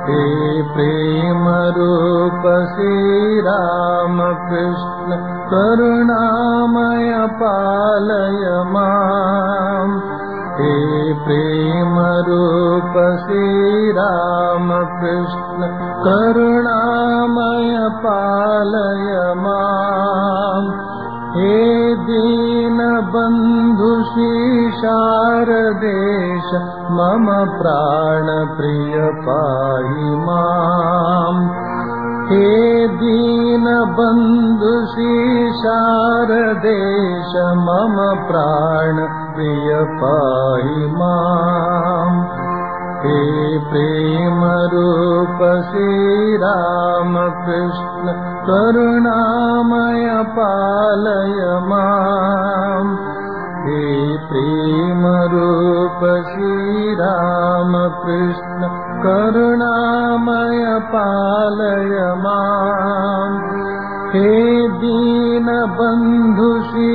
हे प्रेम रूप श्रीरामकृष्ण करुणामय पालय माम् हे प्रेम रूप श्रीरामकृष्ण करुणामय पालय माम् हे दीनबन्धु शारदेश मम प्राणप्रिय पाहि माम् हे दीनबन्धु शारदेश मम प्राणप्रिय पाहि माम् हे प्रेमरूप श्रीरामकृष्ण करुणामय पालय माम् हे प्रेमरूप श्रीरामकृष्ण करुणामय पालय माम् हे दीनबन्धु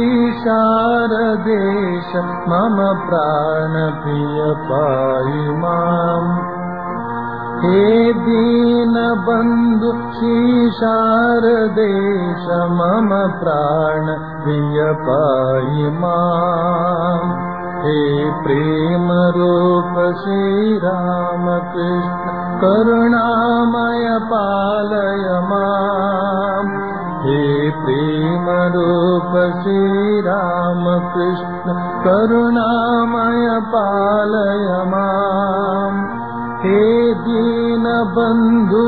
शारदेश मम प्राणप्रिय पाहि माम् हे दीनबन्धु शारदेश मम प्राणप्रिय पाहि माम् हे प्रेमरूप श्रीरामकृष्ण करुणामय पालय माम् हे प्रेमरूप श्रीरामकृष्ण करुणामय पालय माम् हे दीनबन्धु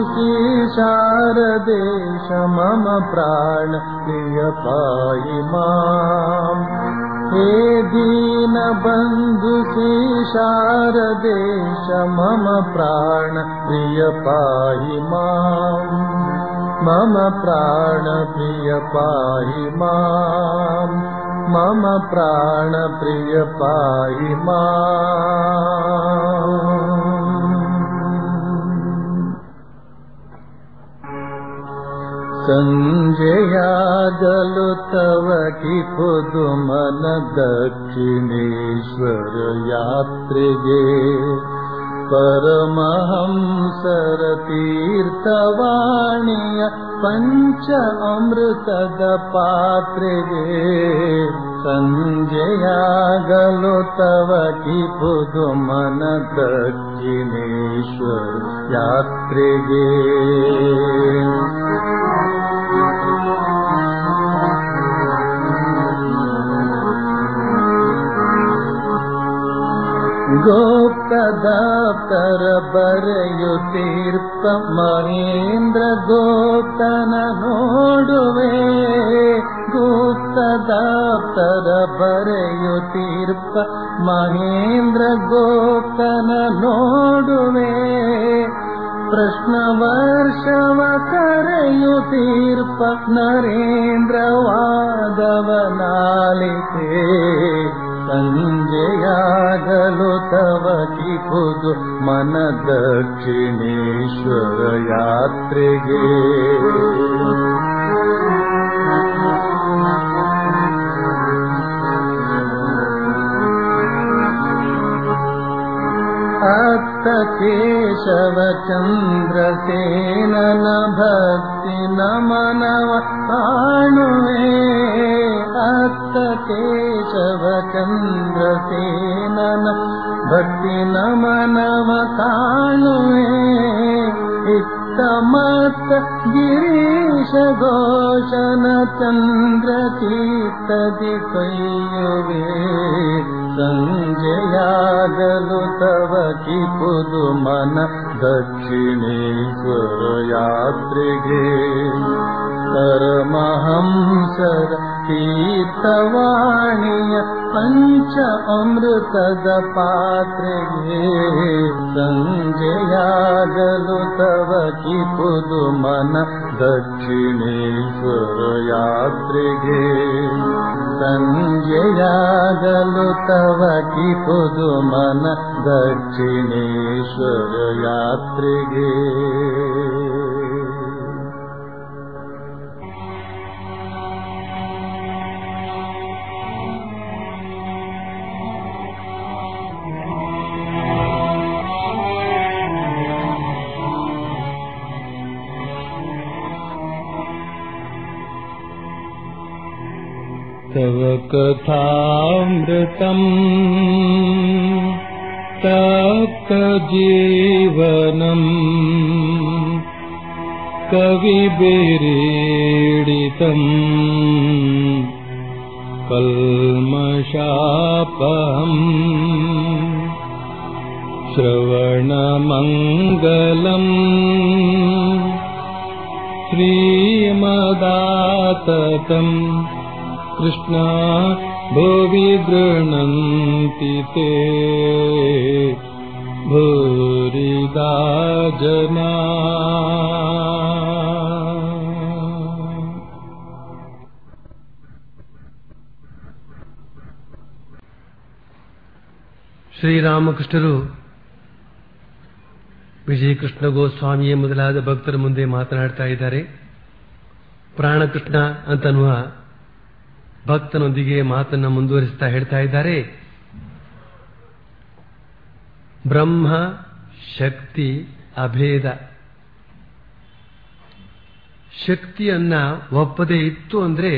शारदेश मम प्राण प्रिय पाहि माम् हे दीनबन्धु शारदेश मम प्राण प्रिय पाहि माम् मम प्राण प्रिय पाहि माम् मम प्राण प्रिय पाहि माम् ಸಂಜೆಯಾಗಲು ತವ ಕಿಪುದು ಮನ ದಕ್ಷಿಣೇಶ್ವರ ಯಾತ್ರೆಗೆ ಪರಮಹಂಸರ ತೀರ್ಥವಾಣಿಯ ಪಂಚ ಅಮೃತದ ಪಾತ್ರೆಗೆ ಸಂಜೆಯಾಗಲು ತವ ಕಿಪುದು ಮನ ದಕ್ಷಿಣೇಶ್ವರ ಯಾತ್ರೆಗೆ ಗೋಪ್ತದಾಪ್ತರ ಬರೆಯುತ್ತೀರ್ಪ ಮಹೇಂದ್ರ ಗೋಪ್ತನ ನೋಡುವೆ ಗುಪ್ತದಾಪ್ತರ ಬರೆಯುತ್ತೀರ್ಪ ಮಹೇಂದ್ರ ಗೋಪ್ತನ ನೋಡುವೆ ಪ್ರಶ್ನ ವರ್ಷವ ಕರೆಯುತ್ತೀರ್ಪ ನರೇಂದ್ರ ವಾದವನಾಲಿತೆ ಸಂಜೆಯಾಗಲು ತವ ಕಿಪುದು ಮನ ದಕ್ಷಿಣೇಶ್ವರ ಯಾತ್ರೆಗೆ ಅತ್ತ ಕೇಶವ ಚಂದ್ರಸೇನನ ಭಕ್ತಿ ನಮನವ ಕಾಣುವೆ ಅತ್ತ ಕೇಶವ ಚಂದ್ರಸೇನನ ಭಕ್ತಿ ನಮನವ ಕಾಣುವೆ ಇತ್ತ ಮತ್ತ ಗಿರೀಶ ಘೋಷನ ಚಂದ್ರ ಚೀತದಿ ಕೈಯುವೆ ಸಂಜೆಯಾಗಲು ತವ ಕಿಪುದು ಮನ ದಕ್ಷಿಣೇಶ್ವರ ಯಾತ್ರೆಗೆ ಪರಮಹಂಸರ ತೀರ್ಥವಾಣಿಯ ಪಂಚ ಅಮೃತದ ಪಾತ್ರೆಗೆ ಸಂಜೆಯಾಗಲು ತವ ಕಿಪುದು ಮನ ದಕ್ಷಿಣೇಶ್ವರ ಯಾತ್ರೆಗೆ ಸಂಜೆಯಾಗಲು ತವ ಕಿಪುದು ಮನ ದಕ್ಷಿಣೇಶ್ವರ ಯಾತ್ರೆಗೆ तव कथामृतम् तप्तजीवनम् कविभिरीडितम् कल्मषापहम् श्रवणमङ्गलम् श्रीमदाततम् कृष्णा भुवि गृह्णन्ति ते भूरिदा जना ಶ್ರೀರಾಮಕೃಷ್ಣರು ವಿಜಯಕೃಷ್ಣ ಗೋಸ್ವಾಮಿಯೇ ಮೊದಲಾದ ಭಕ್ತರ ಮುಂದೆ ಮಾತನಾಡ್ತಾ ಇದ್ದಾರೆ ಪ್ರಾಣಕೃಷ್ಣ ಅಂತನ್ನುವ ಭಕ್ತನೊಂದಿಗೆ ಮಾತನ್ನ ಮುಂದುವರಿಸ್ತಾ ಹೇಳ್ತಾ ಇದ್ದಾರೆ ಬ್ರಹ್ಮ ಶಕ್ತಿ ಅಭೇದ ಶಕ್ತಿಯನ್ನ ಒಪ್ಪದೇ ಇತ್ತು ಅಂದ್ರೆ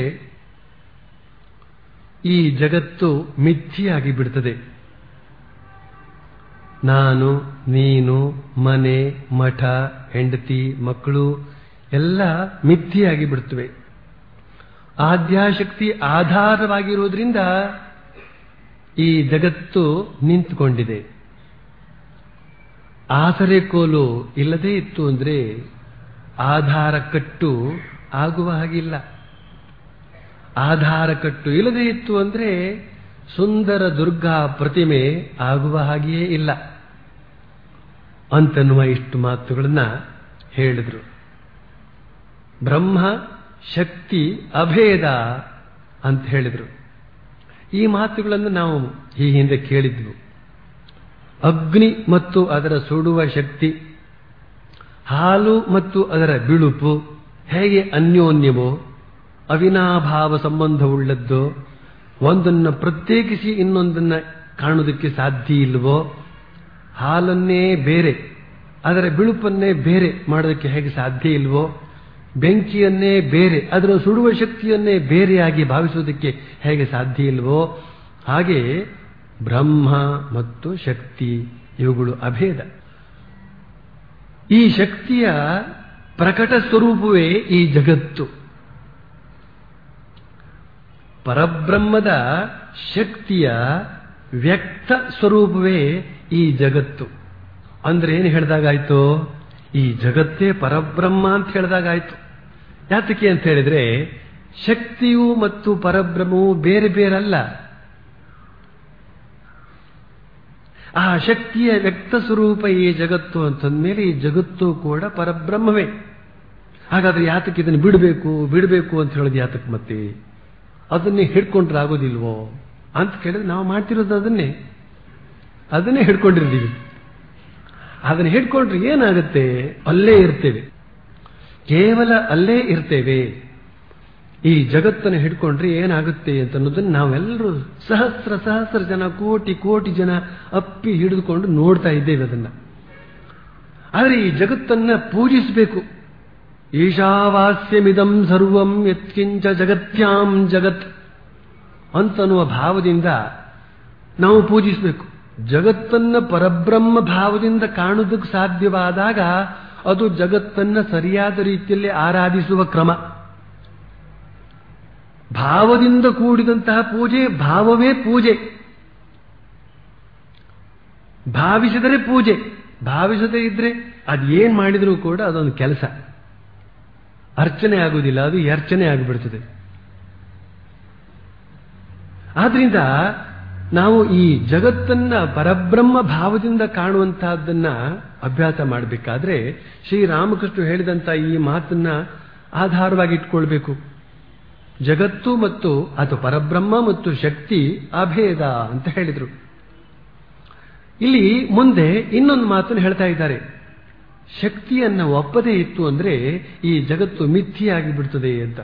ಈ ಜಗತ್ತು ಮಿಥ್ಯೆಯಾಗಿ ಬಿಡ್ತದೆ ನಾನು ನೀನು ಮನೆ ಮಠ ಹೆಂಡತಿ ಮಕ್ಕಳು ಎಲ್ಲ ಮಿಥ್ಯೆಯಾಗಿ ಬಿಡ್ತವೆ ಆದ್ಯಾಶಕ್ತಿ ಆಧಾರವಾಗಿರುವುದರಿಂದ ಈ ಜಗತ್ತು ನಿಂತುಕೊಂಡಿದೆ ಆಸರೆ ಕೋಲು ಇಲ್ಲದೇ ಇತ್ತು ಅಂದ್ರೆ ಆಧಾರ ಕಟ್ಟು ಆಗುವ ಹಾಗಿಲ್ಲ ಆಧಾರ ಕಟ್ಟು ಇಲ್ಲದೇ ಇತ್ತು ಅಂದ್ರೆ ಸುಂದರ ದುರ್ಗಾ ಪ್ರತಿಮೆ ಆಗುವ ಹಾಗೆಯೇ ಇಲ್ಲ ಅಂತನ್ನುವ ಇಷ್ಟು ಮಾತುಗಳನ್ನ ಹೇಳಿದ್ರು ಬ್ರಹ್ಮ ಶಕ್ತಿ ಅಭೇದ ಅಂತ ಹೇಳಿದ್ರು ಈ ಮಾತುಗಳನ್ನು ನಾವು ಈ ಹಿಂದೆ ಕೇಳಿದ್ವು ಅಗ್ನಿ ಮತ್ತು ಅದರ ಸುಡುವ ಶಕ್ತಿ ಹಾಲು ಮತ್ತು ಅದರ ಬಿಳುಪು ಹೇಗೆ ಅನ್ಯೋನ್ಯವೋ ಅವಿನಾಭಾವ ಸಂಬಂಧವುಳ್ಳದ್ದು ಒಂದನ್ನು ಪ್ರತ್ಯೇಕಿಸಿ ಇನ್ನೊಂದನ್ನ ಕಾಣುವುದಕ್ಕೆ ಸಾಧ್ಯ ಇಲ್ವೋ ಹಾಲನ್ನೇ ಬೇರೆ ಅದರ ಬಿಳುಪನ್ನೇ ಬೇರೆ ಮಾಡೋದಕ್ಕೆ ಹೇಗೆ ಸಾಧ್ಯ ಇಲ್ವೋ ಬೆಂಕಿಯನ್ನೇ ಬೇರೆ ಅದರ ಸುಡುವ ಶಕ್ತಿಯನ್ನೇ ಬೇರೆಯಾಗಿ ಭಾವಿಸುವುದಕ್ಕೆ ಹೇಗೆ ಸಾಧ್ಯ ಇಲ್ವೋ ಹಾಗೆ ಬ್ರಹ್ಮ ಮತ್ತು ಶಕ್ತಿ ಇವುಗಳು ಅಭೇದ ಈ ಶಕ್ತಿಯ ಪ್ರಕಟ ಸ್ವರೂಪವೇ ಈ ಜಗತ್ತು ಪರಬ್ರಹ್ಮದ ಶಕ್ತಿಯ ವ್ಯಕ್ತ ಸ್ವರೂಪವೇ ಈ ಜಗತ್ತು ಅಂದ್ರೆ ಏನು ಹೇಳಿದಾಗಾಯ್ತು ಈ ಜಗತ್ತೇ ಪರಬ್ರಹ್ಮ ಅಂತ ಹೇಳಿದಾಗಾಯ್ತು ಯಾತಕ್ಕೆ ಅಂತ ಹೇಳಿದ್ರೆ ಶಕ್ತಿಯು ಮತ್ತು ಪರಬ್ರಹ್ಮವು ಬೇರೆ ಬೇರಲ್ಲ ಆ ಶಕ್ತಿಯ ವ್ಯಕ್ತ ಸ್ವರೂಪ ಈ ಜಗತ್ತು ಅಂತಂದ್ಮೇಲೆ ಈ ಜಗತ್ತು ಕೂಡ ಪರಬ್ರಹ್ಮವೇ ಹಾಗಾದ್ರೆ ಯಾತಕ್ಕೆ ಇದನ್ನು ಬಿಡಬೇಕು ಬಿಡಬೇಕು ಅಂತ ಹೇಳೋದು ಯಾತಕ್ಕೆ ಮತ್ತೆ ಅದನ್ನೇ ಹಿಡ್ಕೊಂಡ್ರೆ ಆಗೋದಿಲ್ವೋ ಅಂತ ಕೇಳಿದ್ರೆ ನಾವು ಮಾಡ್ತಿರೋದು ಅದನ್ನೇ ಅದನ್ನೇ ಹಿಡ್ಕೊಂಡಿರ್ತೀವಿ ಅದನ್ನು ಹಿಡ್ಕೊಂಡ್ರೆ ಏನಾಗುತ್ತೆ ಅಲ್ಲೇ ಇರ್ತೇವೆ ಕೇವಲ ಅಲ್ಲೇ ಇರ್ತೇವೆ ಈ ಜಗತ್ತನ್ನು ಹಿಡ್ಕೊಂಡ್ರೆ ಏನಾಗುತ್ತೆ ಅಂತ ಅನ್ನೋದನ್ನು ನಾವೆಲ್ಲರೂ ಸಹಸ್ರ ಸಹಸ್ರ ಜನ ಕೋಟಿ ಕೋಟಿ ಜನ ಅಪ್ಪಿ ಹಿಡಿದುಕೊಂಡು ನೋಡ್ತಾ ಇದ್ದೇವೆ ಅದನ್ನ ಆದರೆ ಈ ಜಗತ್ತನ್ನ ಪೂಜಿಸಬೇಕು ಈಶಾವಾಸ್ಯಮಿದಂ ಸರ್ವಂ ಯತ್ಕಿಂಚ ಜಗತ್ಯಾಂ ಜಗತ್ ಅಂತನ್ನುವ ಭಾವದಿಂದ ನಾವು ಪೂಜಿಸಬೇಕು ಜಗತ್ತನ್ನ ಪರಬ್ರಹ್ಮ ಭಾವದಿಂದ ಕಾಣುವುದಕ್ಕೆ ಸಾಧ್ಯವಾದಾಗ ಅದು ಜಗತ್ತನ್ನ ಸರಿಯಾದ ರೀತಿಯಲ್ಲಿ ಆರಾಧಿಸುವ ಕ್ರಮ ಭಾವದಿಂದ ಕೂಡಿದಂತಹ ಪೂಜೆ ಭಾವವೇ ಪೂಜೆ ಭಾವಿಸಿದರೆ ಪೂಜೆ ಭಾವಿಸದೇ ಇದ್ರೆ ಅದೇನ್ ಮಾಡಿದರೂ ಕೂಡ ಅದೊಂದು ಕೆಲಸ ಅರ್ಚನೆ ಆಗುವುದಿಲ್ಲ ಅದು ಅರ್ಚನೆ ಆಗಿಬಿಡ್ತದೆ ಆದ್ರಿಂದ ನಾವು ಈ ಜಗತ್ತನ್ನ ಪರಬ್ರಹ್ಮ ಭಾವದಿಂದ ಕಾಣುವಂತಹದ್ದನ್ನ ಅಭ್ಯಾಸ ಮಾಡಬೇಕಾದ್ರೆ ಶ್ರೀರಾಮಕೃಷ್ಣ ಹೇಳಿದಂತ ಈ ಮಾತನ್ನ ಆಧಾರವಾಗಿ ಇಟ್ಕೊಳ್ಬೇಕು ಜಗತ್ತು ಮತ್ತು ಅದು ಪರಬ್ರಹ್ಮ ಮತ್ತು ಶಕ್ತಿ ಅಭೇದ ಅಂತ ಹೇಳಿದ್ರು ಇಲ್ಲಿ ಮುಂದೆ ಇನ್ನೊಂದು ಮಾತನ್ನು ಹೇಳ್ತಾ ಇದ್ದಾರೆ ಶಕ್ತಿಯನ್ನ ಒಪ್ಪದೇ ಇತ್ತು ಅಂದ್ರೆ ಈ ಜಗತ್ತು ಮಿಥ್ಯೆಯಾಗಿ ಬಿಡ್ತದೆ ಅಂತ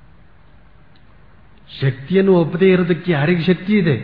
ಶಕ್ತಿಯನ್ನು ಒಪ್ಪದೇ ಇರೋದಕ್ಕೆ ಯಾರಿಗೆ ಶಕ್ತಿ ಇದೆ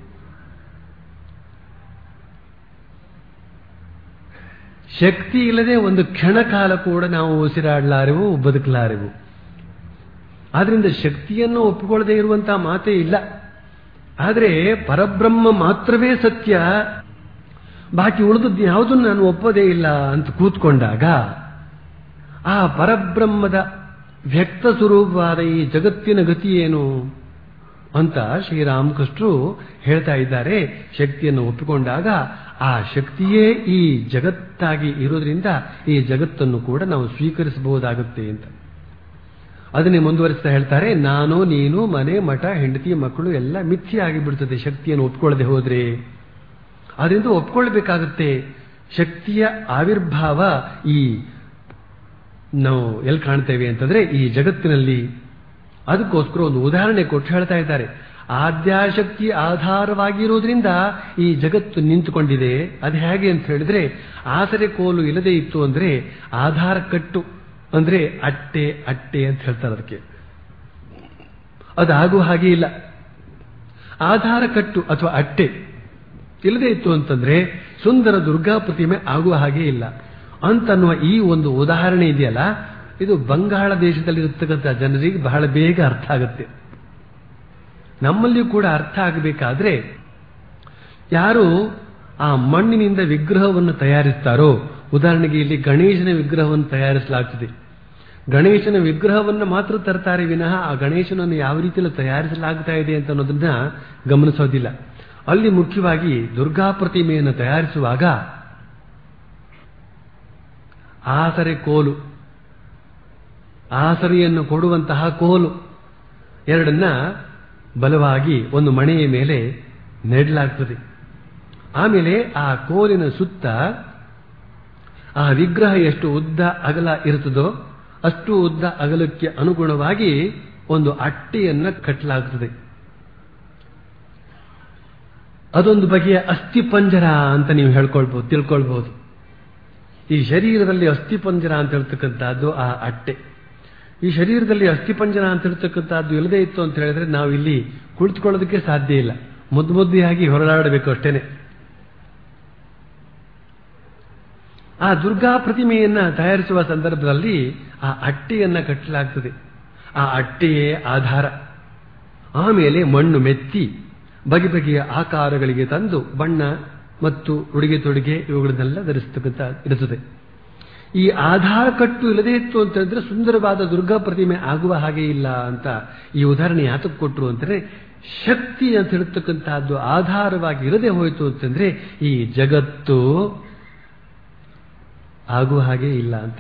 ಶಕ್ತಿ ಇಲ್ಲದೆ ಒಂದು ಕ್ಷಣ ಕಾಲ ಕೂಡ ನಾವು ಉಸಿರಾಡಲಾರೆವು ಬದುಕಲಾರೆವು ಆದ್ರಿಂದ ಶಕ್ತಿಯನ್ನು ಒಪ್ಪಿಕೊಳ್ಳದೆ ಇರುವಂತಹ ಮಾತೇ ಇಲ್ಲ ಆದರೆ ಪರಬ್ರಹ್ಮ ಮಾತ್ರವೇ ಸತ್ಯ ಬಾಕಿ ಉಳಿದದ್ದು ಯಾವುದನ್ನು ನಾನು ಒಪ್ಪೋದೇ ಇಲ್ಲ ಅಂತ ಕೂತ್ಕೊಂಡಾಗ ಆ ಪರಬ್ರಹ್ಮದ ವ್ಯಕ್ತ ಸ್ವರೂಪವಾದ ಈ ಜಗತ್ತಿನ ಗತಿ ಏನು ಅಂತ ಶ್ರೀರಾಮಕೃಷ್ಣರು ಹೇಳ್ತಾ ಇದ್ದಾರೆ ಶಕ್ತಿಯನ್ನು ಒಪ್ಪಿಕೊಂಡಾಗ ಆ ಶಕ್ತಿಯೇ ಈ ಜಗತ್ತಾಗಿ ಇರೋದ್ರಿಂದ ಈ ಜಗತ್ತನ್ನು ಕೂಡ ನಾವು ಸ್ವೀಕರಿಸಬಹುದಾಗುತ್ತೆ ಅಂತ ಅದನ್ನೇ ಮುಂದುವರಿಸ್ತಾ ಹೇಳ್ತಾರೆ ನಾನು ನೀನು ಮನೆ ಮಠ ಹೆಂಡತಿ ಮಕ್ಕಳು ಎಲ್ಲ ಮಿಥ್ಯೆ ಆಗಿಬಿಡ್ತದೆ ಶಕ್ತಿಯನ್ನು ಒಪ್ಕೊಳ್ಳದೆ ಹೋದ್ರೆ ಅದರಿಂದ ಒಪ್ಕೊಳ್ಬೇಕಾಗುತ್ತೆ ಶಕ್ತಿಯ ಆವಿರ್ಭಾವ ಈ ನಾವು ಎಲ್ಲಿ ಕಾಣ್ತೇವೆ ಅಂತಂದ್ರೆ ಈ ಜಗತ್ತಿನಲ್ಲಿ ಅದಕ್ಕೋಸ್ಕರ ಒಂದು ಉದಾಹರಣೆ ಕೊಟ್ಟು ಹೇಳ್ತಾ ಇದ್ದಾರೆ ಆದ್ಯಾಶಕ್ತಿ ಆಧಾರವಾಗಿರುವುದರಿಂದ ಈ ಜಗತ್ತು ನಿಂತುಕೊಂಡಿದೆ ಅದು ಹೇಗೆ ಅಂತ ಹೇಳಿದ್ರೆ ಆಸರೆ ಕೋಲು ಇಲ್ಲದೆ ಇತ್ತು ಅಂದ್ರೆ ಆಧಾರ ಕಟ್ಟು ಅಂದ್ರೆ ಅಟ್ಟೆ ಅಟ್ಟೆ ಅಂತ ಹೇಳ್ತಾರೆ ಅದಕ್ಕೆ ಅದಾಗುವ ಹಾಗೆ ಇಲ್ಲ ಆಧಾರ ಕಟ್ಟು ಅಥವಾ ಅಟ್ಟೆ ಇಲ್ಲದೆ ಇತ್ತು ಅಂತಂದ್ರೆ ಸುಂದರ ದುರ್ಗಾ ಪ್ರತಿಮೆ ಆಗುವ ಹಾಗೆ ಇಲ್ಲ ಅಂತನ್ನುವ ಈ ಒಂದು ಉದಾಹರಣೆ ಇದೆಯಲ್ಲ ಇದು ಬಂಗಾಳ ದೇಶದಲ್ಲಿರತಕ್ಕಂಥ ಜನರಿಗೆ ಬಹಳ ಬೇಗ ಅರ್ಥ ಆಗುತ್ತೆ ನಮ್ಮಲ್ಲಿಯೂ ಕೂಡ ಅರ್ಥ ಆಗಬೇಕಾದ್ರೆ ಯಾರು ಆ ಮಣ್ಣಿನಿಂದ ವಿಗ್ರಹವನ್ನು ತಯಾರಿಸ್ತಾರೋ ಉದಾಹರಣೆಗೆ ಇಲ್ಲಿ ಗಣೇಶನ ವಿಗ್ರಹವನ್ನು ತಯಾರಿಸಲಾಗ್ತದೆ ಗಣೇಶನ ವಿಗ್ರಹವನ್ನು ಮಾತ್ರ ತರ್ತಾರೆ ವಿನಃ ಆ ಗಣೇಶನನ್ನು ಯಾವ ರೀತಿಯಲ್ಲಿ ತಯಾರಿಸಲಾಗ್ತಾ ಇದೆ ಅಂತ ಅನ್ನೋದನ್ನ ಗಮನಿಸೋದಿಲ್ಲ ಅಲ್ಲಿ ಮುಖ್ಯವಾಗಿ ದುರ್ಗಾ ಪ್ರತಿಮೆಯನ್ನು ತಯಾರಿಸುವಾಗ ಆಸರೆ ಕೋಲು ಆಸರೆಯನ್ನು ಕೊಡುವಂತಹ ಕೋಲು ಎರಡನ್ನ ಬಲವಾಗಿ ಒಂದು ಮಣೆಯ ಮೇಲೆ ನೆಡಲಾಗ್ತದೆ ಆಮೇಲೆ ಆ ಕೋಲಿನ ಸುತ್ತ ಆ ವಿಗ್ರಹ ಎಷ್ಟು ಉದ್ದ ಅಗಲ ಇರುತ್ತದೋ ಅಷ್ಟು ಉದ್ದ ಅಗಲಕ್ಕೆ ಅನುಗುಣವಾಗಿ ಒಂದು ಅಟ್ಟೆಯನ್ನ ಕಟ್ಟಲಾಗ್ತದೆ ಅದೊಂದು ಬಗೆಯ ಅಸ್ಥಿಪಂಜರ ಅಂತ ನೀವು ಹೇಳ್ಕೊಳ್ಬಹುದು ತಿಳ್ಕೊಳ್ಬಹುದು ಈ ಶರೀರದಲ್ಲಿ ಅಸ್ಥಿಪಂಜರ ಅಂತ ಹೇಳ್ತಕ್ಕಂಥದ್ದು ಆ ಅಟ್ಟೆ ಈ ಶರೀರದಲ್ಲಿ ಅಸ್ಥಿಪಂಜರ ಅಂತ ಹೇಳ್ತಕ್ಕಂಥದ್ದು ಇಲ್ಲದೆ ಇತ್ತು ಅಂತ ಹೇಳಿದ್ರೆ ನಾವು ಇಲ್ಲಿ ಕುಳಿತುಕೊಳ್ಳೋದಕ್ಕೆ ಸಾಧ್ಯ ಇಲ್ಲ ಮುದ್ದು ಮುದ್ದಿಯಾಗಿ ಹೊರಳಾಡಬೇಕು ಅಷ್ಟೇನೆ ಆ ದುರ್ಗಾ ಪ್ರತಿಮೆಯನ್ನ ತಯಾರಿಸುವ ಸಂದರ್ಭದಲ್ಲಿ ಆ ಅಟ್ಟೆಯನ್ನ ಕಟ್ಟಲಾಗ್ತದೆ ಆ ಅಟ್ಟೆಯೇ ಆಧಾರ ಆಮೇಲೆ ಮಣ್ಣು ಮೆತ್ತಿ ಬಗೆ ಬಗೆಯ ಆಕಾರಗಳಿಗೆ ತಂದು ಬಣ್ಣ ಮತ್ತು ಉಡುಗೆ ತೊಡುಗೆ ಇವುಗಳನ್ನೆಲ್ಲ ಧರಿಸತಕ್ಕಂಥ ಇರುತ್ತದೆ ಈ ಆಧಾರ ಕಟ್ಟು ಇಲ್ಲದೇ ಇತ್ತು ಅಂತ ಹೇಳಿದ್ರೆ ಸುಂದರವಾದ ದುರ್ಗಾ ಪ್ರತಿಮೆ ಆಗುವ ಹಾಗೆ ಇಲ್ಲ ಅಂತ ಈ ಉದಾಹರಣೆ ಯಾತಕ್ಕೆ ಕೊಟ್ಟರು ಅಂತಂದ್ರೆ ಶಕ್ತಿ ಅಂತ ಹೇಳ್ತಕ್ಕಂತಹದ್ದು ಆಧಾರವಾಗಿ ಇರದೆ ಹೋಯಿತು ಅಂತಂದ್ರೆ ಈ ಜಗತ್ತು ಆಗುವ ಹಾಗೆ ಇಲ್ಲ ಅಂತ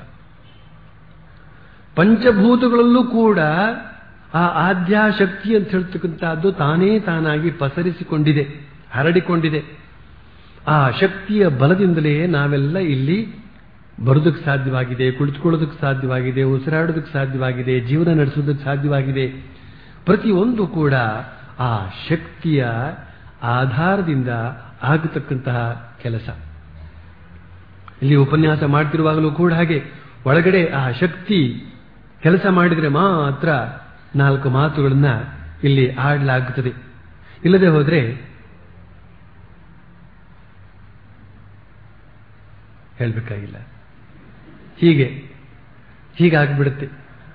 ಪಂಚಭೂತಗಳಲ್ಲೂ ಕೂಡ ಆ ಆದ್ಯಾಶಕ್ತಿ ಅಂತ ಹೇಳ್ತಕ್ಕಂಥದ್ದು ತಾನೇ ತಾನಾಗಿ ಪಸರಿಸಿಕೊಂಡಿದೆ ಹರಡಿಕೊಂಡಿದೆ ಆ ಶಕ್ತಿಯ ಬಲದಿಂದಲೇ ನಾವೆಲ್ಲ ಇಲ್ಲಿ ಬರೋದಕ್ಕೆ ಸಾಧ್ಯವಾಗಿದೆ ಕುಳಿತುಕೊಳ್ಳೋದಕ್ಕೆ ಸಾಧ್ಯವಾಗಿದೆ ಉಸಿರಾಡೋದಕ್ಕೆ ಸಾಧ್ಯವಾಗಿದೆ ಜೀವನ ನಡೆಸೋದಕ್ಕೆ ಸಾಧ್ಯವಾಗಿದೆ ಪ್ರತಿಯೊಂದು ಕೂಡ ಆ ಶಕ್ತಿಯ ಆಧಾರದಿಂದ ಆಗತಕ್ಕಂತಹ ಕೆಲಸ ಇಲ್ಲಿ ಉಪನ್ಯಾಸ ಮಾಡ್ತಿರುವಾಗಲೂ ಕೂಡ ಹಾಗೆ ಒಳಗಡೆ ಆ ಶಕ್ತಿ ಕೆಲಸ ಮಾಡಿದರೆ ಮಾತ್ರ ನಾಲ್ಕು ಮಾತುಗಳನ್ನ ಇಲ್ಲಿ ಆಡಲಾಗುತ್ತದೆ ಇಲ್ಲದೆ ಹೋದ್ರೆ ಹೇಳಬೇಕಾಗಿಲ್ಲ ಹೀಗೆ ಹೀಗಾಗ್ಬಿಡುತ್ತೆ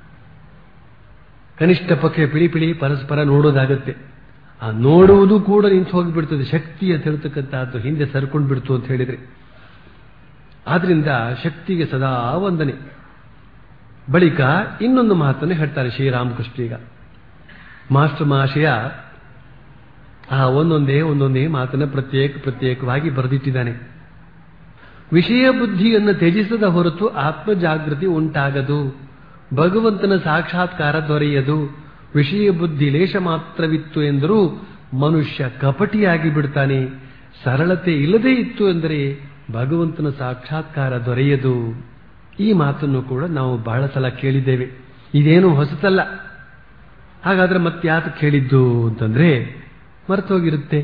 ಕನಿಷ್ಠ ಪಕ್ಷ ಪಿಳಿ ಪಿಳಿ ಪರಸ್ಪರ ನೋಡೋದಾಗತ್ತೆ ಆ ನೋಡುವುದು ಕೂಡ ನಿಂತು ಹೋಗಿಬಿಡ್ತದೆ ಶಕ್ತಿ ಅಂತ ಹೇಳ್ತಕ್ಕಂಥದ್ದು ಹಿಂದೆ ಸರ್ಕೊಂಡು ಬಿಡ್ತು ಅಂತ ಹೇಳಿದ್ರೆ ಆದ್ರಿಂದ ಶಕ್ತಿಗೆ ಸದಾ ವಂದನೆ ಬಳಿಕ ಇನ್ನೊಂದು ಮಾತನ್ನು ಹೇಳ್ತಾರೆ ಶ್ರೀರಾಮಕೃಷ್ಣ ಈಗ ಮಾಸ್ಟರ್ ಮಹಾಶಯ ಆ ಒಂದೊಂದೇ ಒಂದೊಂದೇ ಮಾತನ್ನು ಪ್ರತ್ಯೇಕ ಪ್ರತ್ಯೇಕವಾಗಿ ಬರೆದಿಟ್ಟಿದ್ದಾನೆ ವಿಷಯ ಬುದ್ಧಿಯನ್ನು ತ್ಯಜಿಸದ ಹೊರತು ಆತ್ಮ ಜಾಗೃತಿ ಉಂಟಾಗದು ಭಗವಂತನ ಸಾಕ್ಷಾತ್ಕಾರ ದೊರೆಯದು ವಿಷಯ ಬುದ್ಧಿ ಲೇಷ ಮಾತ್ರವಿತ್ತು ಎಂದರೂ ಮನುಷ್ಯ ಕಪಟಿಯಾಗಿ ಬಿಡ್ತಾನೆ ಸರಳತೆ ಇಲ್ಲದೇ ಇತ್ತು ಎಂದರೆ ಭಗವಂತನ ಸಾಕ್ಷಾತ್ಕಾರ ದೊರೆಯದು ಈ ಮಾತನ್ನು ಕೂಡ ನಾವು ಬಹಳ ಸಲ ಕೇಳಿದ್ದೇವೆ ಇದೇನು ಹೊಸತಲ್ಲ ಹಾಗಾದ್ರೆ ಮತ್ತೆ ಯಾಕೆ ಕೇಳಿದ್ದು ಅಂತಂದ್ರೆ ಮರೆತೋಗಿರುತ್ತೆ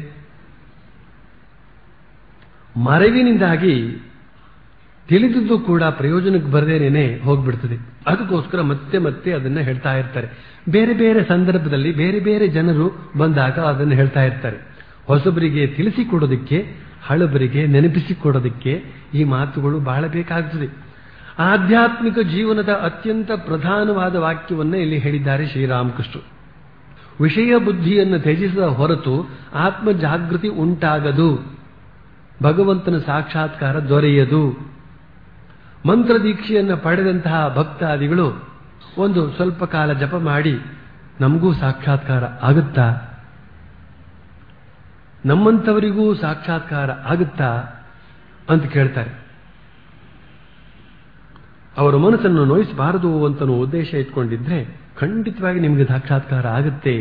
ಮರೆವಿನಿಂದಾಗಿ ತಿಳಿದಿದ್ದು ಕೂಡ ಪ್ರಯೋಜನಕ್ಕೆ ಬರದೇನೆ ಹೋಗ್ಬಿಡ್ತದೆ ಅದಕ್ಕೋಸ್ಕರ ಮತ್ತೆ ಮತ್ತೆ ಅದನ್ನ ಹೇಳ್ತಾ ಇರ್ತಾರೆ ಬೇರೆ ಬೇರೆ ಸಂದರ್ಭದಲ್ಲಿ ಬೇರೆ ಬೇರೆ ಜನರು ಬಂದಾಗ ಅದನ್ನು ಹೇಳ್ತಾ ಇರ್ತಾರೆ ಹೊಸಬರಿಗೆ ತಿಳಿಸಿಕೊಡೋದಕ್ಕೆ ಹಳಬರಿಗೆ ನೆನಪಿಸಿಕೊಡೋದಕ್ಕೆ ಈ ಮಾತುಗಳು ಬಹಳ ಬೇಕಾಗ್ತದೆ ಆಧ್ಯಾತ್ಮಿಕ ಜೀವನದ ಅತ್ಯಂತ ಪ್ರಧಾನವಾದ ವಾಕ್ಯವನ್ನು ಇಲ್ಲಿ ಹೇಳಿದ್ದಾರೆ ಶ್ರೀರಾಮಕೃಷ್ಣರು ವಿಷಯ ಬುದ್ಧಿಯನ್ನು ತ್ಯಜಿಸದ ಹೊರತು ಆತ್ಮ ಜಾಗೃತಿ ಉಂಟಾಗದು ಭಗವಂತನ ಸಾಕ್ಷಾತ್ಕಾರ ದೊರೆಯದು ಮಂತ್ರ ದೀಕ್ಷೆಯನ್ನು ಪಡೆದಂತಹ ಭಕ್ತಾದಿಗಳು ಒಂದು ಸ್ವಲ್ಪ ಕಾಲ ಜಪ ಮಾಡಿ ನಮಗೂ ಸಾಕ್ಷಾತ್ಕಾರ ಆಗುತ್ತಾ ನಮ್ಮಂಥವರಿಗೂ ಸಾಕ್ಷಾತ್ಕಾರ ಆಗುತ್ತಾ ಅಂತ ಕೇಳ್ತಾರೆ ಅವರ ಮನಸ್ಸನ್ನು ನೋಯಿಸಬಾರದು ಅಂತ ಉದ್ದೇಶ ಇಟ್ಕೊಂಡಿದ್ರೆ ಖಂಡಿತವಾಗಿ ನಿಮಗೆ ಸಾಕ್ಷಾತ್ಕಾರ ಆಗುತ್ತೆ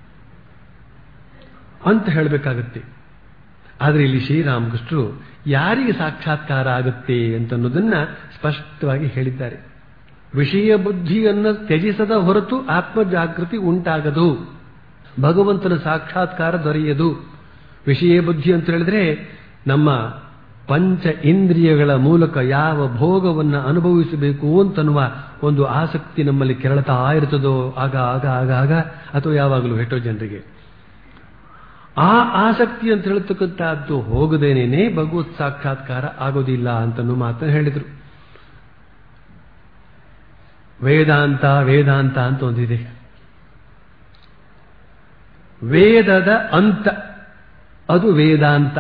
ಅಂತ ಹೇಳಬೇಕಾಗತ್ತೆ ಆದರೆ ಇಲ್ಲಿ ಶ್ರೀರಾಮಕೃಷ್ಣರು ಯಾರಿಗೆ ಸಾಕ್ಷಾತ್ಕಾರ ಆಗುತ್ತೆ ಅಂತನ್ನೋದನ್ನ ಸ್ಪಷ್ಟವಾಗಿ ಹೇಳಿದ್ದಾರೆ ವಿಷಯ ಬುದ್ಧಿಯನ್ನು ತ್ಯಜಿಸದ ಹೊರತು ಆತ್ಮ ಜಾಗೃತಿ ಉಂಟಾಗದು ಭಗವಂತನ ಸಾಕ್ಷಾತ್ಕಾರ ದೊರೆಯದು ವಿಷಯ ಬುದ್ಧಿ ಅಂತ ಹೇಳಿದ್ರೆ ನಮ್ಮ ಪಂಚ ಇಂದ್ರಿಯಗಳ ಮೂಲಕ ಯಾವ ಭೋಗವನ್ನು ಅನುಭವಿಸಬೇಕು ಅಂತನ್ನುವ ಒಂದು ಆಸಕ್ತಿ ನಮ್ಮಲ್ಲಿ ಕೆರಳತಾ ಇರ್ತದೋ ಆಗ ಆಗ ಆಗ ಆಗ ಅಥವಾ ಯಾವಾಗಲೂ ಹೆಟ್ಟೋ ಜನರಿಗೆ ಆ ಆಸಕ್ತಿ ಅಂತ ಹೇಳ್ತಕ್ಕಂಥದ್ದು ಹೋಗದೇನೇನೆ ಭಗವತ್ ಸಾಕ್ಷಾತ್ಕಾರ ಆಗೋದಿಲ್ಲ ಅಂತನೂ ಮಾತನ್ನು ಹೇಳಿದರು ವೇದಾಂತ ವೇದಾಂತ ಅಂತ ಒಂದಿದೆ ವೇದದ ಅಂತ ಅದು ವೇದಾಂತ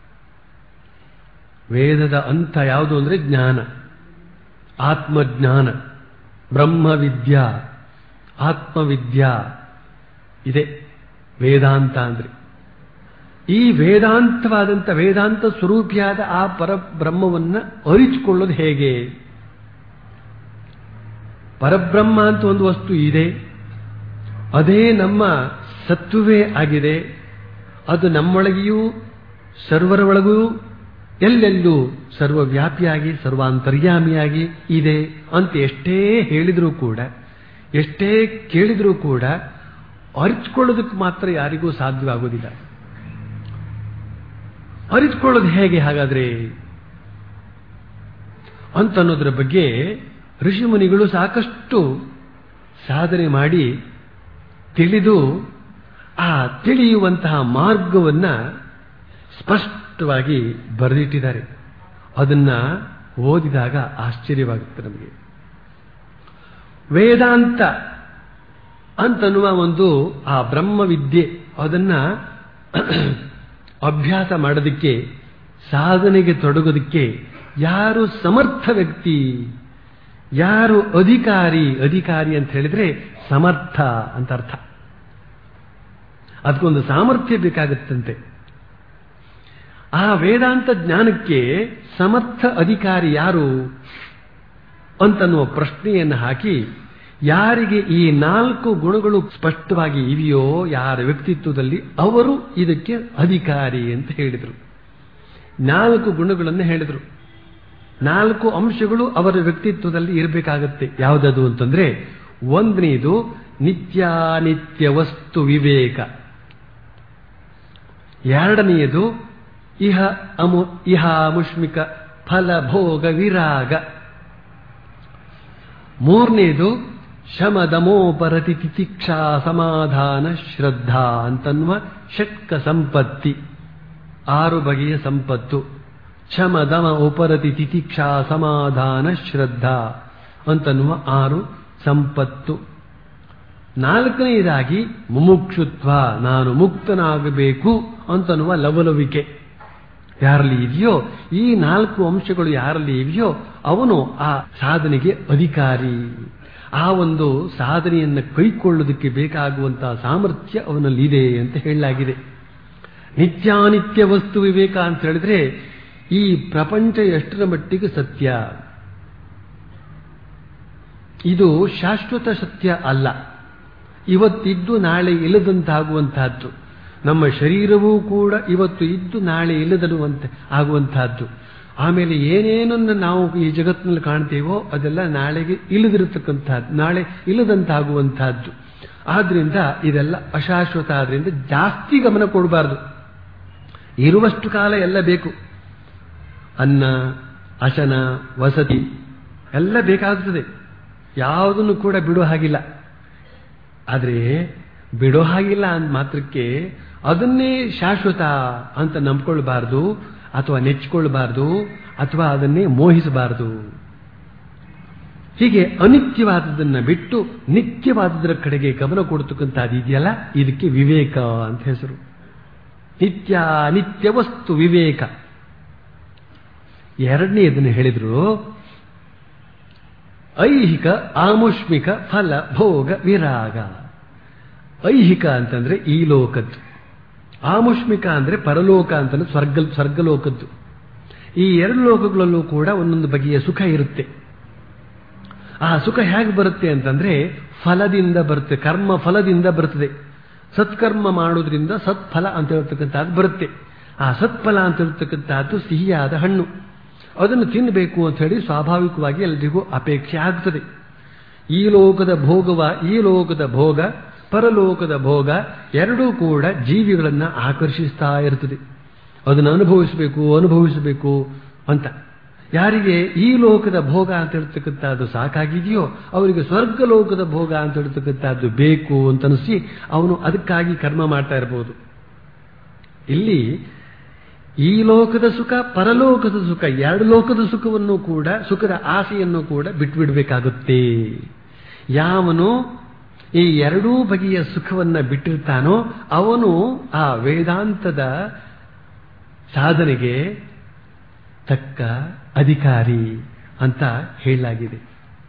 ವೇದದ ಅಂತ ಯಾವುದು ಅಂದ್ರೆ ಜ್ಞಾನ ಆತ್ಮಜ್ಞಾನ ಬ್ರಹ್ಮವಿದ್ಯಾ ಆತ್ಮವಿದ್ಯಾ ಇದೆ ವೇದಾಂತ ಅಂದ್ರೆ ಈ ವೇದಾಂತವಾದಂಥ ವೇದಾಂತ ಸ್ವರೂಪಿಯಾದ ಆ ಪರಬ್ರಹ್ಮವನ್ನ ಅರಿತುಕೊಳ್ಳೋದು ಹೇಗೆ ಪರಬ್ರಹ್ಮ ಅಂತ ಒಂದು ವಸ್ತು ಇದೆ ಅದೇ ನಮ್ಮ ಸತ್ವವೇ ಆಗಿದೆ ಅದು ನಮ್ಮೊಳಗೆಯೂ ಸರ್ವರ ಒಳಗೂ ಎಲ್ಲೆಲ್ಲೂ ಸರ್ವವ್ಯಾಪಿಯಾಗಿ ಸರ್ವಾಂತರ್ಯಾಮಿಯಾಗಿ ಇದೆ ಅಂತ ಎಷ್ಟೇ ಹೇಳಿದರೂ ಕೂಡ ಎಷ್ಟೇ ಕೇಳಿದರೂ ಕೂಡ ಅರಿತುಕೊಳ್ಳೋದಕ್ಕೆ ಮಾತ್ರ ಯಾರಿಗೂ ಸಾಧ್ಯವಾಗೋದಿಲ್ಲ ಅರಿತುಕೊಳ್ಳೋದು ಹೇಗೆ ಹಾಗಾದ್ರೆ ಅಂತನ್ನೋದ್ರ ಬಗ್ಗೆ ಋಷಿಮುನಿಗಳು ಸಾಕಷ್ಟು ಸಾಧನೆ ಮಾಡಿ ತಿಳಿದು ಆ ತಿಳಿಯುವಂತಹ ಮಾರ್ಗವನ್ನ ಸ್ಪಷ್ಟವಾಗಿ ಬರೆದಿಟ್ಟಿದ್ದಾರೆ ಅದನ್ನ ಓದಿದಾಗ ಆಶ್ಚರ್ಯವಾಗುತ್ತೆ ನಮಗೆ ವೇದಾಂತ ಅಂತನ್ನುವ ಒಂದು ಆ ಬ್ರಹ್ಮವಿದ್ಯೆ ಅದನ್ನ ಅಭ್ಯಾಸ ಮಾಡೋದಕ್ಕೆ ಸಾಧನೆಗೆ ತೊಡಗೋದಕ್ಕೆ ಯಾರು ಸಮರ್ಥ ವ್ಯಕ್ತಿ ಯಾರು ಅಧಿಕಾರಿ ಅಧಿಕಾರಿ ಅಂತ ಹೇಳಿದ್ರೆ ಸಮರ್ಥ ಅಂತ ಅರ್ಥ ಅದಕ್ಕೊಂದು ಸಾಮರ್ಥ್ಯ ಬೇಕಾಗುತ್ತಂತೆ ಆ ವೇದಾಂತ ಜ್ಞಾನಕ್ಕೆ ಸಮರ್ಥ ಅಧಿಕಾರಿ ಯಾರು ಅಂತನ್ನುವ ಪ್ರಶ್ನೆಯನ್ನು ಹಾಕಿ ಯಾರಿಗೆ ಈ ನಾಲ್ಕು ಗುಣಗಳು ಸ್ಪಷ್ಟವಾಗಿ ಇವೆಯೋ ಯಾರ ವ್ಯಕ್ತಿತ್ವದಲ್ಲಿ ಅವರು ಇದಕ್ಕೆ ಅಧಿಕಾರಿ ಅಂತ ಹೇಳಿದರು ನಾಲ್ಕು ಗುಣಗಳನ್ನು ಹೇಳಿದರು ನಾಲ್ಕು ಅಂಶಗಳು ಅವರ ವ್ಯಕ್ತಿತ್ವದಲ್ಲಿ ಇರಬೇಕಾಗತ್ತೆ ಯಾವುದದು ಅಂತಂದ್ರೆ ಒಂದನೇದು ನಿತ್ಯಾನಿತ್ಯ ವಸ್ತು ವಿವೇಕ ಎರಡನೆಯದು ಇಹ ಅಮು ಇಹಾಮುಷ್ಮಿಕ ಫಲ ಭೋಗ ವಿರಾಗ ಮೂರನೇದು ಶಮದಮೋಪರತಿ ತಿತಿಕ್ಷಾ ಸಮಾಧಾನ ಶ್ರದ್ಧಾ ಅಂತನ್ನುವ ಷಟ್ಕ ಸಂಪತ್ತಿ ಆರು ಬಗೆಯ ಸಂಪತ್ತು ಶಮದಮ ಉಪರತಿ ತಿತಿಕ್ಷಾ ಸಮಾಧಾನ ಶ್ರದ್ಧಾ ಅಂತನ್ನುವ ಆರು ಸಂಪತ್ತು ನಾಲ್ಕನೆಯದಾಗಿ ಮುಮುಕ್ಷುತ್ವ ನಾನು ಮುಕ್ತನಾಗಬೇಕು ಅಂತನ್ನುವ ಲವಲವಿಕೆ ಯಾರಲ್ಲಿ ಇದೆಯೋ ಈ ನಾಲ್ಕು ಅಂಶಗಳು ಯಾರಲ್ಲಿ ಇದೆಯೋ ಅವನು ಆ ಸಾಧನೆಗೆ ಅಧಿಕಾರಿ ಆ ಒಂದು ಸಾಧನೆಯನ್ನು ಕೈಕೊಳ್ಳೋದಕ್ಕೆ ಬೇಕಾಗುವಂತಹ ಸಾಮರ್ಥ್ಯ ಅವನಲ್ಲಿ ಇದೆ ಅಂತ ಹೇಳಲಾಗಿದೆ ನಿತ್ಯಾನಿತ್ಯ ವಸ್ತು ವಿವೇಕ ಅಂತ ಹೇಳಿದ್ರೆ ಈ ಪ್ರಪಂಚ ಎಷ್ಟರ ಮಟ್ಟಿಗೆ ಸತ್ಯ ಇದು ಶಾಶ್ವತ ಸತ್ಯ ಅಲ್ಲ ಇವತ್ತಿದ್ದು ನಾಳೆ ಇಲ್ಲದಂತಾಗುವಂತಹದ್ದು ನಮ್ಮ ಶರೀರವೂ ಕೂಡ ಇವತ್ತು ಇದ್ದು ನಾಳೆ ಇಲ್ಲದನ್ನುವಂತೆ ಆಗುವಂತಹದ್ದು ಆಮೇಲೆ ಏನೇನನ್ನು ನಾವು ಈ ಜಗತ್ತಿನಲ್ಲಿ ಕಾಣ್ತೇವೋ ಅದೆಲ್ಲ ನಾಳೆಗೆ ಇಲ್ಲದಿರತಕ್ಕಂತಹದ್ದು ನಾಳೆ ಇಲ್ಲದಂತಾಗುವಂತಹದ್ದು ಆದ್ರಿಂದ ಇದೆಲ್ಲ ಅಶಾಶ್ವತ ಆದ್ರಿಂದ ಜಾಸ್ತಿ ಗಮನ ಕೊಡಬಾರದು ಇರುವಷ್ಟು ಕಾಲ ಎಲ್ಲ ಬೇಕು ಅನ್ನ ಅಶನ ವಸತಿ ಎಲ್ಲ ಬೇಕಾಗುತ್ತದೆ ಯಾವುದನ್ನು ಕೂಡ ಬಿಡೋ ಹಾಗಿಲ್ಲ ಆದರೆ ಬಿಡೋ ಹಾಗಿಲ್ಲ ಅಂದ ಮಾತ್ರಕ್ಕೆ ಅದನ್ನೇ ಶಾಶ್ವತ ಅಂತ ನಂಬ್ಕೊಳ್ಬಾರ್ದು ಅಥವಾ ನೆಚ್ಕೊಳ್ಬಾರ್ದು ಅಥವಾ ಅದನ್ನೇ ಮೋಹಿಸಬಾರದು ಹೀಗೆ ಅನಿತ್ಯವಾದದನ್ನ ಬಿಟ್ಟು ನಿತ್ಯವಾದದರ ಕಡೆಗೆ ಗಮನ ಕೊಡ್ತಕ್ಕಂಥದ್ದು ಇದೆಯಲ್ಲ ಇದಕ್ಕೆ ವಿವೇಕ ಅಂತ ಹೆಸರು ನಿತ್ಯ ಅನಿತ್ಯ ವಸ್ತು ವಿವೇಕ ಎರಡನೇದನ್ನು ಹೇಳಿದ್ರು ಐಹಿಕ ಆಮುಷ್ಮಿಕ ಫಲ ಭೋಗ ವಿರಾಗ ಐಹಿಕ ಅಂತಂದ್ರೆ ಈ ಲೋಕದ್ದು ಆಮುಷ್ಮಿಕ ಅಂದ್ರೆ ಪರಲೋಕ ಅಂತಂದ್ರೆ ಸ್ವರ್ಗ ಸ್ವರ್ಗಲೋಕದ್ದು ಈ ಎರಡು ಲೋಕಗಳಲ್ಲೂ ಕೂಡ ಒಂದೊಂದು ಬಗೆಯ ಸುಖ ಇರುತ್ತೆ ಆ ಸುಖ ಹೇಗೆ ಬರುತ್ತೆ ಅಂತಂದ್ರೆ ಫಲದಿಂದ ಬರುತ್ತೆ ಕರ್ಮ ಫಲದಿಂದ ಬರುತ್ತದೆ ಸತ್ಕರ್ಮ ಮಾಡೋದ್ರಿಂದ ಸತ್ಫಲ ಅಂತ ಹೇಳ್ತಕ್ಕಂಥದ್ದು ಬರುತ್ತೆ ಆ ಸತ್ಫಲ ಅಂತ ಹೇಳ್ತಕ್ಕಂಥದ್ದು ಸಿಹಿಯಾದ ಹಣ್ಣು ಅದನ್ನು ತಿನ್ನಬೇಕು ಅಂತ ಹೇಳಿ ಸ್ವಾಭಾವಿಕವಾಗಿ ಎಲ್ರಿಗೂ ಅಪೇಕ್ಷೆ ಆಗ್ತದೆ ಈ ಲೋಕದ ಭೋಗವ ಈ ಲೋಕದ ಭೋಗ ಪರಲೋಕದ ಭೋಗ ಎರಡೂ ಕೂಡ ಜೀವಿಗಳನ್ನ ಆಕರ್ಷಿಸ್ತಾ ಇರ್ತದೆ ಅದನ್ನು ಅನುಭವಿಸಬೇಕು ಅನುಭವಿಸಬೇಕು ಅಂತ ಯಾರಿಗೆ ಈ ಲೋಕದ ಭೋಗ ಅಂತ ಹೇಳ್ತಕ್ಕಂಥದ್ದು ಸಾಕಾಗಿದೆಯೋ ಅವರಿಗೆ ಸ್ವರ್ಗ ಲೋಕದ ಭೋಗ ಅಂತ ಹೇಳ್ತಕ್ಕಂಥದ್ದು ಬೇಕು ಅಂತ ಅನಿಸಿ ಅವನು ಅದಕ್ಕಾಗಿ ಕರ್ಮ ಮಾಡ್ತಾ ಇರಬಹುದು ಇಲ್ಲಿ ಈ ಲೋಕದ ಸುಖ ಪರಲೋಕದ ಸುಖ ಎರಡು ಲೋಕದ ಸುಖವನ್ನು ಕೂಡ ಸುಖದ ಆಸೆಯನ್ನು ಕೂಡ ಬಿಟ್ಬಿಡ್ಬೇಕಾಗುತ್ತೆ ಯಾವನು ಈ ಎರಡೂ ಬಗೆಯ ಸುಖವನ್ನ ಬಿಟ್ಟಿರ್ತಾನೋ ಅವನು ಆ ವೇದಾಂತದ ಸಾಧನೆಗೆ ತಕ್ಕ ಅಧಿಕಾರಿ ಅಂತ ಹೇಳಲಾಗಿದೆ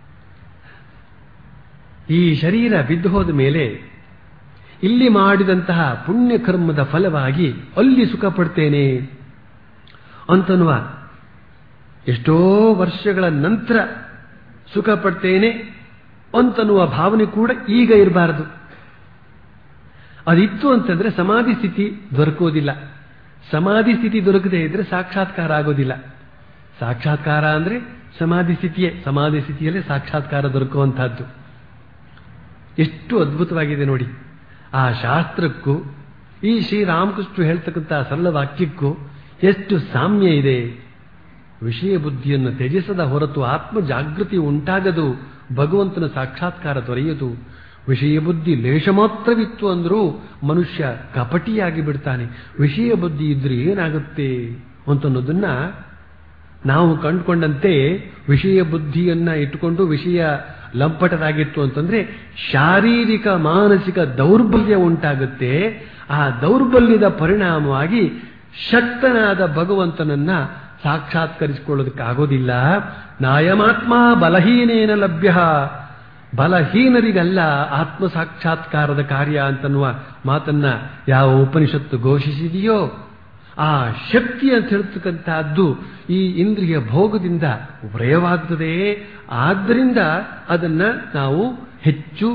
ಈ ಶರೀರ ಬಿದ್ದು ಹೋದ ಮೇಲೆ ಇಲ್ಲಿ ಮಾಡಿದಂತಹ ಪುಣ್ಯ ಕರ್ಮದ ಫಲವಾಗಿ ಅಲ್ಲಿ ಸುಖ ಪಡ್ತೇನೆ ಅಂತನ್ನುವ ಎಷ್ಟೋ ವರ್ಷಗಳ ನಂತರ ಸುಖ ಪಡ್ತೇನೆ ಅಂತನ್ನುವ ಭಾವನೆ ಕೂಡ ಈಗ ಇರಬಾರದು ಅದಿತ್ತು ಅಂತಂದ್ರೆ ಸಮಾಧಿ ಸ್ಥಿತಿ ದೊರಕೋದಿಲ್ಲ ಸಮಾಧಿ ಸ್ಥಿತಿ ದೊರಕದೇ ಇದ್ರೆ ಸಾಕ್ಷಾತ್ಕಾರ ಆಗೋದಿಲ್ಲ ಸಾಕ್ಷಾತ್ಕಾರ ಅಂದ್ರೆ ಸಮಾಧಿ ಸ್ಥಿತಿಯೇ ಸಮಾಧಿ ಸ್ಥಿತಿಯಲ್ಲೇ ಸಾಕ್ಷಾತ್ಕಾರ ದೊರಕುವಂತಹದ್ದು ಎಷ್ಟು ಅದ್ಭುತವಾಗಿದೆ ನೋಡಿ ಆ ಶಾಸ್ತ್ರಕ್ಕೂ ಈ ಶ್ರೀರಾಮಕೃಷ್ಣ ಹೇಳ್ತಕ್ಕಂಥ ಸರಳ ವಾಕ್ಯಕ್ಕೂ ಎಷ್ಟು ಸಾಮ್ಯ ಇದೆ ವಿಷಯ ಬುದ್ಧಿಯನ್ನು ತ್ಯಜಿಸದ ಹೊರತು ಆತ್ಮ ಜಾಗೃತಿ ಉಂಟಾಗದು ಭಗವಂತನ ಸಾಕ್ಷಾತ್ಕಾರ ದೊರೆಯದು ವಿಷಯ ಬುದ್ಧಿ ಲೇಷ ಮಾತ್ರವಿತ್ತು ಅಂದರೂ ಮನುಷ್ಯ ಕಪಟಿಯಾಗಿ ಬಿಡ್ತಾನೆ ವಿಷಯ ಬುದ್ಧಿ ಇದ್ರೆ ಏನಾಗುತ್ತೆ ಅಂತನ್ನೋದನ್ನ ನಾವು ಕಂಡುಕೊಂಡಂತೆ ವಿಷಯ ಬುದ್ಧಿಯನ್ನ ಇಟ್ಟುಕೊಂಡು ವಿಷಯ ಲಂಪಟರಾಗಿತ್ತು ಅಂತಂದ್ರೆ ಶಾರೀರಿಕ ಮಾನಸಿಕ ದೌರ್ಬಲ್ಯ ಉಂಟಾಗುತ್ತೆ ಆ ದೌರ್ಬಲ್ಯದ ಪರಿಣಾಮವಾಗಿ ಶಕ್ತನಾದ ಭಗವಂತನನ್ನ ಸಾಕ್ಷಾತ್ಕರಿಸಿಕೊಳ್ಳೋದಕ್ಕಾಗೋದಿಲ್ಲ ನಾಯಮಾತ್ಮ ಬಲಹೀನೇನ ಲಭ್ಯ ಬಲಹೀನರಿಗಲ್ಲ ಆತ್ಮ ಸಾಕ್ಷಾತ್ಕಾರದ ಕಾರ್ಯ ಅಂತನ್ನುವ ಮಾತನ್ನ ಯಾವ ಉಪನಿಷತ್ತು ಘೋಷಿಸಿದೆಯೋ ಆ ಶಕ್ತಿ ಅಂತ ಹೇಳ್ತಕ್ಕಂತಹದ್ದು ಈ ಇಂದ್ರಿಯ ಭೋಗದಿಂದ ವ್ರಯವಾಗ್ತದೆ ಆದ್ದರಿಂದ ಅದನ್ನ ನಾವು ಹೆಚ್ಚು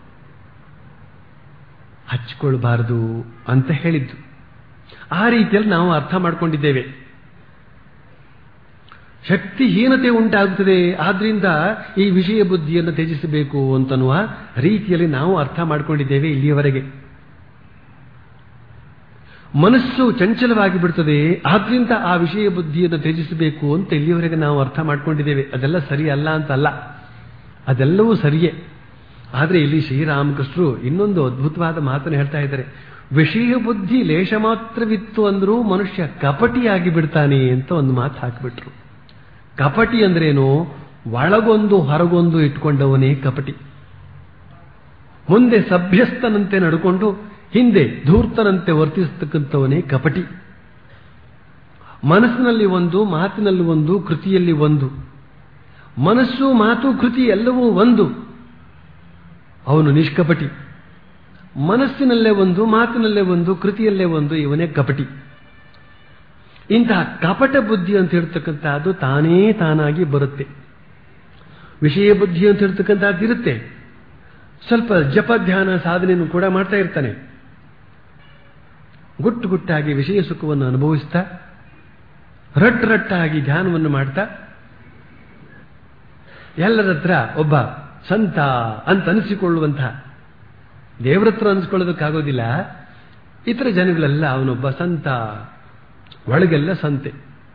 ಹಚ್ಕೊಳ್ಬಾರದು ಅಂತ ಹೇಳಿದ್ದು ಆ ರೀತಿಯಲ್ಲಿ ನಾವು ಅರ್ಥ ಮಾಡ್ಕೊಂಡಿದ್ದೇವೆ ಶಕ್ತಿಹೀನತೆ ಉಂಟಾಗುತ್ತದೆ ಆದ್ರಿಂದ ಈ ವಿಷಯ ಬುದ್ಧಿಯನ್ನು ತ್ಯಜಿಸಬೇಕು ಅಂತನ್ನುವ ರೀತಿಯಲ್ಲಿ ನಾವು ಅರ್ಥ ಮಾಡ್ಕೊಂಡಿದ್ದೇವೆ ಇಲ್ಲಿಯವರೆಗೆ ಮನಸ್ಸು ಚಂಚಲವಾಗಿ ಬಿಡ್ತದೆ ಆದ್ರಿಂದ ಆ ವಿಷಯ ಬುದ್ಧಿಯನ್ನು ತ್ಯಜಿಸಬೇಕು ಅಂತ ಇಲ್ಲಿಯವರೆಗೆ ನಾವು ಅರ್ಥ ಮಾಡ್ಕೊಂಡಿದ್ದೇವೆ ಅದೆಲ್ಲ ಸರಿ ಅಲ್ಲ ಅಂತ ಅಲ್ಲ ಅದೆಲ್ಲವೂ ಸರಿಯೇ ಆದರೆ ಇಲ್ಲಿ ಶ್ರೀರಾಮಕೃಷ್ಣರು ಇನ್ನೊಂದು ಅದ್ಭುತವಾದ ಮಾತನ್ನು ಹೇಳ್ತಾ ಇದ್ದಾರೆ ವಿಷಯ ಬುದ್ಧಿ ಲೇಷ ಮಾತ್ರವಿತ್ತು ಅಂದ್ರೂ ಮನುಷ್ಯ ಕಪಟಿಯಾಗಿ ಬಿಡ್ತಾನೆ ಅಂತ ಒಂದು ಮಾತು ಹಾಕಿಬಿಟ್ರು ಕಪಟಿ ಅಂದ್ರೇನು ಒಳಗೊಂದು ಹೊರಗೊಂದು ಇಟ್ಕೊಂಡವನೇ ಕಪಟಿ ಮುಂದೆ ಸಭ್ಯಸ್ಥನಂತೆ ನಡ್ಕೊಂಡು ಹಿಂದೆ ಧೂರ್ತನಂತೆ ವರ್ತಿಸತಕ್ಕಂಥವನೇ ಕಪಟಿ ಮನಸ್ಸಿನಲ್ಲಿ ಒಂದು ಮಾತಿನಲ್ಲಿ ಒಂದು ಕೃತಿಯಲ್ಲಿ ಒಂದು ಮನಸ್ಸು ಮಾತು ಕೃತಿ ಎಲ್ಲವೂ ಒಂದು ಅವನು ನಿಷ್ಕಪಟಿ ಮನಸ್ಸಿನಲ್ಲೇ ಒಂದು ಮಾತಿನಲ್ಲೇ ಒಂದು ಕೃತಿಯಲ್ಲೇ ಒಂದು ಇವನೇ ಕಪಟಿ ಇಂತಹ ಕಪಟ ಬುದ್ಧಿ ಅಂತ ಹೇಳ್ತಕ್ಕಂಥದ್ದು ತಾನೇ ತಾನಾಗಿ ಬರುತ್ತೆ ವಿಷಯ ಬುದ್ಧಿ ಅಂತ ಹೇಳ್ತಕ್ಕಂಥದ್ದು ಇರುತ್ತೆ ಸ್ವಲ್ಪ ಜಪ ಧ್ಯಾನ ಸಾಧನೆಯನ್ನು ಕೂಡ ಮಾಡ್ತಾ ಇರ್ತಾನೆ ಗುಟ್ಟು ಗುಟ್ಟಾಗಿ ವಿಷಯ ಸುಖವನ್ನು ಅನುಭವಿಸ್ತಾ ರಟ್ ರಟ್ಟಾಗಿ ಧ್ಯಾನವನ್ನು ಮಾಡ್ತಾ ಎಲ್ಲರ ಹತ್ರ ಒಬ್ಬ ಸಂತ ಅಂತ ಅನಿಸಿಕೊಳ್ಳುವಂತಹ ದೇವರ ಹತ್ರ ಅನಿಸ್ಕೊಳ್ಳೋದಕ್ಕಾಗೋದಿಲ್ಲ ಇತರ ಜನಗಳೆಲ್ಲ ಅವನೊಬ್ಬ ಸಂತ ಒಳಗೆಲ್ಲ ಸಂತೆ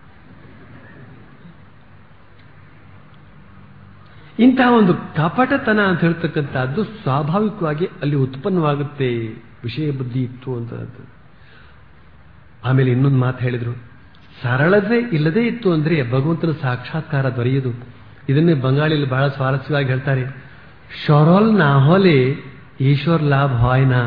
ಇಂತಹ ಒಂದು ಕಪಟತನ ಅಂತ ಹೇಳ್ತಕ್ಕಂಥದ್ದು ಸ್ವಾಭಾವಿಕವಾಗಿ ಅಲ್ಲಿ ಉತ್ಪನ್ನವಾಗುತ್ತೆ ವಿಷಯ ಬುದ್ಧಿ ಇತ್ತು ಅಂತ ಆಮೇಲೆ ಇನ್ನೊಂದು ಮಾತು ಹೇಳಿದ್ರು ಸರಳತೆ ಇಲ್ಲದೇ ಇತ್ತು ಅಂದ್ರೆ ಭಗವಂತನ ಸಾಕ್ಷಾತ್ಕಾರ ದೊರೆಯದು ಇದನ್ನೇ ಬಂಗಾಳಿಯಲ್ಲಿ ಬಹಳ ಸ್ವಾರಸ್ಯವಾಗಿ ಹೇಳ್ತಾರೆ ಶೊರೋಲ್ ನಾ ಹೋಲೆ ಈಶ್ವರ್ ಲಾಭ ಹಾಯ್ನಾ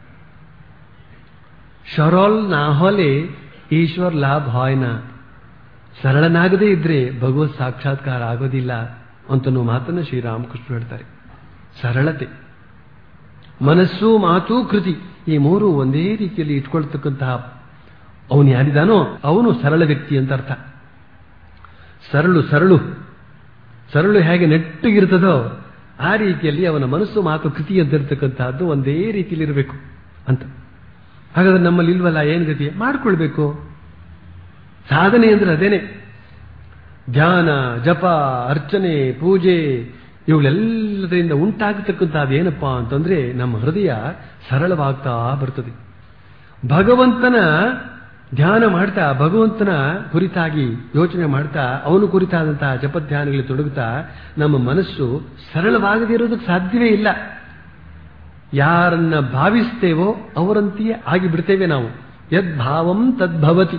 ಶರೋಲ್ ನಾ ಹೋಲೆ ಈಶ್ವರ್ ಲಾಭ ಹಾಯ್ನಾ ಸರಳನಾಗದೇ ಇದ್ರೆ ಭಗವತ್ ಸಾಕ್ಷಾತ್ಕಾರ ಆಗೋದಿಲ್ಲ ಅಂತನೋ ಮಾತನ್ನು ಶ್ರೀರಾಮಕೃಷ್ಣ ಹೇಳ್ತಾರೆ ಸರಳತೆ ಮನಸ್ಸು ಮಾತು ಕೃತಿ ಈ ಮೂರು ಒಂದೇ ರೀತಿಯಲ್ಲಿ ಇಟ್ಕೊಳ್ತಕ್ಕಂತಹ ಅವನು ಯಾರಿದಾನೋ ಅವನು ಸರಳ ವ್ಯಕ್ತಿ ಅಂತ ಅರ್ಥ ಸರಳು ಸರಳು ಸರಳು ಹೇಗೆ ನೆಟ್ಟಗಿರ್ತದೋ ಆ ರೀತಿಯಲ್ಲಿ ಅವನ ಮನಸ್ಸು ಮಾತು ಕೃತಿ ಅಂತಿರ್ತಕ್ಕಂತಹದ್ದು ಒಂದೇ ರೀತಿಯಲ್ಲಿ ಇರಬೇಕು ಅಂತ ಹಾಗಾದ್ರೆ ನಮ್ಮಲ್ಲಿ ಇಲ್ವಲ್ಲ ಏನು ಗತಿ ಮಾಡ್ಕೊಳ್ಬೇಕು ಸಾಧನೆ ಅಂದ್ರೆ ಅದೇನೆ ಧ್ಯಾನ ಜಪ ಅರ್ಚನೆ ಪೂಜೆ ಇವುಗಳೆಲ್ಲದರಿಂದ ಉಂಟಾಗತಕ್ಕಂಥದ್ದು ಏನಪ್ಪಾ ಅಂತಂದ್ರೆ ನಮ್ಮ ಹೃದಯ ಸರಳವಾಗ್ತಾ ಬರ್ತದೆ ಭಗವಂತನ ಧ್ಯಾನ ಮಾಡ್ತಾ ಭಗವಂತನ ಕುರಿತಾಗಿ ಯೋಚನೆ ಮಾಡ್ತಾ ಅವನು ಕುರಿತಾದಂತಹ ಜಪಧ್ಯಾನಗಳಲ್ಲಿ ತೊಡಗುತ್ತಾ ನಮ್ಮ ಮನಸ್ಸು ಸರಳವಾಗದೇ ಇರೋದಕ್ಕೆ ಸಾಧ್ಯವೇ ಇಲ್ಲ ಯಾರನ್ನ ಭಾವಿಸ್ತೇವೋ ಅವರಂತೆಯೇ ಆಗಿಬಿಡ್ತೇವೆ ನಾವು ಯದ್ಭಾವಂ ತದ್ಭವತಿ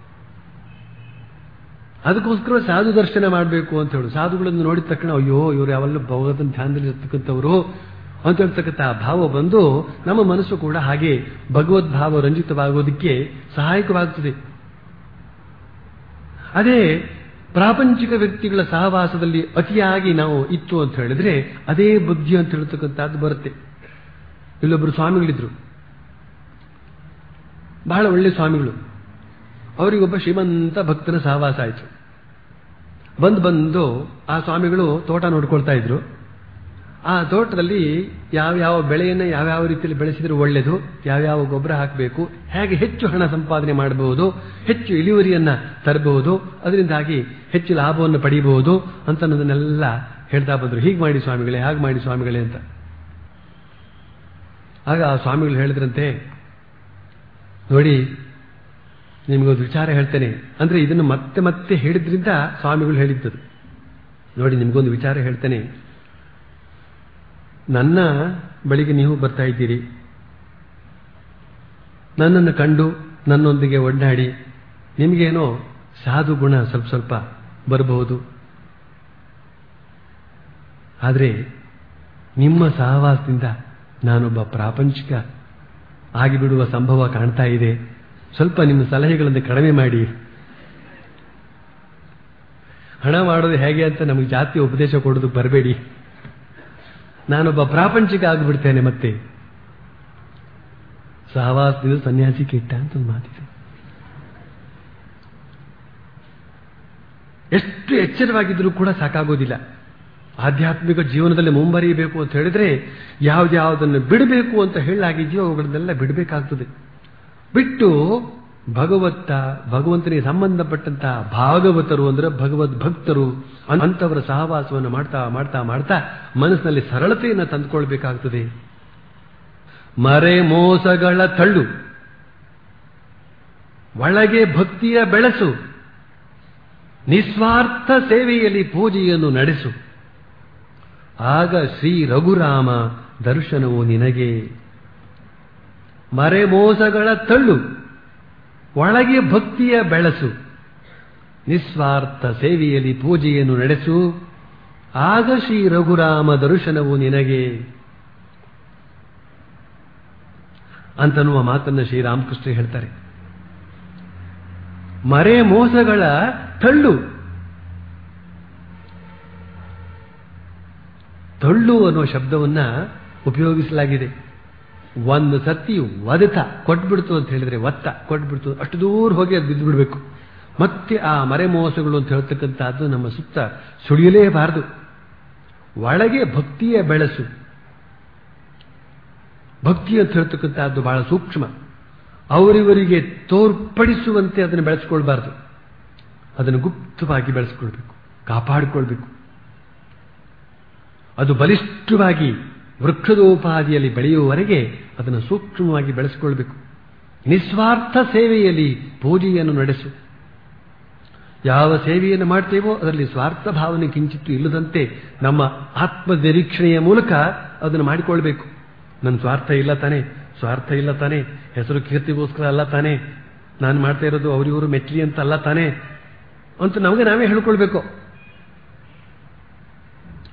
ಅದಕ್ಕೋಸ್ಕರ ಸಾಧು ದರ್ಶನ ಮಾಡಬೇಕು ಅಂತ ಹೇಳು ಸಾಧುಗಳನ್ನು ನೋಡಿದ ತಕ್ಷಣ ಅಯ್ಯೋ ಇವರು ಯಾವಲ್ಲ ಭಗವಂತನ ಧ್ಯಾನದಲ್ಲಿ ಇರ್ತಕ್ಕಂಥವರು ಅಂತ ಹೇಳ್ತಕ್ಕಂಥ ಭಾವ ಬಂದು ನಮ್ಮ ಮನಸ್ಸು ಕೂಡ ಹಾಗೆ ಭಗವದ್ಭಾವ ರಂಜಿತವಾಗೋದಕ್ಕೆ ಸಹಾಯಕವಾಗುತ್ತದೆ ಅದೇ ಪ್ರಾಪಂಚಿಕ ವ್ಯಕ್ತಿಗಳ ಸಹವಾಸದಲ್ಲಿ ಅತಿಯಾಗಿ ನಾವು ಇತ್ತು ಅಂತ ಹೇಳಿದ್ರೆ ಅದೇ ಬುದ್ಧಿ ಅಂತ ಹೇಳ್ತಕ್ಕಂಥದ್ದು ಬರುತ್ತೆ ಇಲ್ಲೊಬ್ಬರು ಸ್ವಾಮಿಗಳಿದ್ರು ಬಹಳ ಒಳ್ಳೆ ಸ್ವಾಮಿಗಳು ಅವರಿಗೊಬ್ಬ ಶ್ರೀಮಂತ ಭಕ್ತನ ಸಹವಾಸ ಆಯಿತು ಬಂದು ಬಂದು ಆ ಸ್ವಾಮಿಗಳು ತೋಟ ನೋಡ್ಕೊಳ್ತಾ ಇದ್ರು ಆ ತೋಟದಲ್ಲಿ ಯಾವ್ಯಾವ ಬೆಳೆಯನ್ನು ಯಾವ್ಯಾವ ರೀತಿಯಲ್ಲಿ ಬೆಳೆಸಿದ್ರೆ ಒಳ್ಳೆಯದು ಯಾವ್ಯಾವ ಗೊಬ್ಬರ ಹಾಕಬೇಕು ಹೇಗೆ ಹೆಚ್ಚು ಹಣ ಸಂಪಾದನೆ ಮಾಡಬಹುದು ಹೆಚ್ಚು ಇಳುವರಿಯನ್ನ ತರಬಹುದು ಅದರಿಂದಾಗಿ ಹೆಚ್ಚು ಲಾಭವನ್ನು ಪಡೆಯಬಹುದು ಅಂತ ಅನ್ನೋದನ್ನೆಲ್ಲ ಹೇಳ್ತಾ ಬಂದರು ಹೀಗೆ ಮಾಡಿ ಸ್ವಾಮಿಗಳೇ ಹಾಗೆ ಮಾಡಿ ಸ್ವಾಮಿಗಳೇ ಅಂತ ಆಗ ಆ ಸ್ವಾಮಿಗಳು ಹೇಳಿದ್ರಂತೆ ನೋಡಿ ನಿಮಗೊಂದು ವಿಚಾರ ಹೇಳ್ತೇನೆ ಅಂದ್ರೆ ಇದನ್ನು ಮತ್ತೆ ಮತ್ತೆ ಹೇಳಿದ್ರಿಂದ ಸ್ವಾಮಿಗಳು ಹೇಳಿದ್ದದು ನೋಡಿ ನಿಮಗೊಂದು ವಿಚಾರ ಹೇಳ್ತೇನೆ ನನ್ನ ಬಳಿಗೆ ನೀವು ಬರ್ತಾ ಇದ್ದೀರಿ ನನ್ನನ್ನು ಕಂಡು ನನ್ನೊಂದಿಗೆ ಒಡ್ಡಾಡಿ ನಿಮಗೇನೋ ಸಾಧು ಗುಣ ಸ್ವಲ್ಪ ಸ್ವಲ್ಪ ಬರಬಹುದು ಆದರೆ ನಿಮ್ಮ ಸಹವಾಸದಿಂದ ನಾನೊಬ್ಬ ಪ್ರಾಪಂಚಿಕ ಆಗಿಬಿಡುವ ಸಂಭವ ಕಾಣ್ತಾ ಇದೆ ಸ್ವಲ್ಪ ನಿಮ್ಮ ಸಲಹೆಗಳನ್ನು ಕಡಿಮೆ ಮಾಡಿ ಹಣ ಮಾಡೋದು ಹೇಗೆ ಅಂತ ನಮಗೆ ಜಾತಿ ಉಪದೇಶ ಕೊಡೋದು ಬರಬೇಡಿ ನಾನೊಬ್ಬ ಪ್ರಾಪಂಚಿಕ ಆಗಿಬಿಡ್ತೇನೆ ಮತ್ತೆ ಸಹವಾಸದಿಂದ ಸನ್ಯಾಸಿ ಕೆಟ್ಟ ಅಂತ ಒಂದು ಮಾತಿದೆ ಎಷ್ಟು ಎಚ್ಚರವಾಗಿದ್ರೂ ಕೂಡ ಸಾಕಾಗೋದಿಲ್ಲ ಆಧ್ಯಾತ್ಮಿಕ ಜೀವನದಲ್ಲಿ ಮುಂಬರಿಯಬೇಕು ಅಂತ ಹೇಳಿದ್ರೆ ಯಾವ್ದ್ಯಾವುದನ್ನು ಬಿಡಬೇಕು ಅಂತ ಹೇಳಲಾಗಿದೆಯೋ ಅವುಗಳನ್ನೆಲ್ಲ ಬಿಡಬೇಕಾಗ್ತದೆ ಬಿಟ್ಟು ಭಗವತ್ತ ಭಗವಂತನಿಗೆ ಸಂಬಂಧಪಟ್ಟಂತಹ ಭಾಗವತರು ಅಂದ್ರೆ ಭಗವದ್ ಭಕ್ತರು ಅಂತವರ ಸಹವಾಸವನ್ನು ಮಾಡ್ತಾ ಮಾಡ್ತಾ ಮಾಡ್ತಾ ಮನಸ್ಸಿನಲ್ಲಿ ಸರಳತೆಯನ್ನು ತಂದುಕೊಳ್ಬೇಕಾಗ್ತದೆ ಮರೆ ಮೋಸಗಳ ತಳ್ಳು ಒಳಗೆ ಭಕ್ತಿಯ ಬೆಳೆಸು ನಿಸ್ವಾರ್ಥ ಸೇವೆಯಲ್ಲಿ ಪೂಜೆಯನ್ನು ನಡೆಸು ಆಗ ಶ್ರೀ ರಘುರಾಮ ದರ್ಶನವು ನಿನಗೆ ಮರೆಮೋಸಗಳ ತಳ್ಳು ಒಳಗೆ ಭಕ್ತಿಯ ಬೆಳೆಸು ನಿಸ್ವಾರ್ಥ ಸೇವೆಯಲ್ಲಿ ಪೂಜೆಯನ್ನು ನಡೆಸು ಆಗ ಶ್ರೀ ರಘುರಾಮ ದರ್ಶನವು ನಿನಗೆ ಅಂತನ್ನುವ ಮಾತನ್ನು ಶ್ರೀರಾಮಕೃಷ್ಣ ಹೇಳ್ತಾರೆ ಮರೆ ಮೋಸಗಳ ತಳ್ಳು ತಳ್ಳು ಅನ್ನುವ ಶಬ್ದವನ್ನ ಉಪಯೋಗಿಸಲಾಗಿದೆ ಒಂದು ಸತಿ ಒದತ ಕೊಟ್ಬಿಡ್ತು ಅಂತ ಹೇಳಿದ್ರೆ ಒತ್ತ ಕೊಟ್ಬಿಡ್ತು ಅಷ್ಟು ದೂರ ಹೋಗಿ ಅದು ಬಿದ್ದು ಬಿಡಬೇಕು ಮತ್ತೆ ಆ ಮರೆ ಮೋಸಗಳು ಅಂತ ಹೇಳ್ತಕ್ಕಂಥದ್ದು ನಮ್ಮ ಸುತ್ತ ಸುಳಿಯಲೇಬಾರದು ಒಳಗೆ ಭಕ್ತಿಯ ಬೆಳೆಸು ಭಕ್ತಿ ಅಂತ ಹೇಳ್ತಕ್ಕಂಥದ್ದು ಬಹಳ ಸೂಕ್ಷ್ಮ ಅವರಿವರಿಗೆ ತೋರ್ಪಡಿಸುವಂತೆ ಅದನ್ನು ಬೆಳೆಸ್ಕೊಳ್ಬಾರ್ದು ಅದನ್ನು ಗುಪ್ತವಾಗಿ ಬೆಳೆಸ್ಕೊಳ್ಬೇಕು ಕಾಪಾಡಿಕೊಳ್ಬೇಕು ಅದು ಬಲಿಷ್ಠವಾಗಿ ವೃಕ್ಷದೋಪಾದಿಯಲ್ಲಿ ಬೆಳೆಯುವವರೆಗೆ ಅದನ್ನು ಸೂಕ್ಷ್ಮವಾಗಿ ಬೆಳೆಸಿಕೊಳ್ಬೇಕು ನಿಸ್ವಾರ್ಥ ಸೇವೆಯಲ್ಲಿ ಪೂಜೆಯನ್ನು ನಡೆಸು ಯಾವ ಸೇವೆಯನ್ನು ಮಾಡ್ತೇವೋ ಅದರಲ್ಲಿ ಸ್ವಾರ್ಥ ಭಾವನೆ ಕಿಂಚಿತ್ತು ಇಲ್ಲದಂತೆ ನಮ್ಮ ಆತ್ಮ ನಿರೀಕ್ಷಣೆಯ ಮೂಲಕ ಅದನ್ನು ಮಾಡಿಕೊಳ್ಬೇಕು ನನ್ನ ಸ್ವಾರ್ಥ ಇಲ್ಲ ತಾನೆ ಸ್ವಾರ್ಥ ಇಲ್ಲ ತಾನೆ ಹೆಸರು ಕೀರ್ತಿಗೋಸ್ಕರ ಅಲ್ಲ ತಾನೆ ನಾನು ಮಾಡ್ತಾ ಇರೋದು ಅವರಿವರು ಮೆಚ್ಚಲಿ ಅಂತ ಅಲ್ಲ ತಾನೆ ಅಂತ ನಮಗೆ ನಾವೇ ಹೇಳ್ಕೊಳ್ಬೇಕು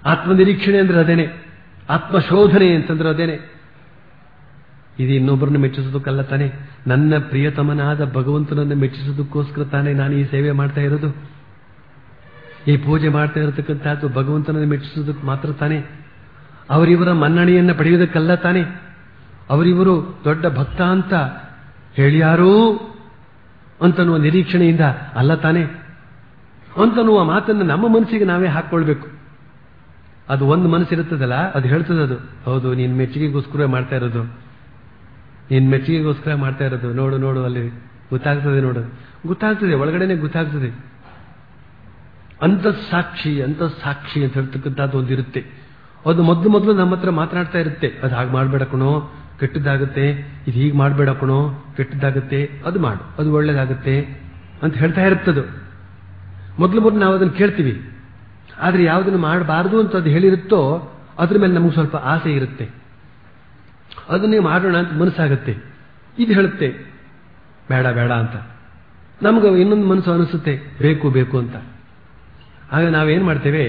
ಆತ್ಮನಿರೀಕ್ಷಣೆ ಅಂದ್ರೆ ಅದೇನೆ ಆತ್ಮಶೋಧನೆ ಅಂತಂದ್ರೆ ಅದೇನೆ ಇದು ಇನ್ನೊಬ್ಬರನ್ನು ಮೆಚ್ಚಿಸೋದಕ್ಕಲ್ಲ ತಾನೆ ನನ್ನ ಪ್ರಿಯತಮನಾದ ಭಗವಂತನನ್ನು ಮೆಚ್ಚಿಸೋದಕ್ಕೋಸ್ಕರ ತಾನೇ ನಾನು ಈ ಸೇವೆ ಮಾಡ್ತಾ ಇರೋದು ಈ ಪೂಜೆ ಮಾಡ್ತಾ ಇರತಕ್ಕಂಥದ್ದು ಭಗವಂತನನ್ನು ಮೆಚ್ಚಿಸೋದಕ್ಕೆ ಮಾತ್ರ ತಾನೆ ಅವರಿವರ ಮನ್ನಣೆಯನ್ನು ಪಡೆಯುವುದಕ್ಕಲ್ಲ ತಾನೆ ಅವರಿವರು ದೊಡ್ಡ ಭಕ್ತ ಅಂತ ಹೇಳ್ಯಾರೋ ಅಂತನ್ನುವ ನಿರೀಕ್ಷಣೆಯಿಂದ ಅಲ್ಲ ತಾನೆ ಅಂತನ್ನುವ ಮಾತನ್ನು ನಮ್ಮ ಮನಸ್ಸಿಗೆ ನಾವೇ ಹಾಕ್ಕೊಳ್ಬೇಕು ಅದು ಒಂದು ಮನಸ್ಸಿರುತ್ತದಲ್ಲ ಅದು ಹೇಳ್ತದೆ ಅದು ಹೌದು ನೀನ್ ಮೆಚ್ಚುಗೆಗೋಸ್ಕರ ಮಾಡ್ತಾ ಇರೋದು ನೀನ್ ಮೆಚ್ಚುಗೆಗೋಸ್ಕರ ಮಾಡ್ತಾ ಇರೋದು ನೋಡು ನೋಡು ಅಲ್ಲಿ ಗೊತ್ತಾಗ್ತದೆ ನೋಡು ಗೊತ್ತಾಗ್ತದೆ ಒಳಗಡೆನೆ ಗೊತ್ತಾಗ್ತದೆ ಅಂತ ಸಾಕ್ಷಿ ಅಂತ ಸಾಕ್ಷಿ ಅಂತ ಹೇಳ್ತಕ್ಕಂಥದ್ದು ಒಂದಿರುತ್ತೆ ಅದು ಮೊದಲು ಮೊದಲು ನಮ್ಮ ಹತ್ರ ಮಾತನಾಡ್ತಾ ಇರುತ್ತೆ ಅದು ಹಾಗೆ ಮಾಡ್ಬೇಡ ಕಣೋ ಕೆಟ್ಟದ್ದಾಗುತ್ತೆ ಇದು ಹೀಗೆ ಮಾಡಬೇಡ ಕಣೋ ಕೆಟ್ಟದ್ದಾಗುತ್ತೆ ಅದು ಮಾಡು ಅದು ಒಳ್ಳೇದಾಗುತ್ತೆ ಅಂತ ಹೇಳ್ತಾ ಇರುತ್ತದು ಮೊದಲು ಮೊದಲು ನಾವು ಅದನ್ನು ಕೇಳ್ತೀವಿ ಆದರೆ ಯಾವುದನ್ನು ಮಾಡಬಾರ್ದು ಅಂತ ಅದು ಹೇಳಿರುತ್ತೋ ಅದ್ರ ಮೇಲೆ ನಮಗೆ ಸ್ವಲ್ಪ ಆಸೆ ಇರುತ್ತೆ ಅದನ್ನೇ ಮಾಡೋಣ ಅಂತ ಮನಸ್ಸಾಗುತ್ತೆ ಇದು ಹೇಳುತ್ತೆ ಬೇಡ ಬೇಡ ಅಂತ ನಮ್ಗೆ ಇನ್ನೊಂದು ಮನಸ್ಸು ಅನಿಸುತ್ತೆ ಬೇಕು ಬೇಕು ಅಂತ ಆಗ ನಾವೇನ್ ಮಾಡ್ತೇವೆ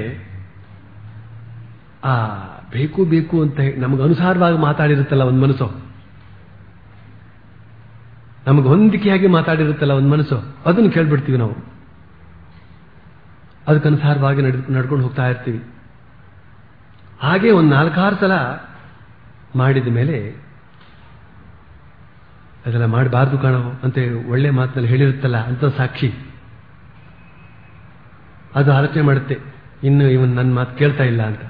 ಆ ಬೇಕು ಬೇಕು ಅಂತ ನಮಗೆ ಅನುಸಾರವಾಗಿ ಮಾತಾಡಿರುತ್ತಲ್ಲ ಒಂದು ಮನಸ್ಸು ನಮಗೆ ಹೊಂದಿಕೆಯಾಗಿ ಮಾತಾಡಿರುತ್ತಲ್ಲ ಒಂದು ಮನಸ್ಸು ಅದನ್ನು ಕೇಳ್ಬಿಡ್ತೀವಿ ನಾವು ಅದಕ್ಕನುಸಾರವಾಗಿ ನಡ್ ನಡ್ಕೊಂಡು ಹೋಗ್ತಾ ಇರ್ತೀವಿ ಹಾಗೆ ಒಂದು ನಾಲ್ಕಾರು ಸಲ ಮಾಡಿದ ಮೇಲೆ ಅದೆಲ್ಲ ಮಾಡಬಾರ್ದು ಕಾಣೋ ಅಂತ ಒಳ್ಳೆ ಮಾತಿನಲ್ಲಿ ಹೇಳಿರುತ್ತಲ್ಲ ಅಂತ ಸಾಕ್ಷಿ ಅದು ಆಲೋಚನೆ ಮಾಡುತ್ತೆ ಇನ್ನು ಇವನ್ ನನ್ನ ಮಾತು ಕೇಳ್ತಾ ಇಲ್ಲ ಅಂತ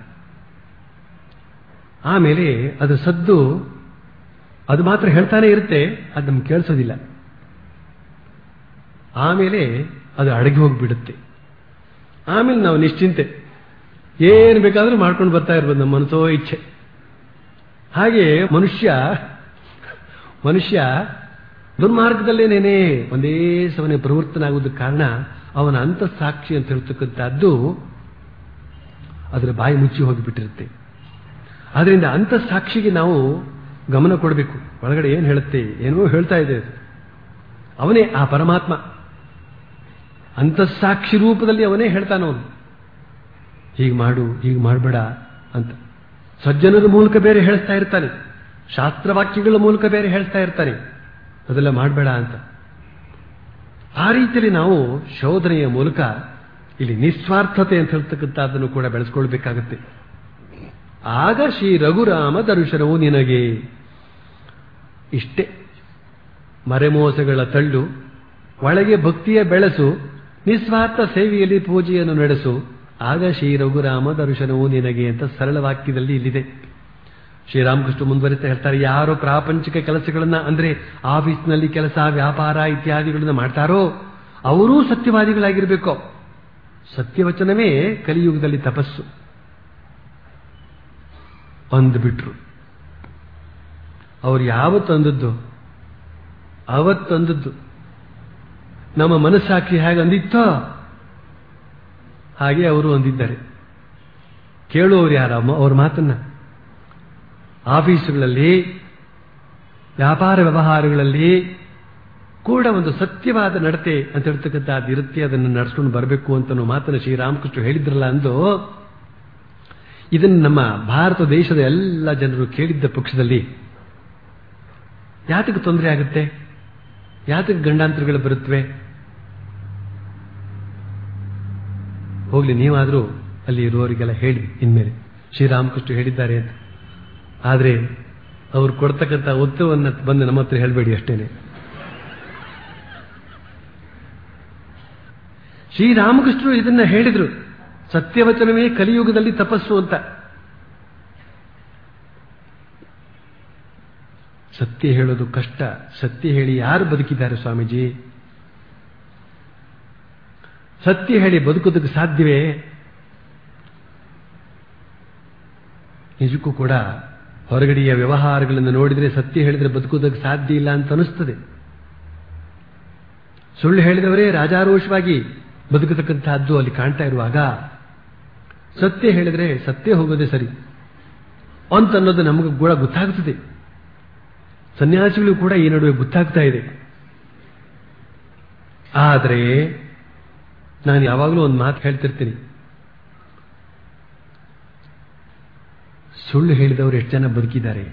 ಆಮೇಲೆ ಅದು ಸದ್ದು ಅದು ಮಾತ್ರ ಹೇಳ್ತಾನೆ ಇರುತ್ತೆ ಅದು ನಮ್ಗೆ ಕೇಳಿಸೋದಿಲ್ಲ ಆಮೇಲೆ ಅದು ಅಡಗಿ ಹೋಗಿಬಿಡುತ್ತೆ ಆಮೇಲೆ ನಾವು ನಿಶ್ಚಿಂತೆ ಏನು ಬೇಕಾದ್ರೂ ಮಾಡ್ಕೊಂಡು ಬರ್ತಾ ಇರ್ಬೋದು ನಮ್ಮ ಮನಸ್ಸೋ ಇಚ್ಛೆ ಹಾಗೆ ಮನುಷ್ಯ ಮನುಷ್ಯ ದುರ್ಮಾರ್ಗದಲ್ಲೇನೇನೆ ಒಂದೇ ಸಮನೆ ಪ್ರವೃತ್ತನಾಗುವುದಕ್ಕೆ ಕಾರಣ ಅವನ ಅಂತಃಸಾಕ್ಷಿ ಅಂತ ಹೇಳ್ತಕ್ಕಂಥದ್ದು ಅದರ ಬಾಯಿ ಮುಚ್ಚಿ ಹೋಗಿಬಿಟ್ಟಿರುತ್ತೆ ಆದ್ರಿಂದ ಅಂತಃಸಾಕ್ಷಿಗೆ ನಾವು ಗಮನ ಕೊಡಬೇಕು ಒಳಗಡೆ ಏನು ಹೇಳುತ್ತೆ ಏನೋ ಹೇಳ್ತಾ ಇದೆ ಅದು. ಅವನೇ ಆ ಪರಮಾತ್ಮ ಅಂತಃಸಾಕ್ಷಿ ರೂಪದಲ್ಲಿ ಅವನೇ ಹೇಳ್ತಾನವನು ಹೀಗೆ ಮಾಡು ಹೀಗೆ ಮಾಡಬೇಡ ಅಂತ ಸಜ್ಜನರ ಮೂಲಕ ಬೇರೆ ಹೇಳ್ತಾ ಇರ್ತಾನೆ ಶಾಸ್ತ್ರವಾಕ್ಯಗಳ ಮೂಲಕ ಬೇರೆ ಹೇಳ್ತಾ ಇರ್ತಾನೆ ಅದೆಲ್ಲ ಮಾಡಬೇಡ ಅಂತ ಆ ರೀತಿಯಲ್ಲಿ ನಾವು ಶೋಧನೆಯ ಮೂಲಕ ಇಲ್ಲಿ ನಿಸ್ವಾರ್ಥತೆ ಅಂತ ಹೇಳ್ತಕ್ಕಂಥದ್ದನ್ನು ಕೂಡ ಬೆಳೆಸ್ಕೊಳ್ಬೇಕಾಗತ್ತೆ ಆಗ ಶ್ರೀ ರಘುರಾಮ ದರ್ಶನವು ನಿನಗೆ ಇಷ್ಟೇ ಮರೆಮೋಸಗಳ ತಳ್ಳು ಒಳಗೆ ಭಕ್ತಿಯ ಬೆಳೆಸು ನಿಸ್ವಾರ್ಥ ಸೇವೆಯಲ್ಲಿ ಪೂಜೆಯನ್ನು ನಡೆಸು ಆಗ ಶ್ರೀ ರಘುರಾಮ ದರ್ಶನವು ನಿನಗೆ ಅಂತ ಸರಳ ವಾಕ್ಯದಲ್ಲಿ ಇಲ್ಲಿದೆ ಶ್ರೀರಾಮಕೃಷ್ಣ ಮುಂದುವರಿತಾ ಹೇಳ್ತಾರೆ ಯಾರು ಪ್ರಾಪಂಚಿಕ ಕೆಲಸಗಳನ್ನ ಅಂದ್ರೆ ಆಫೀಸ್ನಲ್ಲಿ ಕೆಲಸ ವ್ಯಾಪಾರ ಇತ್ಯಾದಿಗಳನ್ನ ಮಾಡ್ತಾರೋ ಅವರೂ ಸತ್ಯವಾದಿಗಳಾಗಿರ್ಬೇಕು ಸತ್ಯವಚನವೇ ಕಲಿಯುಗದಲ್ಲಿ ತಪಸ್ಸು ಅಂದ್ಬಿಟ್ರು ಅವ್ರು ಯಾವತ್ತು ಅಂದದ್ದು ಅವತ್ತಂದದ್ದು ನಮ್ಮ ಮನಸ್ಸಾಕ್ಷಿ ಹೇಗೆ ಅಂದಿತ್ತೋ ಹಾಗೆ ಅವರು ಅಂದಿದ್ದಾರೆ ಕೇಳುವವರು ಯಾರ ಅವ್ರ ಮಾತನ್ನ ಆಫೀಸುಗಳಲ್ಲಿ ವ್ಯಾಪಾರ ವ್ಯವಹಾರಗಳಲ್ಲಿ ಕೂಡ ಒಂದು ಸತ್ಯವಾದ ನಡತೆ ಅಂತ ಹೇಳ್ತಕ್ಕಂಥದ್ದು ಇರುತ್ತೆ ಅದನ್ನು ನಡೆಸ್ಕೊಂಡು ಬರಬೇಕು ಅಂತ ಮಾತನ್ನು ಶ್ರೀರಾಮಕೃಷ್ಣ ಹೇಳಿದ್ರಲ್ಲ ಅಂದು ಇದನ್ನು ನಮ್ಮ ಭಾರತ ದೇಶದ ಎಲ್ಲ ಜನರು ಕೇಳಿದ್ದ ಪಕ್ಷದಲ್ಲಿ ಯಾತಕ್ಕೆ ತೊಂದರೆ ಆಗುತ್ತೆ ಯಾತಕ್ಕೆ ಗಂಡಾಂತರಗಳು ಬರುತ್ತವೆ ಹೋಗ್ಲಿ ನೀವಾದರೂ ಅಲ್ಲಿ ಇರುವವರಿಗೆಲ್ಲ ಹೇಳಿ ಇನ್ಮೇಲೆ ಶ್ರೀರಾಮಕೃಷ್ಣ ಹೇಳಿದ್ದಾರೆ ಅಂತ ಆದರೆ ಅವ್ರು ಕೊಡ್ತಕ್ಕಂಥ ಉತ್ತರವನ್ನು ಬಂದು ನಮ್ಮ ಹತ್ರ ಹೇಳಬೇಡಿ ಅಷ್ಟೇನೆ ಶ್ರೀರಾಮಕೃಷ್ಣರು ಇದನ್ನ ಹೇಳಿದ್ರು ಸತ್ಯವಚನವೇ ಕಲಿಯುಗದಲ್ಲಿ ತಪಸ್ಸು ಅಂತ ಸತ್ಯ ಹೇಳೋದು ಕಷ್ಟ ಸತ್ಯ ಹೇಳಿ ಯಾರು ಬದುಕಿದ್ದಾರೆ ಸ್ವಾಮೀಜಿ ಸತ್ಯ ಹೇಳಿ ಬದುಕೋದಕ್ಕೆ ಸಾಧ್ಯವೇ ನಿಜಕ್ಕೂ ಕೂಡ ಹೊರಗಡೆಯ ವ್ಯವಹಾರಗಳನ್ನು ನೋಡಿದರೆ ಸತ್ಯ ಹೇಳಿದರೆ ಬದುಕೋದಕ್ಕೆ ಸಾಧ್ಯ ಇಲ್ಲ ಅಂತ ಅನಿಸ್ತದೆ ಸುಳ್ಳು ಹೇಳಿದವರೇ ರಾಜಾರೋಷವಾಗಿ ಬದುಕತಕ್ಕಂತಹದ್ದು ಅಲ್ಲಿ ಕಾಣ್ತಾ ಇರುವಾಗ ಸತ್ಯ ಹೇಳಿದರೆ ಸತ್ಯ ಹೋಗೋದೇ ಸರಿ ಅಂತ ಅನ್ನೋದು ನಮಗೆ ಕೂಡ ಗೊತ್ತಾಗ್ತದೆ ಸನ್ಯಾಸಿಗಳು ಕೂಡ ಈ ನಡುವೆ ಗೊತ್ತಾಗ್ತಾ ಇದೆ ಆದರೆ ನಾನು ಯಾವಾಗಲೂ ಒಂದು ಮಾತು ಹೇಳ್ತಿರ್ತೀನಿ ಸುಳ್ಳು ಹೇಳಿದವರು ಎಷ್ಟು ಜನ ಬದುಕಿದ್ದಾರೆ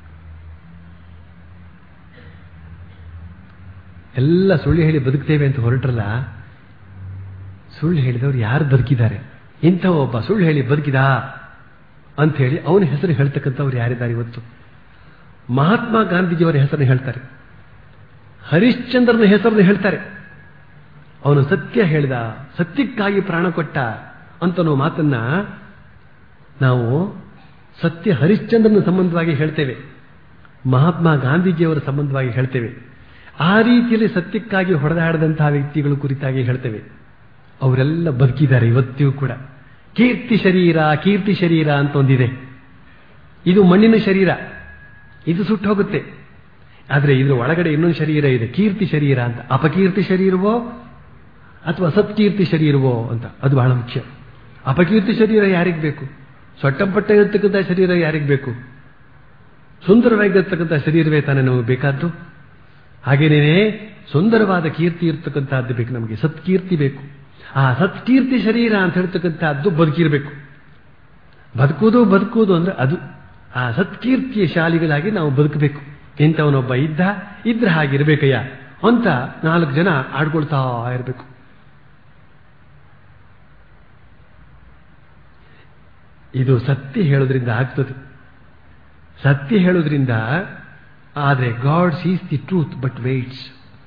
ಎಲ್ಲ ಸುಳ್ಳು ಹೇಳಿ ಬದುಕ್ತೇವೆ ಅಂತ ಹೊರಟ್ರಲ್ಲ ಸುಳ್ಳು ಹೇಳಿದವರು ಯಾರು ಬದುಕಿದ್ದಾರೆ ಇಂಥ ಒಬ್ಬ ಸುಳ್ಳು ಹೇಳಿ ಬದುಕಿದ ಅಂತ ಹೇಳಿ ಅವನ ಹೆಸರು ಹೇಳ್ತಕ್ಕಂಥವ್ರು ಯಾರಿದ್ದಾರೆ ಇವತ್ತು ಮಹಾತ್ಮ ಗಾಂಧೀಜಿಯವರ ಹೆಸರನ್ನು ಹೇಳ್ತಾರೆ ಹರಿಶ್ಚಂದ್ರನ ಹೆಸರನ್ನು ಹೇಳ್ತಾರೆ ಅವನು ಸತ್ಯ ಹೇಳಿದ ಸತ್ಯಕ್ಕಾಗಿ ಪ್ರಾಣ ಕೊಟ್ಟ ಅಂತನೋ ಮಾತನ್ನ ನಾವು ಸತ್ಯ ಹರಿಶ್ಚಂದ್ರನ ಸಂಬಂಧವಾಗಿ ಹೇಳ್ತೇವೆ ಮಹಾತ್ಮ ಗಾಂಧೀಜಿಯವರ ಸಂಬಂಧವಾಗಿ ಹೇಳ್ತೇವೆ ಆ ರೀತಿಯಲ್ಲಿ ಸತ್ಯಕ್ಕಾಗಿ ಹೊಡೆದಾಡದಂತಹ ವ್ಯಕ್ತಿಗಳು ಕುರಿತಾಗಿ ಹೇಳ್ತೇವೆ ಅವರೆಲ್ಲ ಬದುಕಿದ್ದಾರೆ ಇವತ್ತಿಗೂ ಕೂಡ ಕೀರ್ತಿ ಶರೀರ ಕೀರ್ತಿ ಶರೀರ ಅಂತ ಒಂದಿದೆ ಇದು ಮಣ್ಣಿನ ಶರೀರ ಇದು ಸುಟ್ಟು ಹೋಗುತ್ತೆ ಆದರೆ ಇದ್ರ ಒಳಗಡೆ ಇನ್ನೊಂದು ಶರೀರ ಇದೆ ಕೀರ್ತಿ ಶರೀರ ಅಂತ ಅಪಕೀರ್ತಿ ಶರೀರವೋ ಅಥವಾ ಸತ್ಕೀರ್ತಿ ಶರೀರವೋ ಅಂತ ಅದು ಬಹಳ ಮುಖ್ಯ ಅಪಕೀರ್ತಿ ಶರೀರ ಯಾರಿಗೆ ಬೇಕು ಸೊಟ್ಟಪಟ್ಟ ಇರತಕ್ಕಂಥ ಶರೀರ ಯಾರಿಗೆ ಬೇಕು ಸುಂದರವಾಗಿರ್ತಕ್ಕಂಥ ಶರೀರವೇ ತಾನೇ ನಮಗೆ ಬೇಕಾದ್ದು ಹಾಗೇನೇ ಸುಂದರವಾದ ಕೀರ್ತಿ ಇರ್ತಕ್ಕಂಥದ್ದು ಬೇಕು ನಮಗೆ ಸತ್ಕೀರ್ತಿ ಬೇಕು ಆ ಸತ್ಕೀರ್ತಿ ಶರೀರ ಅಂತ ಹೇಳ್ತಕ್ಕಂಥದ್ದು ಬದುಕಿರಬೇಕು ಬದುಕುವುದು ಬದುಕುವುದು ಅಂದ್ರೆ ಅದು ಆ ಸತ್ಕೀರ್ತಿಯ ಶಾಲಿಗಳಾಗಿ ನಾವು ಬದುಕಬೇಕು ಇಂಥವನೊಬ್ಬ ಇದ್ದ ಇದ್ರೆ ಹಾಗಿರ್ಬೇಕಯ್ಯ ಅಂತ ನಾಲ್ಕು ಜನ ಆಡ್ಕೊಳ್ತಾ ಇರಬೇಕು ಇದು ಸತ್ಯ ಹೇಳೋದ್ರಿಂದ ಆಗ್ತದೆ ಸತ್ಯ ಹೇಳೋದ್ರಿಂದ ಆದರೆ God sees the truth but waits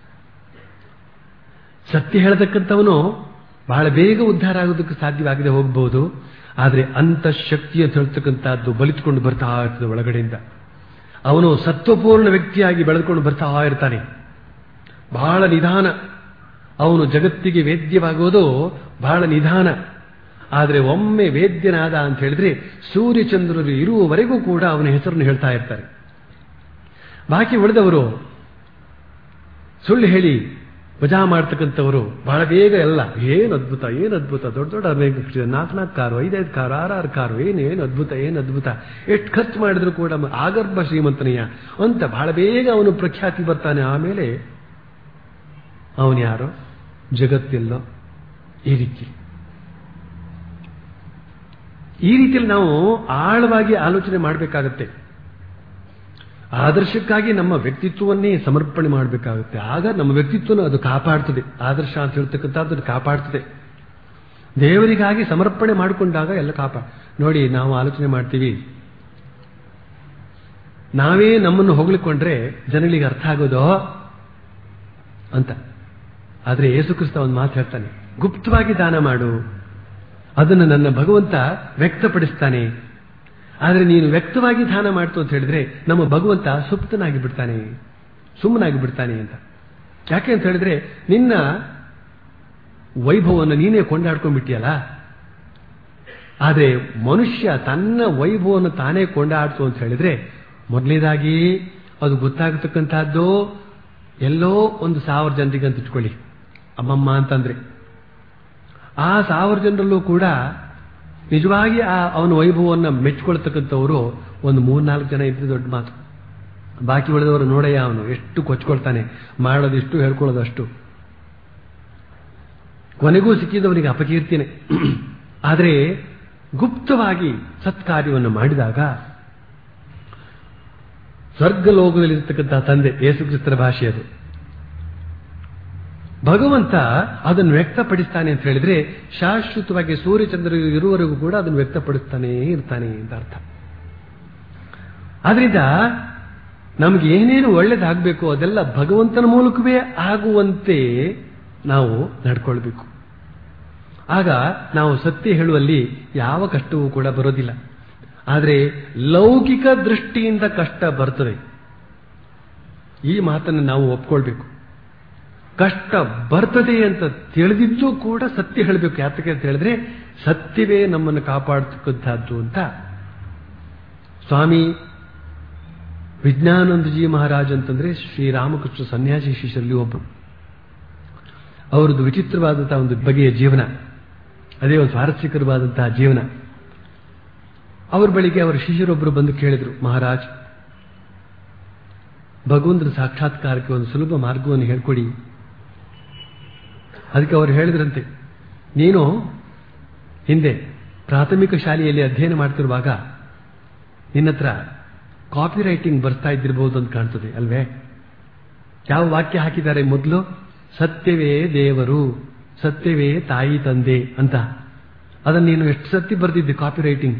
ಸತ್ಯ ಹೇಳತಕ್ಕಂಥವನು ಬಹಳ ಬೇಗ ಉದ್ಧಾರ ಆಗೋದಕ್ಕೆ ಸಾಧ್ಯವಾಗದೆ ಹೋಗಬಹುದು ಆದರೆ ಅಂತಃಶಕ್ತಿ ಅಂತ ಹೇಳ್ತಕ್ಕಂಥದ್ದು ಬಲಿತುಕೊಂಡು ಬರ್ತಾ ಇರ್ತದೆ ಒಳಗಡೆಯಿಂದ ಅವನು ಸತ್ವಪೂರ್ಣ ವ್ಯಕ್ತಿಯಾಗಿ ಬೆಳೆದುಕೊಂಡು ಬರ್ತಾ ಇರ್ತಾನೆ ಬಹಳ ನಿಧಾನ ಅವನು ಜಗತ್ತಿಗೆ ವೇದ್ಯವಾಗೋದು ಬಹಳ ನಿಧಾನ ಆದರೆ ಒಮ್ಮೆ ವೇದ್ಯನಾದ ಅಂತ ಹೇಳಿದ್ರೆ ಸೂರ್ಯಚಂದ್ರರು ಇರುವವರೆಗೂ ಕೂಡ ಅವನ ಹೆಸರನ್ನು ಹೇಳ್ತಾ ಇರ್ತಾರೆ ಬಾಕಿ ಉಳಿದವರು ಸುಳ್ಳು ಹೇಳಿ ವಜಾ ಮಾಡ್ತಕ್ಕಂಥವರು ಬಹಳ ಬೇಗ ಎಲ್ಲ ಏನು ಅದ್ಭುತ ಏನು ಅದ್ಭುತ ದೊಡ್ಡ ದೊಡ್ಡ ಅನೇಕ ನಾಲ್ಕು ನಾಲ್ಕು ಕಾರು ಐದೈದು ಕಾರು ಆರಾರು ಕಾರು ಏನು ಏನು ಅದ್ಭುತ ಏನು ಅದ್ಭುತ ಎಷ್ಟು ಖರ್ಚು ಮಾಡಿದ್ರು ಕೂಡ ಆಗರ್ಭ ಶ್ರೀಮಂತನಯ್ಯ ಅಂತ ಬಹಳ ಬೇಗ ಅವನು ಪ್ರಖ್ಯಾತಿ ಬರ್ತಾನೆ ಆಮೇಲೆ ಅವನು ಯಾರೋ ಜಗತ್ತೆಲ್ಲೋ ಈ ರೀತಿ ಈ ರೀತಿಯಲ್ಲಿ ನಾವು ಆಳವಾಗಿ ಆಲೋಚನೆ ಮಾಡಬೇಕಾಗತ್ತೆ ಆದರ್ಶಕ್ಕಾಗಿ ನಮ್ಮ ವ್ಯಕ್ತಿತ್ವವನ್ನೇ ಸಮರ್ಪಣೆ ಮಾಡಬೇಕಾಗುತ್ತೆ ಆಗ ನಮ್ಮ ವ್ಯಕ್ತಿತ್ವನ ಅದು ಕಾಪಾಡ್ತದೆ ಆದರ್ಶ ಅಂತ ಹೇಳ್ತಕ್ಕಂಥದ್ದು ಅದು ಕಾಪಾಡ್ತದೆ ದೇವರಿಗಾಗಿ ಸಮರ್ಪಣೆ ಮಾಡಿಕೊಂಡಾಗ ಎಲ್ಲ ಕಾಪಾ ನೋಡಿ ನಾವು ಆಲೋಚನೆ ಮಾಡ್ತೀವಿ ನಾವೇ ನಮ್ಮನ್ನು ಹೊಗಳಿಕೊಂಡ್ರೆ ಜನಗಳಿಗೆ ಅರ್ಥ ಆಗೋದೋ ಅಂತ ಆದರೆ ಯೇಸುಕ್ರಿಸ್ತ ಒಂದು ಮಾತು ಹೇಳ್ತಾನೆ ಗುಪ್ತವಾಗಿ ದಾನ ಮಾಡು ಅದನ್ನು ನನ್ನ ಭಗವಂತ ವ್ಯಕ್ತಪಡಿಸ್ತಾನೆ ಆದರೆ ನೀನು ವ್ಯಕ್ತವಾಗಿ ದಾನ ಮಾಡ್ತು ಅಂತ ಹೇಳಿದ್ರೆ ನಮ್ಮ ಭಗವಂತ ಸುಪ್ತನಾಗಿ ಬಿಡ್ತಾನೆ ಸುಮ್ಮನಾಗಿ ಬಿಡ್ತಾನೆ ಅಂತ ಯಾಕೆ ಅಂತ ಹೇಳಿದ್ರೆ ನಿನ್ನ ವೈಭವವನ್ನು ನೀನೇ ಕೊಂಡಾಡ್ಕೊಂಡ್ಬಿಟ್ಟಿಯಲ್ಲ ಆದರೆ ಮನುಷ್ಯ ತನ್ನ ವೈಭವವನ್ನು ತಾನೇ ಕೊಂಡಾಡ್ತು ಅಂತ ಹೇಳಿದ್ರೆ ಮೊದಲನೇದಾಗಿ ಅದು ಗೊತ್ತಾಗತಕ್ಕಂಥದ್ದು ಎಲ್ಲೋ ಒಂದು ಸಾವಿರ ಜನರಿಗೆ ಅಂತ ಇಟ್ಕೊಳ್ಳಿ ಅಮ್ಮಮ್ಮ ಅಂತಂದ್ರೆ ಆ ಸಾವಿರ ಜನರಲ್ಲೂ ಕೂಡ ನಿಜವಾಗಿ ಆ ಅವನ ವೈಭವವನ್ನು ಮೆಚ್ಕೊಳ್ತಕ್ಕಂಥವರು ಒಂದು ಮೂರ್ನಾಲ್ಕು ಜನ ಇದ್ರೆ ದೊಡ್ಡ ಮಾತು ಬಾಕಿ ಉಳಿದವರು ನೋಡಯ್ಯ ಅವನು ಎಷ್ಟು ಕೊಚ್ಕೊಳ್ತಾನೆ ಮಾಡೋದಿಷ್ಟು ಹೇಳ್ಕೊಳ್ಳೋದಷ್ಟು ಕೊನೆಗೂ ಸಿಕ್ಕಿದವನಿಗೆ ಅಪಕೀರ್ತಿನೇ ಆದರೆ ಗುಪ್ತವಾಗಿ ಸತ್ಕಾರ್ಯವನ್ನು ಮಾಡಿದಾಗ ಸ್ವರ್ಗಲೋಕದಲ್ಲಿರ್ತಕ್ಕಂತಹ ತಂದೆ ಯೇಸುಕ್ರಿಸ್ತರ ಭಾಷೆ ಅದು ಭಗವಂತ ಅದನ್ನು ವ್ಯಕ್ತಪಡಿಸ್ತಾನೆ ಅಂತ ಹೇಳಿದ್ರೆ ಶಾಶ್ವತವಾಗಿ ಸೂರ್ಯಚಂದ್ರ ಇರುವವರೆಗೂ ಕೂಡ ಅದನ್ನು ವ್ಯಕ್ತಪಡಿಸ್ತಾನೇ ಇರ್ತಾನೆ ಅಂತ ಅರ್ಥ ಆದ್ರಿಂದ ನಮ್ಗೆ ಏನೇನು ಒಳ್ಳೇದಾಗಬೇಕು ಅದೆಲ್ಲ ಭಗವಂತನ ಮೂಲಕವೇ ಆಗುವಂತೆ ನಾವು ನಡ್ಕೊಳ್ಬೇಕು ಆಗ ನಾವು ಸತ್ಯ ಹೇಳುವಲ್ಲಿ ಯಾವ ಕಷ್ಟವೂ ಕೂಡ ಬರೋದಿಲ್ಲ ಆದರೆ ಲೌಕಿಕ ದೃಷ್ಟಿಯಿಂದ ಕಷ್ಟ ಬರ್ತದೆ ಈ ಮಾತನ್ನು ನಾವು ಒಪ್ಕೊಳ್ಬೇಕು ಕಷ್ಟ ಬರ್ತದೆ ಅಂತ ತಿಳಿದಿದ್ದು ಕೂಡ ಸತ್ಯ ಹೇಳಬೇಕು ಯಾತಕ್ಕೆ ಅಂತ ಹೇಳಿದ್ರೆ ಸತ್ಯವೇ ನಮ್ಮನ್ನು ಕಾಪಾಡ್ತಕ್ಕಂಥದ್ದು ಅಂತ ಸ್ವಾಮಿ ವಿಜ್ಞಾನಂದಜಿ ಮಹಾರಾಜ್ ಅಂತಂದ್ರೆ ಶ್ರೀರಾಮಕೃಷ್ಣ ಸನ್ಯಾಸಿ ಶಿಷ್ಯರಲ್ಲಿ ಒಬ್ಬರು ಅವರದ್ದು ವಿಚಿತ್ರವಾದಂತಹ ಒಂದು ಬಗೆಯ ಜೀವನ ಅದೇ ಒಂದು ಸ್ವಾರಸ್ಯಕರವಾದಂತಹ ಜೀವನ ಅವ್ರ ಬಳಿಗೆ ಅವರ ಶಿಷ್ಯರೊಬ್ಬರು ಬಂದು ಕೇಳಿದರು ಮಹಾರಾಜ್ ಭಗವಂತನ ಸಾಕ್ಷಾತ್ಕಾರಕ್ಕೆ ಒಂದು ಸುಲಭ ಮಾರ್ಗವನ್ನು ಹೇಳ್ಕೊಡಿ ಅದಕ್ಕೆ ಅವರು ಹೇಳಿದ್ರಂತೆ ನೀನು ಹಿಂದೆ ಪ್ರಾಥಮಿಕ ಶಾಲೆಯಲ್ಲಿ ಅಧ್ಯಯನ ಮಾಡ್ತಿರುವಾಗ ನಿನ್ನ ಹತ್ರ ಕಾಪಿ ರೈಟಿಂಗ್ ಬರ್ತಾ ಇದ್ದಿರಬಹುದು ಅಂತ ಕಾಣ್ತದೆ ಅಲ್ವೇ ಯಾವ ವಾಕ್ಯ ಹಾಕಿದ್ದಾರೆ ಮೊದಲು ಸತ್ಯವೇ ದೇವರು ಸತ್ಯವೇ ತಾಯಿ ತಂದೆ ಅಂತ ಅದನ್ನು ನೀನು ಎಷ್ಟು ಸತಿ ಬರೆದಿದ್ದೆ ಕಾಪಿ ರೈಟಿಂಗ್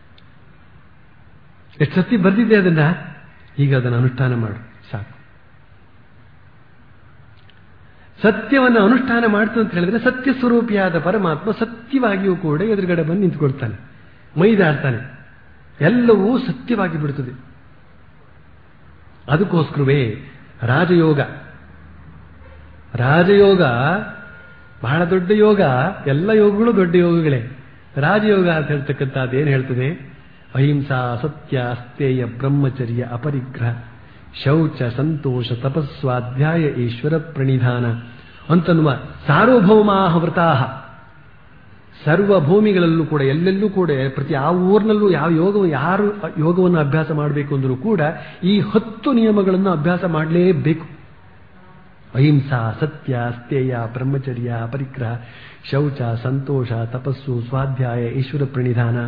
ಎಷ್ಟು ಸತಿ ಬರೆದಿದ್ದೆ ಅದನ್ನ ಈಗ ಅದನ್ನು ಅನುಷ್ಠಾನ ಮಾಡು ಸಾಕು ಸತ್ಯವನ್ನು ಅನುಷ್ಠಾನ ಮಾಡ್ತು ಅಂತ ಹೇಳಿದ್ರೆ ಸತ್ಯ ಸ್ವರೂಪಿಯಾದ ಪರಮಾತ್ಮ ಸತ್ಯವಾಗಿಯೂ ಕೂಡ ಎದುರುಗಡೆ ಬಂದು ನಿಂತ್ಕೊಳ್ತಾನೆ ಮೈದಾಡ್ತಾನೆ ಎಲ್ಲವೂ ಸತ್ಯವಾಗಿ ಬಿಡುತ್ತದೆ ಅದಕ್ಕೋಸ್ಕರವೇ ರಾಜಯೋಗ ರಾಜಯೋಗ ಬಹಳ ದೊಡ್ಡ ಯೋಗ ಎಲ್ಲ ಯೋಗಗಳು ದೊಡ್ಡ ಯೋಗಗಳೇ ರಾಜಯೋಗ ಅಂತ ಹೇಳ್ತಕ್ಕಂಥದ್ದು ಏನು ಹೇಳ್ತದೆ ಅಹಿಂಸಾ ಸತ್ಯ ಅಸ್ತೇಯ ಬ್ರಹ್ಮಚರ್ಯ ಅಪರಿಗ್ರಹ ಶೌಚ ಸಂತೋಷ ತಪಸ್ವಾಧ್ಯಾಯ ಈಶ್ವರ ಪ್ರಣಿಧಾನ ಅಂತನ್ನುವ ಸಾರ್ವಭೌಮಾಹ ವ್ರತಾಹ ಸರ್ವ ಭೂಮಿಗಳಲ್ಲೂ ಕೂಡ ಎಲ್ಲೆಲ್ಲೂ ಕೂಡ ಪ್ರತಿ ಆ ಊರಿನಲ್ಲೂ ಯಾವ ಯೋಗ ಯಾರು ಯೋಗವನ್ನು ಅಭ್ಯಾಸ ಮಾಡಬೇಕು ಅಂದರೂ ಕೂಡ ಈ ಹತ್ತು ನಿಯಮಗಳನ್ನು ಅಭ್ಯಾಸ ಮಾಡಲೇಬೇಕು ಅಹಿಂಸಾ ಸತ್ಯ ಅಸ್ತೇಯ ಬ್ರಹ್ಮಚರ್ಯ ಪರಿಗ್ರಹ ಶೌಚ ಸಂತೋಷ ತಪಸ್ಸು ಸ್ವಾಧ್ಯಾಯ ಈಶ್ವರ ಪ್ರಣಿಧಾನ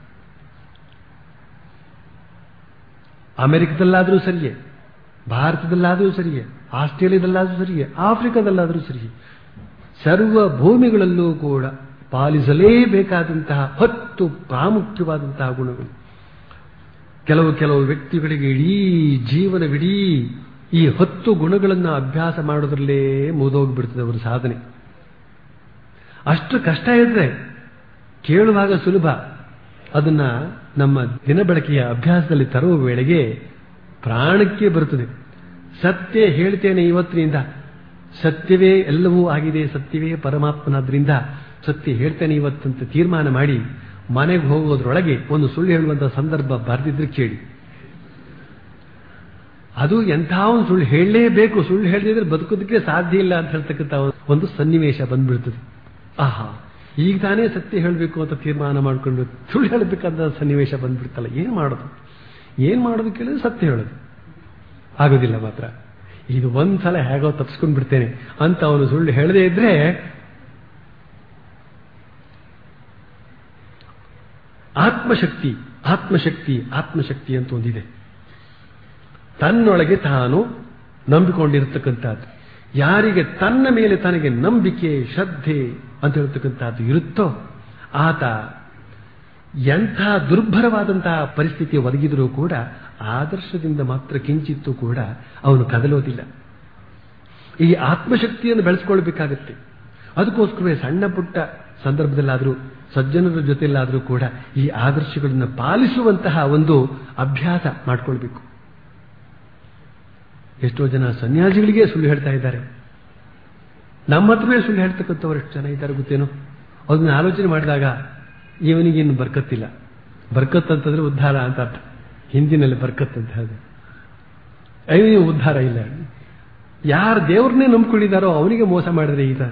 ಅಮೆರಿಕದಲ್ಲಾದರೂ ಸರಿಯೇ ಭಾರತದಲ್ಲಾದರೂ ಸರಿಯೇ ಆಸ್ಟ್ರೇಲಿಯಾದಲ್ಲಾದರೂ ಸರಿಯೇ ಆಫ್ರಿಕಾದಲ್ಲಾದರೂ ಸರಿಯೇ ಸರ್ವ ಭೂಮಿಗಳಲ್ಲೂ ಕೂಡ ಪಾಲಿಸಲೇಬೇಕಾದಂತಹ ಹತ್ತು ಪ್ರಾಮುಖ್ಯವಾದಂತಹ ಗುಣಗಳು ಕೆಲವು ಕೆಲವು ವ್ಯಕ್ತಿಗಳಿಗೆ ಇಡೀ ಜೀವನವಿಡೀ ಈ ಹತ್ತು ಗುಣಗಳನ್ನು ಅಭ್ಯಾಸ ಮಾಡೋದ್ರಲ್ಲೇ ಮುಗಿದೋಗ್ಬಿಡ್ತದೆ ಅವರ ಸಾಧನೆ ಅಷ್ಟು ಕಷ್ಟ ಇದ್ರೆ ಕೇಳುವಾಗ ಸುಲಭ ಅದನ್ನ ನಮ್ಮ ದಿನಬಳಕೆಯ ಅಭ್ಯಾಸದಲ್ಲಿ ತರುವ ವೇಳೆಗೆ ಪ್ರಾಣಕ್ಕೆ ಬರುತ್ತದೆ ಸತ್ಯ ಹೇಳ್ತೇನೆ ಇವತ್ತಿನಿಂದ ಸತ್ಯವೇ ಎಲ್ಲವೂ ಆಗಿದೆ ಸತ್ಯವೇ ಪರಮಾತ್ಮನಾದ್ರಿಂದ ಸತ್ಯ ಹೇಳ್ತೇನೆ ಇವತ್ತಂತ ತೀರ್ಮಾನ ಮಾಡಿ ಮನೆಗೆ ಹೋಗೋದ್ರೊಳಗೆ ಒಂದು ಸುಳ್ಳು ಹೇಳುವಂತಹ ಸಂದರ್ಭ ಬರೆದಿದ್ರೆ ಕೇಳಿ ಅದು ಎಂಥ ಒಂದು ಸುಳ್ಳು ಹೇಳಲೇಬೇಕು ಸುಳ್ಳು ಹೇಳದಿದ್ರೆ ಬದುಕೋದಕ್ಕೆ ಸಾಧ್ಯ ಇಲ್ಲ ಅಂತ ಹೇಳ್ತಕ್ಕಂಥ ಒಂದು ಸನ್ನಿವೇಶ ಬಂದ್ಬಿಡ್ತದೆ ಆಹಾ ಈಗ ತಾನೇ ಸತ್ಯ ಹೇಳಬೇಕು ಅಂತ ತೀರ್ಮಾನ ಮಾಡ್ಕೊಂಡು ಸುಳ್ಳು ಹೇಳಬೇಕಂತ ಸನ್ನಿವೇಶ ಬಂದ್ಬಿಡ್ತಲ್ಲ ಏನ್ ಮಾಡೋದು ಏನ್ ಮಾಡೋದು ಕೇಳಿದ್ರೆ ಸತ್ಯ ಹೇಳೋದು ಆಗೋದಿಲ್ಲ ಮಾತ್ರ ಇದು ಒಂದ್ಸಲ ಹೇಗೋ ತಪ್ಸ್ಕೊಂಡ್ ಬಿಡ್ತೇನೆ ಅಂತ ಅವನು ಸುಳ್ಳು ಹೇಳದೇ ಇದ್ರೆ ಆತ್ಮಶಕ್ತಿ ಆತ್ಮಶಕ್ತಿ ಆತ್ಮಶಕ್ತಿ ಅಂತ ಒಂದಿದೆ ತನ್ನೊಳಗೆ ತಾನು ನಂಬಿಕೊಂಡಿರತಕ್ಕಂಥದ್ದು ಯಾರಿಗೆ ತನ್ನ ಮೇಲೆ ತನಗೆ ನಂಬಿಕೆ ಶ್ರದ್ಧೆ ಅಂತ ಹೇಳ್ತಕ್ಕಂಥದ್ದು ಇರುತ್ತೋ ಆತ ಎಂಥ ದುರ್ಭರವಾದಂತಹ ಪರಿಸ್ಥಿತಿ ಒದಗಿದರೂ ಕೂಡ ಆದರ್ಶದಿಂದ ಮಾತ್ರ ಕಿಂಚಿತ್ತು ಕೂಡ ಅವನು ಕದಲೋದಿಲ್ಲ ಈ ಆತ್ಮಶಕ್ತಿಯನ್ನು ಬೆಳೆಸ್ಕೊಳ್ಬೇಕಾಗತ್ತೆ ಅದಕ್ಕೋಸ್ಕರವೇ ಸಣ್ಣ ಪುಟ್ಟ ಸಂದರ್ಭದಲ್ಲಾದರೂ ಸಜ್ಜನರ ಜೊತೆಯಲ್ಲಾದರೂ ಕೂಡ ಈ ಆದರ್ಶಗಳನ್ನು ಪಾಲಿಸುವಂತಹ ಒಂದು ಅಭ್ಯಾಸ ಮಾಡ್ಕೊಳ್ಬೇಕು ಎಷ್ಟೋ ಜನ ಸನ್ಯಾಸಿಗಳಿಗೆ ಸುಳ್ಳು ಹೇಳ್ತಾ ಇದ್ದಾರೆ ನಮ್ಮ ಹತ್ರವೇ ಸುಳ್ಳು ಹೇಳ್ತಕ್ಕಂಥವ್ರು ಎಷ್ಟು ಜನ ಇದ್ದಾರೆ ಗೊತ್ತೇನೋ ಅದನ್ನ ಆಲೋಚನೆ ಮಾಡಿದಾಗ ಇವನಿಗೇನು ಬರ್ಕತ್ತಿಲ್ಲ ಬರ್ಕತ್ ಅಂತಂದ್ರೆ ಉದ್ಧಾರ ಅಂತ ಅರ್ಥ ಹಿಂದಿನಲ್ಲಿ ಬರ್ಕತ್ ಅಂತ ಹೇಳಿದೆ ಅವನಿಗೆ ಉದ್ಧಾರ ಇಲ್ಲ ಯಾರು ದೇವ್ರನ್ನೇ ನಂಬ್ಕೊಂಡಿದ್ದಾರೋ ಅವನಿಗೆ ಮೋಸ ಮಾಡಿದ್ರೆ ಈತ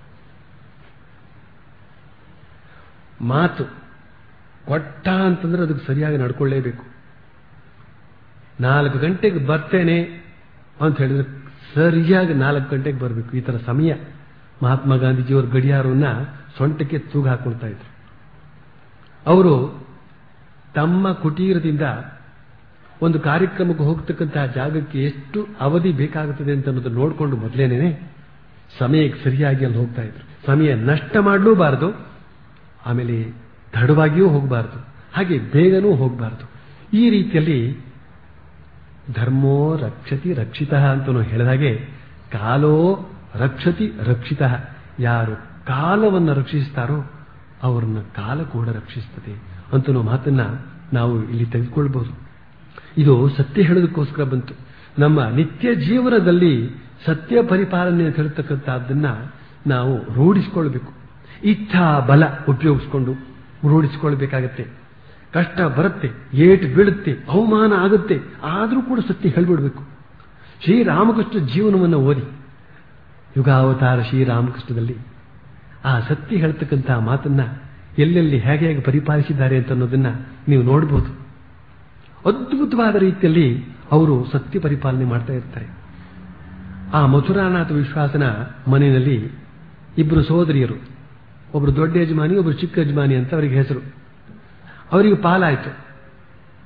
ಮಾತು ಕೊಟ್ಟ ಅಂತಂದ್ರೆ ಅದಕ್ಕೆ ಸರಿಯಾಗಿ ನಡ್ಕೊಳ್ಳೇಬೇಕು ನಾಲ್ಕು ಗಂಟೆಗೆ ಬರ್ತೇನೆ ಅಂತ ಹೇಳಿದ್ರೆ ಸರಿಯಾಗಿ ನಾಲ್ಕು ಗಂಟೆಗೆ ಬರಬೇಕು ಈ ತರ ಸಮಯ ಮಹಾತ್ಮ ಗಾಂಧೀಜಿಯವರ ಗಡಿಯಾರವನ್ನ ಸೊಂಟಕ್ಕೆ ತೂಗು ಹಾಕೊಳ್ತಾ ಇದ್ರು ಅವರು ತಮ್ಮ ಕುಟೀರದಿಂದ ಒಂದು ಕಾರ್ಯಕ್ರಮಕ್ಕೆ ಹೋಗ್ತಕ್ಕಂತಹ ಜಾಗಕ್ಕೆ ಎಷ್ಟು ಅವಧಿ ಬೇಕಾಗುತ್ತದೆ ಅಂತ ಅನ್ನೋದು ನೋಡಿಕೊಂಡು ಮೊದಲೇನೆ ಸಮಯಕ್ಕೆ ಸರಿಯಾಗಿ ಅಲ್ಲಿ ಹೋಗ್ತಾ ಇದ್ರು ಸಮಯ ನಷ್ಟ ಮಾಡಲೂಬಾರದು ಆಮೇಲೆ ತಡವಾಗಿಯೂ ಹೋಗಬಾರದು ಹಾಗೆ ಬೇಗನೂ ಹೋಗಬಾರದು ಈ ರೀತಿಯಲ್ಲಿ ಧರ್ಮೋ ರಕ್ಷತಿ ರಕ್ಷಿತ ಅಂತಲೂ ಹೇಳಿದಾಗೆ ಕಾಲೋ ರಕ್ಷತಿ ರಕ್ಷಿತ ಯಾರು ಕಾಲವನ್ನು ರಕ್ಷಿಸ್ತಾರೋ ಅವರನ್ನ ಕಾಲ ಕೂಡ ರಕ್ಷಿಸ್ತದೆ ಅಂತನೋ ಮಾತನ್ನ ನಾವು ಇಲ್ಲಿ ತೆಗೆದುಕೊಳ್ಬಹುದು ಇದು ಸತ್ಯ ಹೇಳೋದಕ್ಕೋಸ್ಕರ ಬಂತು ನಮ್ಮ ನಿತ್ಯ ಜೀವನದಲ್ಲಿ ಸತ್ಯ ಪರಿಪಾಲನೆ ಅಂತ ಹೇಳ್ತಕ್ಕಂಥದ್ದನ್ನ ನಾವು ರೂಢಿಸಿಕೊಳ್ಬೇಕು ಇಚ್ಛಾ ಬಲ ಉಪಯೋಗಿಸ್ಕೊಂಡು ರೂಢಿಸಿಕೊಳ್ಬೇಕಾಗತ್ತೆ ಕಷ್ಟ ಬರುತ್ತೆ ಏಟು ಬೀಳುತ್ತೆ ಅವಮಾನ ಆಗುತ್ತೆ ಆದರೂ ಕೂಡ ಸತ್ಯ ಹೇಳ್ಬಿಡ್ಬೇಕು ಶ್ರೀರಾಮಕೃಷ್ಣ ಜೀವನವನ್ನು ಓದಿ ಯುಗಾವತಾರ ಶ್ರೀರಾಮಕೃಷ್ಣದಲ್ಲಿ ಆ ಸತ್ಯ ಹೇಳ್ತಕ್ಕಂತಹ ಮಾತನ್ನ ಎಲ್ಲೆಲ್ಲಿ ಹೇಗೆ ಹೇಗೆ ಪರಿಪಾಲಿಸಿದ್ದಾರೆ ಅಂತ ಅನ್ನೋದನ್ನ ನೀವು ನೋಡಬಹುದು ಅದ್ಭುತವಾದ ರೀತಿಯಲ್ಲಿ ಅವರು ಸತ್ಯ ಪರಿಪಾಲನೆ ಮಾಡ್ತಾ ಇರ್ತಾರೆ ಆ ಮಥುರಾನಾಥ ವಿಶ್ವಾಸನ ಮನೆಯಲ್ಲಿ ಇಬ್ಬರು ಸೋದರಿಯರು ಒಬ್ರು ದೊಡ್ಡ ಯಜಮಾನಿ ಒಬ್ರು ಚಿಕ್ಕ ಯಜಮಾನಿ ಅಂತ ಅವರಿಗೆ ಹೆಸರು ಅವರಿಗೆ ಪಾಲಾಯಿತು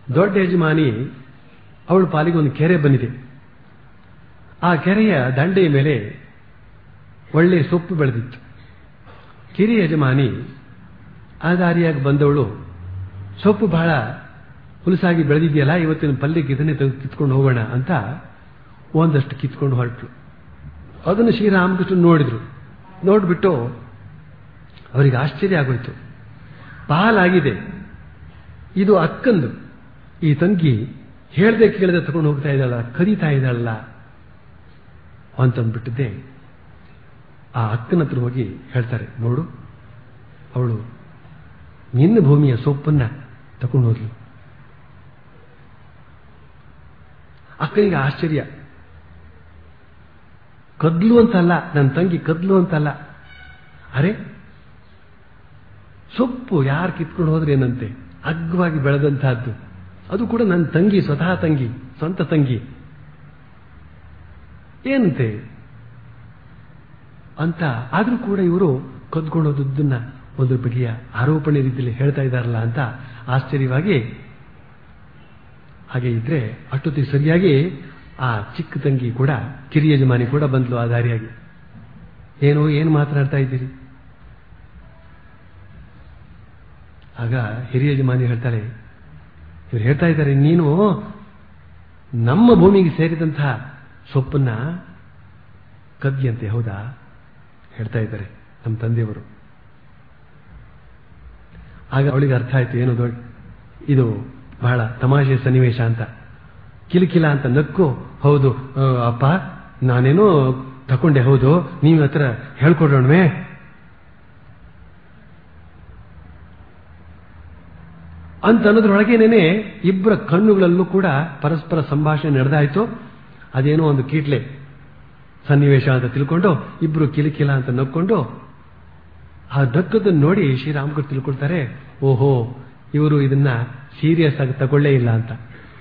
ದೊಡ್ಡ ಯಜಮಾನಿ ಅವಳ ಪಾಲಿಗೆ ಒಂದು ಕೆರೆ ಬಂದಿದೆ ಆ ಕೆರೆಯ ದಂಡೆಯ ಮೇಲೆ ಒಳ್ಳೆ ಸೊಪ್ಪು ಬೆಳೆದಿತ್ತು ಕಿರಿಯ ಯಜಮಾನಿ ಆ ದಾರಿಯಾಗಿ ಬಂದವಳು ಸೊಪ್ಪು ಬಹಳ ಹುಲಸಾಗಿ ಬೆಳೆದಿದೆಯಲ್ಲ ಇವತ್ತಿನ ಪಲ್ಯಕ್ಕೆ ಇದನ್ನೇ ತೆಗೆದು ಕಿತ್ಕೊಂಡು ಹೋಗೋಣ ಅಂತ ಒಂದಷ್ಟು ಕಿತ್ಕೊಂಡು ಹೊರಟರು ಅದನ್ನು ಶ್ರೀರಾಮಕೃಷ್ಣ ನೋಡಿದ್ರು ನೋಡ್ಬಿಟ್ಟು ಅವರಿಗೆ ಆಶ್ಚರ್ಯ ಆಗೋಯ್ತು ಪಾಲಾಗಿದೆ ಇದು ಅಕ್ಕಂದು ಈ ತಂಗಿ ಹೇಳ್ದೆ ಕೇಳದೆ ತಗೊಂಡು ಹೋಗ್ತಾ ಇದ್ದಾಳ ಕದೀತಾ ಇದ್ದಾಳಲ್ಲ ಅಂತಂದ್ಬಿಟ್ಟಿದ್ದೆ ಆ ಅಕ್ಕನ ಹತ್ರ ಹೋಗಿ ಹೇಳ್ತಾರೆ ನೋಡು ಅವಳು ನಿನ್ನ ಭೂಮಿಯ ಸೊಪ್ಪನ್ನ ತಗೊಂಡು ಹೋದ್ಲು ಅಕ್ಕನಿಗೆ ಆಶ್ಚರ್ಯ ಕದ್ಲು ಅಂತಲ್ಲ ನನ್ನ ತಂಗಿ ಕದ್ಲು ಅಂತಲ್ಲ ಅರೆ ಸೊಪ್ಪು ಯಾರು ಕಿತ್ಕೊಂಡು ಹೋದ್ರೆ ಏನಂತೆ ಅಗ್ಗವಾಗಿ ಬೆಳೆದಂತಹದ್ದು ಅದು ಕೂಡ ನನ್ನ ತಂಗಿ ಸ್ವತಃ ತಂಗಿ ಸ್ವಂತ ತಂಗಿ ಏನಂತೆ ಅಂತ ಆದ್ರೂ ಕೂಡ ಇವರು ಕದ್ಕೊಂಡು ಹೋದದ್ದನ್ನ ಒಂದು ಬಗೆಯ ಆರೋಪಣೆ ರೀತಿಯಲ್ಲಿ ಹೇಳ್ತಾ ಇದ್ದಾರಲ್ಲ ಅಂತ ಆಶ್ಚರ್ಯವಾಗಿ ಹಾಗೆ ಇದ್ರೆ ಅಷ್ಟೊತ್ತಿಗೆ ಸರಿಯಾಗಿ ಆ ಚಿಕ್ಕ ತಂಗಿ ಕೂಡ ಕಿರಿಯ ಯಜಮಾನಿ ಕೂಡ ಬಂದ್ಲು ಆ ದಾರಿಯಾಗಿ ಏನು ಏನು ಮಾತನಾಡ್ತಾ ಇದ್ದೀರಿ ಆಗ ಹಿರಿಯ ಯಜಮಾನಿ ಹೇಳ್ತಾಳೆ ಇವ್ರು ಹೇಳ್ತಾ ಇದ್ದಾರೆ ನೀನು ನಮ್ಮ ಭೂಮಿಗೆ ಸೇರಿದಂತಹ ಸೊಪ್ಪನ್ನ ಕದ್ದಿಯಂತೆ ಹೌದಾ ಹೇಳ್ತಾ ಇದ್ದಾರೆ ನಮ್ಮ ತಂದೆಯವರು ಆಗ ಅವಳಿಗೆ ಅರ್ಥ ಆಯ್ತು ಏನು ದೊಡ್ಡ ಇದು ಬಹಳ ತಮಾಷೆ ಸನ್ನಿವೇಶ ಅಂತ ಕಿಲಕಿಲ ಅಂತ ನಕ್ಕು ಹೌದು ಆ, ಅಪ್ಪ ನಾನೇನೋ ತಕೊಂಡೆ ಹೌದು ನೀವು ಹತ್ರ ಹೇಳ್ಕೊಡೋಣವೇ ಅಂತ ಅನ್ನೋದ್ರೊಳಗೇನೆ ಇಬ್ಬರ ಕಣ್ಣುಗಳಲ್ಲೂ ಕೂಡ ಪರಸ್ಪರ ಸಂಭಾಷಣೆ ನಡೆದಾಯ್ತು ಅದೇನೋ ಒಂದು ಕೀಟ್ಲೆ ಸನ್ನಿವೇಶ ಅಂತ ತಿಳ್ಕೊಂಡು ಇಬ್ರು ಕಿಲಕಿಲ ಅಂತ ನಕ್ಕೊಂಡು ಆ ನಕ್ಕದನ್ನು ನೋಡಿ ಶ್ರೀರಾಮಕೃಷ್ಣ ತಿಳ್ಕೊಳ್ತಾರೆ ಓಹೋ ಇವರು ಇದನ್ನ ಸೀರಿಯಸ್ ಆಗಿ ತಗೊಳ್ಳೇ ಇಲ್ಲ ಅಂತ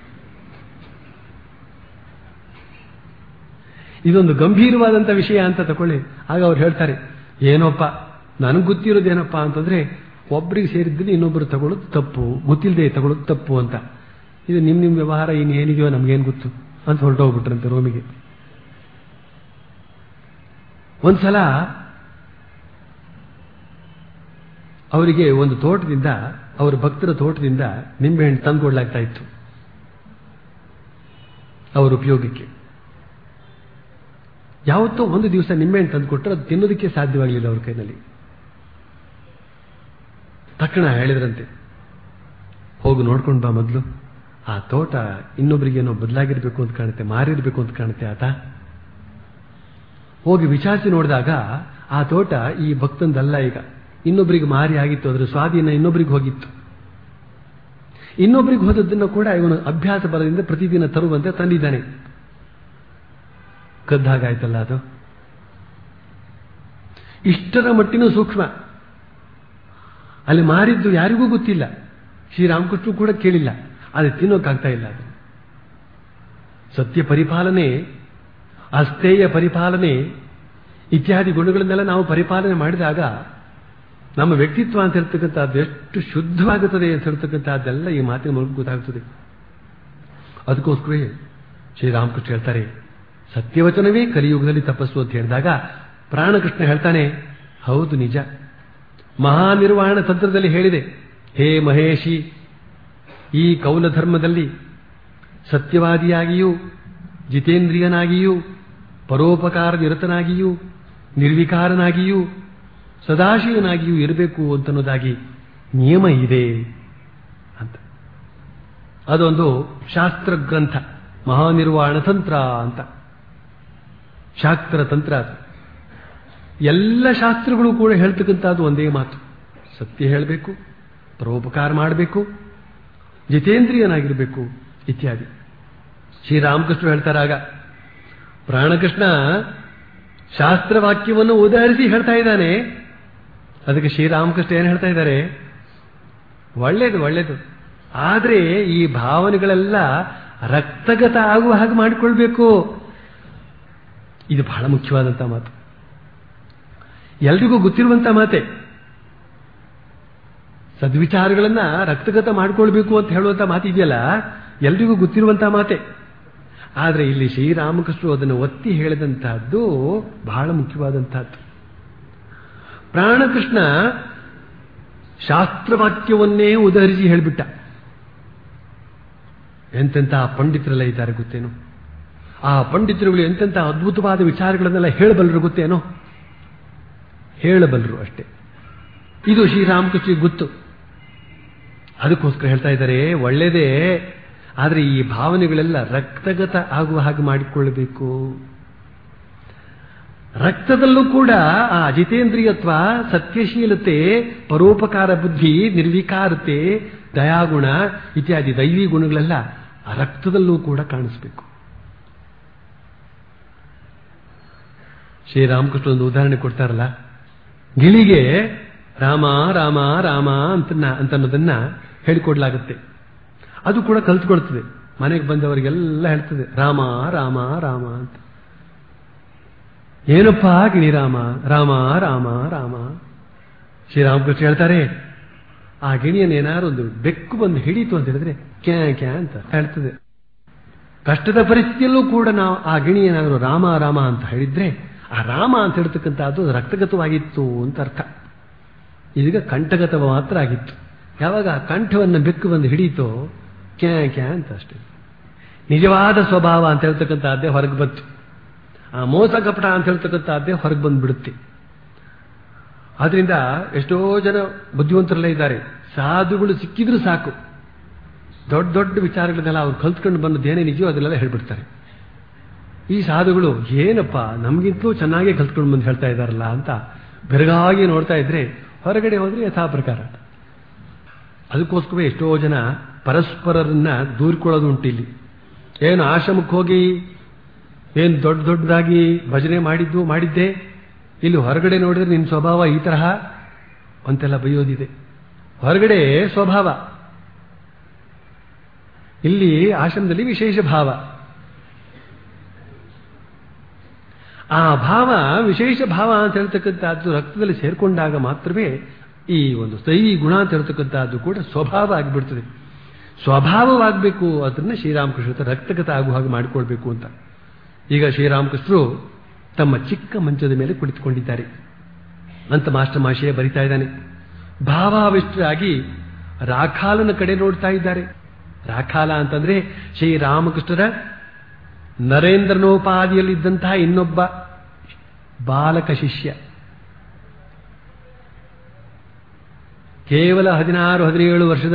ಇದೊಂದು ಗಂಭೀರವಾದಂತ ವಿಷಯ ಅಂತ ತಗೊಳ್ಳಿ ಆಗ ಅವ್ರು ಹೇಳ್ತಾರೆ ಏನೋಪ್ಪ ನನಗೆ ಗೊತ್ತಿರೋದೇನಪ್ಪ ಅಂತಂದ್ರೆ ಒಬ್ಬರಿಗೆ ಸೇರಿದ್ದಲ್ಲಿ ಇನ್ನೊಬ್ಬರು ತಗೊಳ್ಳೋದು ತಪ್ಪು ಗೊತ್ತಿಲ್ಲದೆ ತಗೊಳ್ಳೋದು ತಪ್ಪು ಅಂತ ಇದು ನಿಮ್ ನಿಮ್ ವ್ಯವಹಾರ ಇನ್ನು ಏನಿದೆಯೋ ನಮ್ಗೇನು ಗೊತ್ತು ಅಂತ ಹೊರಟೋಗ್ಬಿಟ್ರಂತೆ ರೋಮಿಗೆ ಒಂದ್ಸಲ ಅವರಿಗೆ ಒಂದು ತೋಟದಿಂದ ಅವರ ಭಕ್ತರ ತೋಟದಿಂದ ನಿಂಬೆಹಣ್ಣು ತಂದುಕೊಡ್ಲಾಗ್ತಾ ಇತ್ತು ಅವರ ಉಪಯೋಗಕ್ಕೆ ಯಾವತ್ತೋ ಒಂದು ದಿವಸ ನಿಂಬೆಹಣ್ಣು ತಂದುಕೊಟ್ರೆ ಅದು ತಿನ್ನೋದಕ್ಕೆ ಸಾಧ್ಯವಾಗಲಿಲ್ಲ ಅವ್ರ ಕೈನಲ್ಲಿ ತಕ್ಷಣ ಹೇಳಿದ್ರಂತೆ ಹೋಗು ನೋಡ್ಕೊಂಡು ಬಾ ಮೊದಲು ಆ ತೋಟ ಇನ್ನೊಬ್ಬರಿಗೇನೋ ಬದಲಾಗಿರ್ಬೇಕು ಅಂತ ಕಾಣುತ್ತೆ ಮಾರಿರ್ಬೇಕು ಅಂತ ಕಾಣುತ್ತೆ ಆತ ಹೋಗಿ ವಿಚಾರಿಸಿ ನೋಡಿದಾಗ ಆ ತೋಟ ಈ ಭಕ್ತಂದಲ್ಲ ಈಗ ಇನ್ನೊಬ್ಬರಿಗೆ ಮಾರಿ ಆಗಿತ್ತು ಅದರ ಸ್ವಾಧೀನ ಇನ್ನೊಬ್ಬರಿಗೆ ಹೋಗಿತ್ತು ಇನ್ನೊಬ್ಬರಿಗೆ ಹೋದದ್ದನ್ನು ಕೂಡ ಇವನು ಅಭ್ಯಾಸ ಬಲದಿಂದ ಪ್ರತಿದಿನ ತರುವಂತೆ ತಂದಿದ್ದಾನೆ ಕದ್ದಾಗಾಯ್ತಲ್ಲ ಅದು ಇಷ್ಟರ ಮಟ್ಟಿನ ಸೂಕ್ಷ್ಮ ಅಲ್ಲಿ ಮಾರಿದ್ದು ಯಾರಿಗೂ ಗೊತ್ತಿಲ್ಲ ಶ್ರೀರಾಮಕೃಷ್ಣ ಕೂಡ ಕೇಳಿಲ್ಲ ಆದರೆ ತಿನ್ನೋಕ್ಕಾಗ್ತಾ ಇಲ್ಲ ಅದು ಸತ್ಯ ಪರಿಪಾಲನೆ ಅಸ್ಥೇಯ ಪರಿಪಾಲನೆ ಇತ್ಯಾದಿ ಗುಣಗಳನ್ನೆಲ್ಲ ನಾವು ಪರಿಪಾಲನೆ ಮಾಡಿದಾಗ ನಮ್ಮ ವ್ಯಕ್ತಿತ್ವ ಅಂತ ಹೇಳ್ತಕ್ಕಂಥದ್ದು ಎಷ್ಟು ಶುದ್ಧವಾಗುತ್ತದೆ ಅಂತ ಹೇಳ್ತಕ್ಕಂಥದ್ದೆಲ್ಲ ಈ ಮಾತಿನ ಮೂಲಕ ಗೊತ್ತಾಗ್ತದೆ ಅದಕ್ಕೋಸ್ಕರವೇ ಶ್ರೀರಾಮಕೃಷ್ಣ ಹೇಳ್ತಾರೆ ಸತ್ಯವಚನವೇ ಕಲಿಯುಗದಲ್ಲಿ ತಪಸ್ಸು ಅಂತ ಹೇಳಿದಾಗ ಪ್ರಾಣಕೃಷ್ಣ ಹೇಳ್ತಾನೆ ಹೌದು ನಿಜ ಮಹಾನಿರ್ವಾಣ ತಂತ್ರದಲ್ಲಿ ಹೇಳಿದೆ ಹೇ ಮಹೇಶಿ ಈ ಕೌಲ ಧರ್ಮದಲ್ಲಿ ಸತ್ಯವಾದಿಯಾಗಿಯೂ ಜಿತೇಂದ್ರಿಯನಾಗಿಯೂ ಪರೋಪಕಾರ ನಿರತನಾಗಿಯೂ ನಿರ್ವಿಕಾರನಾಗಿಯೂ ಸದಾಶಿವನಾಗಿಯೂ ಇರಬೇಕು ಅಂತನ್ನೋದಾಗಿ ನಿಯಮ ಇದೆ ಅಂತ ಅದೊಂದು ಶಾಸ್ತ್ರ ಗ್ರಂಥ ಮಹಾನಿರ್ವಾಣ ತಂತ್ರ ಅಂತ ಶಾಸ್ತ್ರ ತಂತ್ರ ಅದು ಎಲ್ಲ ಶಾಸ್ತ್ರಗಳು ಕೂಡ ಹೇಳ್ತಕ್ಕಂಥದ್ದು ಒಂದೇ ಮಾತು ಸತ್ಯ ಹೇಳಬೇಕು ಪರೋಪಕಾರ ಮಾಡಬೇಕು ಜಿತೇಂದ್ರಿಯನಾಗಿರಬೇಕು ಇತ್ಯಾದಿ ಶ್ರೀರಾಮಕೃಷ್ಣ ಹೇಳ್ತಾರಾಗ ಪ್ರಾಣಕೃಷ್ಣ ಶಾಸ್ತ್ರವಾಕ್ಯವನ್ನು ಉದಾಹರಿಸಿ ಹೇಳ್ತಾ ಇದ್ದಾನೆ ಅದಕ್ಕೆ ಶ್ರೀರಾಮಕೃಷ್ಣ ಏನು ಹೇಳ್ತಾ ಇದ್ದಾರೆ ಒಳ್ಳೇದು ಒಳ್ಳೇದು ಆದ್ರೆ ಈ ಭಾವನೆಗಳೆಲ್ಲ ರಕ್ತಗತ ಆಗುವ ಹಾಗೆ ಮಾಡಿಕೊಳ್ಬೇಕು ಇದು ಬಹಳ ಮುಖ್ಯವಾದಂತ ಮಾತು ಎಲ್ರಿಗೂ ಗೊತ್ತಿರುವಂತ ಮಾತೆ ಸದ್ವಿಚಾರಗಳನ್ನ ರಕ್ತಗತ ಮಾಡ್ಕೊಳ್ಬೇಕು ಅಂತ ಹೇಳುವಂತ ಮಾತಿದೆಯಲ್ಲ ಎಲ್ರಿಗೂ ಗೊತ್ತಿರುವಂತಹ ಮಾತೆ ಆದರೆ ಇಲ್ಲಿ ಶ್ರೀರಾಮಕೃಷ್ಣರು ಅದನ್ನು ಒತ್ತಿ ಹೇಳಿದಂತಹದ್ದು ಬಹಳ ಮುಖ್ಯವಾದಂತಹದ್ದು ಪ್ರಾಣಕೃಷ್ಣ ಶಾಸ್ತ್ರವಾಕ್ಯವನ್ನೇ ಉದಹರಿಸಿ ಹೇಳಿಬಿಟ್ಟ ಎಂತೆಂಥ ಪಂಡಿತರೆಲ್ಲ ಇದ್ದಾರೆ ಗೊತ್ತೇನು ಆ ಪಂಡಿತರುಗಳು ಎಂತೆಂಥ ಅದ್ಭುತವಾದ ವಿಚಾರಗಳನ್ನೆಲ್ಲ ಹೇಳಬಲ್ಲರು ಗೊತ್ತೇನೋ ಹೇಳಬಲ್ಲರು ಅಷ್ಟೇ ಇದು ಶ್ರೀರಾಮಕೃಷ್ಣರಿಗೆ ಗೊತ್ತು ಅದಕ್ಕೋಸ್ಕರ ಹೇಳ್ತಾ ಇದ್ದಾರೆ ಒಳ್ಳೆಯದೇ ಆದರೆ ಈ ಭಾವನೆಗಳೆಲ್ಲ ರಕ್ತಗತ ಆಗುವ ಹಾಗೆ ಮಾಡಿಕೊಳ್ಳಬೇಕು ರಕ್ತದಲ್ಲೂ ಕೂಡ ಆ ಅಜಿತೇಂದ್ರಿಯತ್ವ ಸತ್ಯಶೀಲತೆ ಪರೋಪಕಾರ ಬುದ್ಧಿ ನಿರ್ವಿಕಾರತೆ ದಯಾಗುಣ ಇತ್ಯಾದಿ ದೈವಿ ಗುಣಗಳೆಲ್ಲ ಆ ರಕ್ತದಲ್ಲೂ ಕೂಡ ಕಾಣಿಸ್ಬೇಕು ಶ್ರೀರಾಮಕೃಷ್ಣ ಒಂದು ಉದಾಹರಣೆ ಕೊಡ್ತಾರಲ್ಲ ಗಿಳಿಗೆ ರಾಮ ರಾಮ ರಾಮ ಅಂತ ಅಂತ ಅನ್ನೋದನ್ನ ಹೇಳಿಕೊಡ್ಲಾಗುತ್ತೆ ಅದು ಕೂಡ ಕಲ್ತ್ಕೊಳ್ತದೆ ಮನೆಗೆ ಬಂದವರಿಗೆಲ್ಲ ಹೇಳ್ತದೆ ರಾಮ ರಾಮ ರಾಮ ಅಂತ ಏನಪ್ಪ ಗಿಣಿ ರಾಮ ರಾಮ ರಾಮ ರಾಮ ಶ್ರೀರಾಮಕೃಷ್ಣ ಹೇಳ್ತಾರೆ ಆ ಗಿಣಿಯನ್ನು ಏನಾದ್ರು ಒಂದು ಬೆಕ್ಕು ಬಂದು ಹಿಡೀತು ಅಂತ ಹೇಳಿದ್ರೆ ಕ್ಯಾ ಕ್ಯಾ ಅಂತ ಹೇಳ್ತದೆ ಕಷ್ಟದ ಪರಿಸ್ಥಿತಿಯಲ್ಲೂ ಕೂಡ ನಾವು ಆ ಗಿಣಿ ಏನಾದರೂ ರಾಮ ರಾಮ ಅಂತ ಹೇಳಿದ್ರೆ ಆ ರಾಮ ಅಂತ ಹೇಳ್ತಕ್ಕಂಥದ್ದು ರಕ್ತಗತವಾಗಿತ್ತು ಅಂತ ಅರ್ಥ ಇದೀಗ ಕಂಠಗತ ಮಾತ್ರ ಆಗಿತ್ತು ಯಾವಾಗ ಆ ಕಂಠವನ್ನು ಬೆಕ್ಕು ಬಂದು ಹಿಡೀತೋ ಕ್ಯಾ ಕ್ಯಾ ಅಂತ ಅಷ್ಟೇ ನಿಜವಾದ ಸ್ವಭಾವ ಅಂತ ಹೇಳ್ತಕ್ಕಂಥದ್ದೇ ಹೊರಗೆ ಬಂತು ಆ ಮೋಸ ಕಪಟ ಅಂತ ಹೇಳ್ತಕ್ಕಂಥದ್ದೇ ಹೊರಗೆ ಬಂದ್ಬಿಡುತ್ತೆ ಆದ್ರಿಂದ ಎಷ್ಟೋ ಜನ ಬುದ್ಧಿವಂತರೆಲ್ಲ ಇದ್ದಾರೆ ಸಾಧುಗಳು ಸಿಕ್ಕಿದ್ರು ಸಾಕು ದೊಡ್ಡ ದೊಡ್ಡ ವಿಚಾರಗಳನ್ನೆಲ್ಲ ಅವ್ರು ಕಲ್ತ್ಕೊಂಡು ಬಂದದ್ದೇನೇ ನಿಜವೋ ಅದನ್ನೆಲ್ಲ ಹೇಳ್ಬಿಡ್ತಾರೆ ಈ ಸಾಧುಗಳು ಏನಪ್ಪ ನಮಗಿಂತಲೂ ಚೆನ್ನಾಗೇ ಕಲ್ತ್ಕೊಂಡು ಬಂದು ಹೇಳ್ತಾ ಇದ್ದಾರಲ್ಲ ಅಂತ ಬೆರಗಾಗಿ ನೋಡ್ತಾ ಇದ್ರೆ ಹೊರಗಡೆ ಹೋದ್ರೆ ಯಥಾ ಪ್ರಕಾರ ಅದಕ್ಕೋಸ್ಕರ ಎಷ್ಟೋ ಜನ ಪರಸ್ಪರರನ್ನ ದೂರ್ಕೊಳ್ಳೋದು ಉಂಟು ಇಲ್ಲಿ ಏನು ಆಶ್ರಮಕ್ಕೆ ಹೋಗಿ ಏನು ದೊಡ್ಡ ದೊಡ್ಡದಾಗಿ ಭಜನೆ ಮಾಡಿದ್ದು ಮಾಡಿದ್ದೆ ಇಲ್ಲಿ ಹೊರಗಡೆ ನೋಡಿದ್ರೆ ನಿನ್ನ ಸ್ವಭಾವ ಈ ತರಹ ಅಂತೆಲ್ಲ ಬೈಯೋದಿದೆ ಹೊರಗಡೆ ಸ್ವಭಾವ ಇಲ್ಲಿ ಆಶ್ರಮದಲ್ಲಿ ವಿಶೇಷ ಭಾವ ಆ ಭಾವ ವಿಶೇಷ ಭಾವ ಅಂತ ಹೇಳ್ತಕ್ಕಂಥದ್ದು ರಕ್ತದಲ್ಲಿ ಸೇರ್ಕೊಂಡಾಗ ಮಾತ್ರವೇ ಈ ಒಂದು ದೈವಿ ಗುಣ ಅಂತ ಹೇಳ್ತಕ್ಕಂಥದ್ದು ಕೂಡ ಸ್ವಭಾವ ಆಗಿಬಿಡ್ತದೆ ಸ್ವಭಾವವಾಗಬೇಕು ಅದನ್ನ ಶ್ರೀರಾಮಕೃಷ್ಣ ರಕ್ತಗತ ಆಗುವ ಹಾಗೆ ಮಾಡಿಕೊಳ್ಬೇಕು ಅಂತ ಈಗ ಶ್ರೀರಾಮಕೃಷ್ಣರು ತಮ್ಮ ಚಿಕ್ಕ ಮಂಚದ ಮೇಲೆ ಕುಳಿತುಕೊಂಡಿದ್ದಾರೆ ಅಂತ ಮಾಸ್ಟರ್ ಮಾಶಯ ಬರಿತಾ ಇದ್ದಾನೆ ಭಾವಾವಿಷ್ಟರಾಗಿ ರಾಖಾಲನ ಕಡೆ ನೋಡ್ತಾ ಇದ್ದಾರೆ ರಾಖಾಲ ಅಂತಂದ್ರೆ ಶ್ರೀರಾಮಕೃಷ್ಣರ ನರೇಂದ್ರನೋಪಾದಿಯಲ್ಲಿದ್ದಂತಹ ಇನ್ನೊಬ್ಬ ಬಾಲಕ ಶಿಷ್ಯ ಕೇವಲ ಹದಿನಾರು ಹದಿನೇಳು ವರ್ಷದ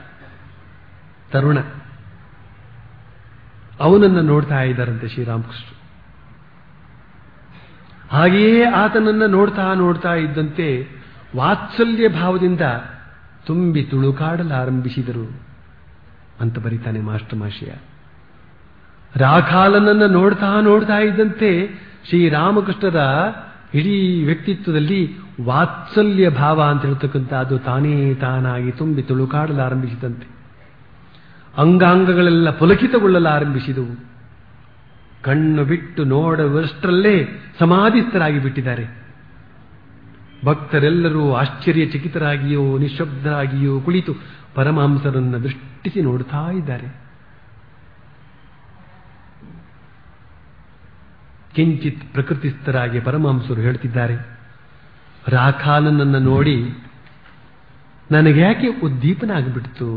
ತರುಣ ಅವನನ್ನು ನೋಡ್ತಾ ಇದ್ದಾರಂತೆ ಶ್ರೀರಾಮಕೃಷ್ಣ ಹಾಗೆಯೇ ಆತನನ್ನ ನೋಡ್ತಾ ನೋಡ್ತಾ ಇದ್ದಂತೆ ವಾತ್ಸಲ್ಯ ಭಾವದಿಂದ ತುಂಬಿ ತುಳುಕಾಡಲಾರಂಭಿಸಿದರು ಅಂತ ಬರೀತಾನೆ ಮಾಸ್ಟರ್ ಮಾಶಿಯ ರಾಖಾಲನನ್ನ ನೋಡ್ತಾ ನೋಡ್ತಾ ಇದ್ದಂತೆ ಶ್ರೀರಾಮಕೃಷ್ಣರ ಇಡೀ ವ್ಯಕ್ತಿತ್ವದಲ್ಲಿ ವಾತ್ಸಲ್ಯ ಭಾವ ಅಂತ ಹೇಳ್ತಕ್ಕಂಥ ಅದು ತಾನೇ ತಾನಾಗಿ ತುಂಬಿ ತುಳುಕಾಡಲಾರಂಭಿಸಿದಂತೆ ಅಂಗಾಂಗಗಳೆಲ್ಲ ಪುಲಕಿತಗೊಳ್ಳಲಾರಂಭಿಸಿದವು ಕಣ್ಣು ಬಿಟ್ಟು ನೋಡುವಷ್ಟರಲ್ಲೇ ಸಮಾಧಿಸ್ಥರಾಗಿ ಬಿಟ್ಟಿದ್ದಾರೆ ಭಕ್ತರೆಲ್ಲರೂ ಆಶ್ಚರ್ಯಚಕಿತರಾಗಿಯೋ ನಿಶಬ್ದರಾಗಿಯೋ ಕುಳಿತು ಪರಮಹಂಸರನ್ನು ದೃಷ್ಟಿಸಿ ನೋಡ್ತಾ ಇದ್ದಾರೆ ಕಿಂಚಿತ್ ಪ್ರಕೃತಿಸ್ಥರಾಗಿ ಪರಮಹಂಸರು ಹೇಳ್ತಿದ್ದಾರೆ ರಾಖಾಲನನ್ನು ನೋಡಿ ನನಗೆ ಯಾಕೆ ಉದ್ದೀಪನ ಆಗಿಬಿಡ್ತು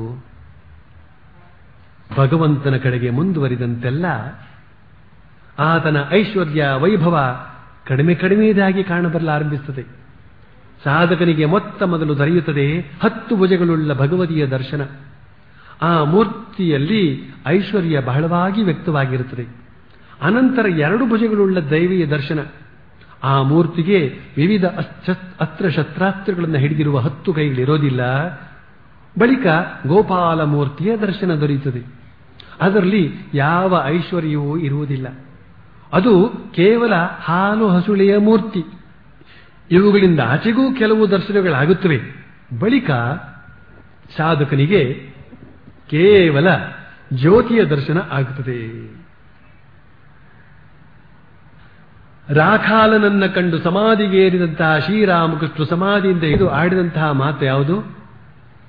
ಭಗವಂತನ ಕಡೆಗೆ ಮುಂದುವರಿದಂತೆಲ್ಲ ಆತನ ಐಶ್ವರ್ಯ ವೈಭವ ಕಡಿಮೆ ಕಡಿಮೆದಾಗಿ ಕಾಣಬರಲಾರಂಭಿಸುತ್ತದೆ ಸಾಧಕನಿಗೆ ಮೊತ್ತ ಮೊದಲು ದೊರೆಯುತ್ತದೆ ಹತ್ತು ಭುಜಗಳುಳ್ಳ ಭಗವತಿಯ ದರ್ಶನ ಆ ಮೂರ್ತಿಯಲ್ಲಿ ಐಶ್ವರ್ಯ ಬಹಳವಾಗಿ ವ್ಯಕ್ತವಾಗಿರುತ್ತದೆ ಅನಂತರ ಎರಡು ಭುಜಗಳುಳ್ಳ ದೈವಿಯ ದರ್ಶನ ಆ ಮೂರ್ತಿಗೆ ವಿವಿಧ ಅಸ್ತ್ರ ಶಸ್ತ್ರಾಸ್ತ್ರಗಳನ್ನು ಹಿಡಿದಿರುವ ಹತ್ತು ಕೈಗಳಿರೋದಿಲ್ಲ ಬಳಿಕ ಗೋಪಾಲ ಮೂರ್ತಿಯ ದರ್ಶನ ದೊರೆಯುತ್ತದೆ ಅದರಲ್ಲಿ ಯಾವ ಐಶ್ವರ್ಯವೂ ಇರುವುದಿಲ್ಲ ಅದು ಕೇವಲ ಹಾಲು ಹಸುಳೆಯ ಮೂರ್ತಿ ಇವುಗಳಿಂದ ಆಚೆಗೂ ಕೆಲವು ದರ್ಶನಗಳಾಗುತ್ತವೆ ಬಳಿಕ ಸಾಧಕನಿಗೆ ಕೇವಲ ಜ್ಯೋತಿಯ ದರ್ಶನ ಆಗುತ್ತದೆ ರಾಖಾಲನನ್ನ ಕಂಡು ಸಮಾಧಿಗೆ ಏರಿದಂತಹ ಶ್ರೀರಾಮಕೃಷ್ಣ ಸಮಾಧಿಯಿಂದ ಇದು ಆಡಿದಂತಹ ಮಾತು ಯಾವುದು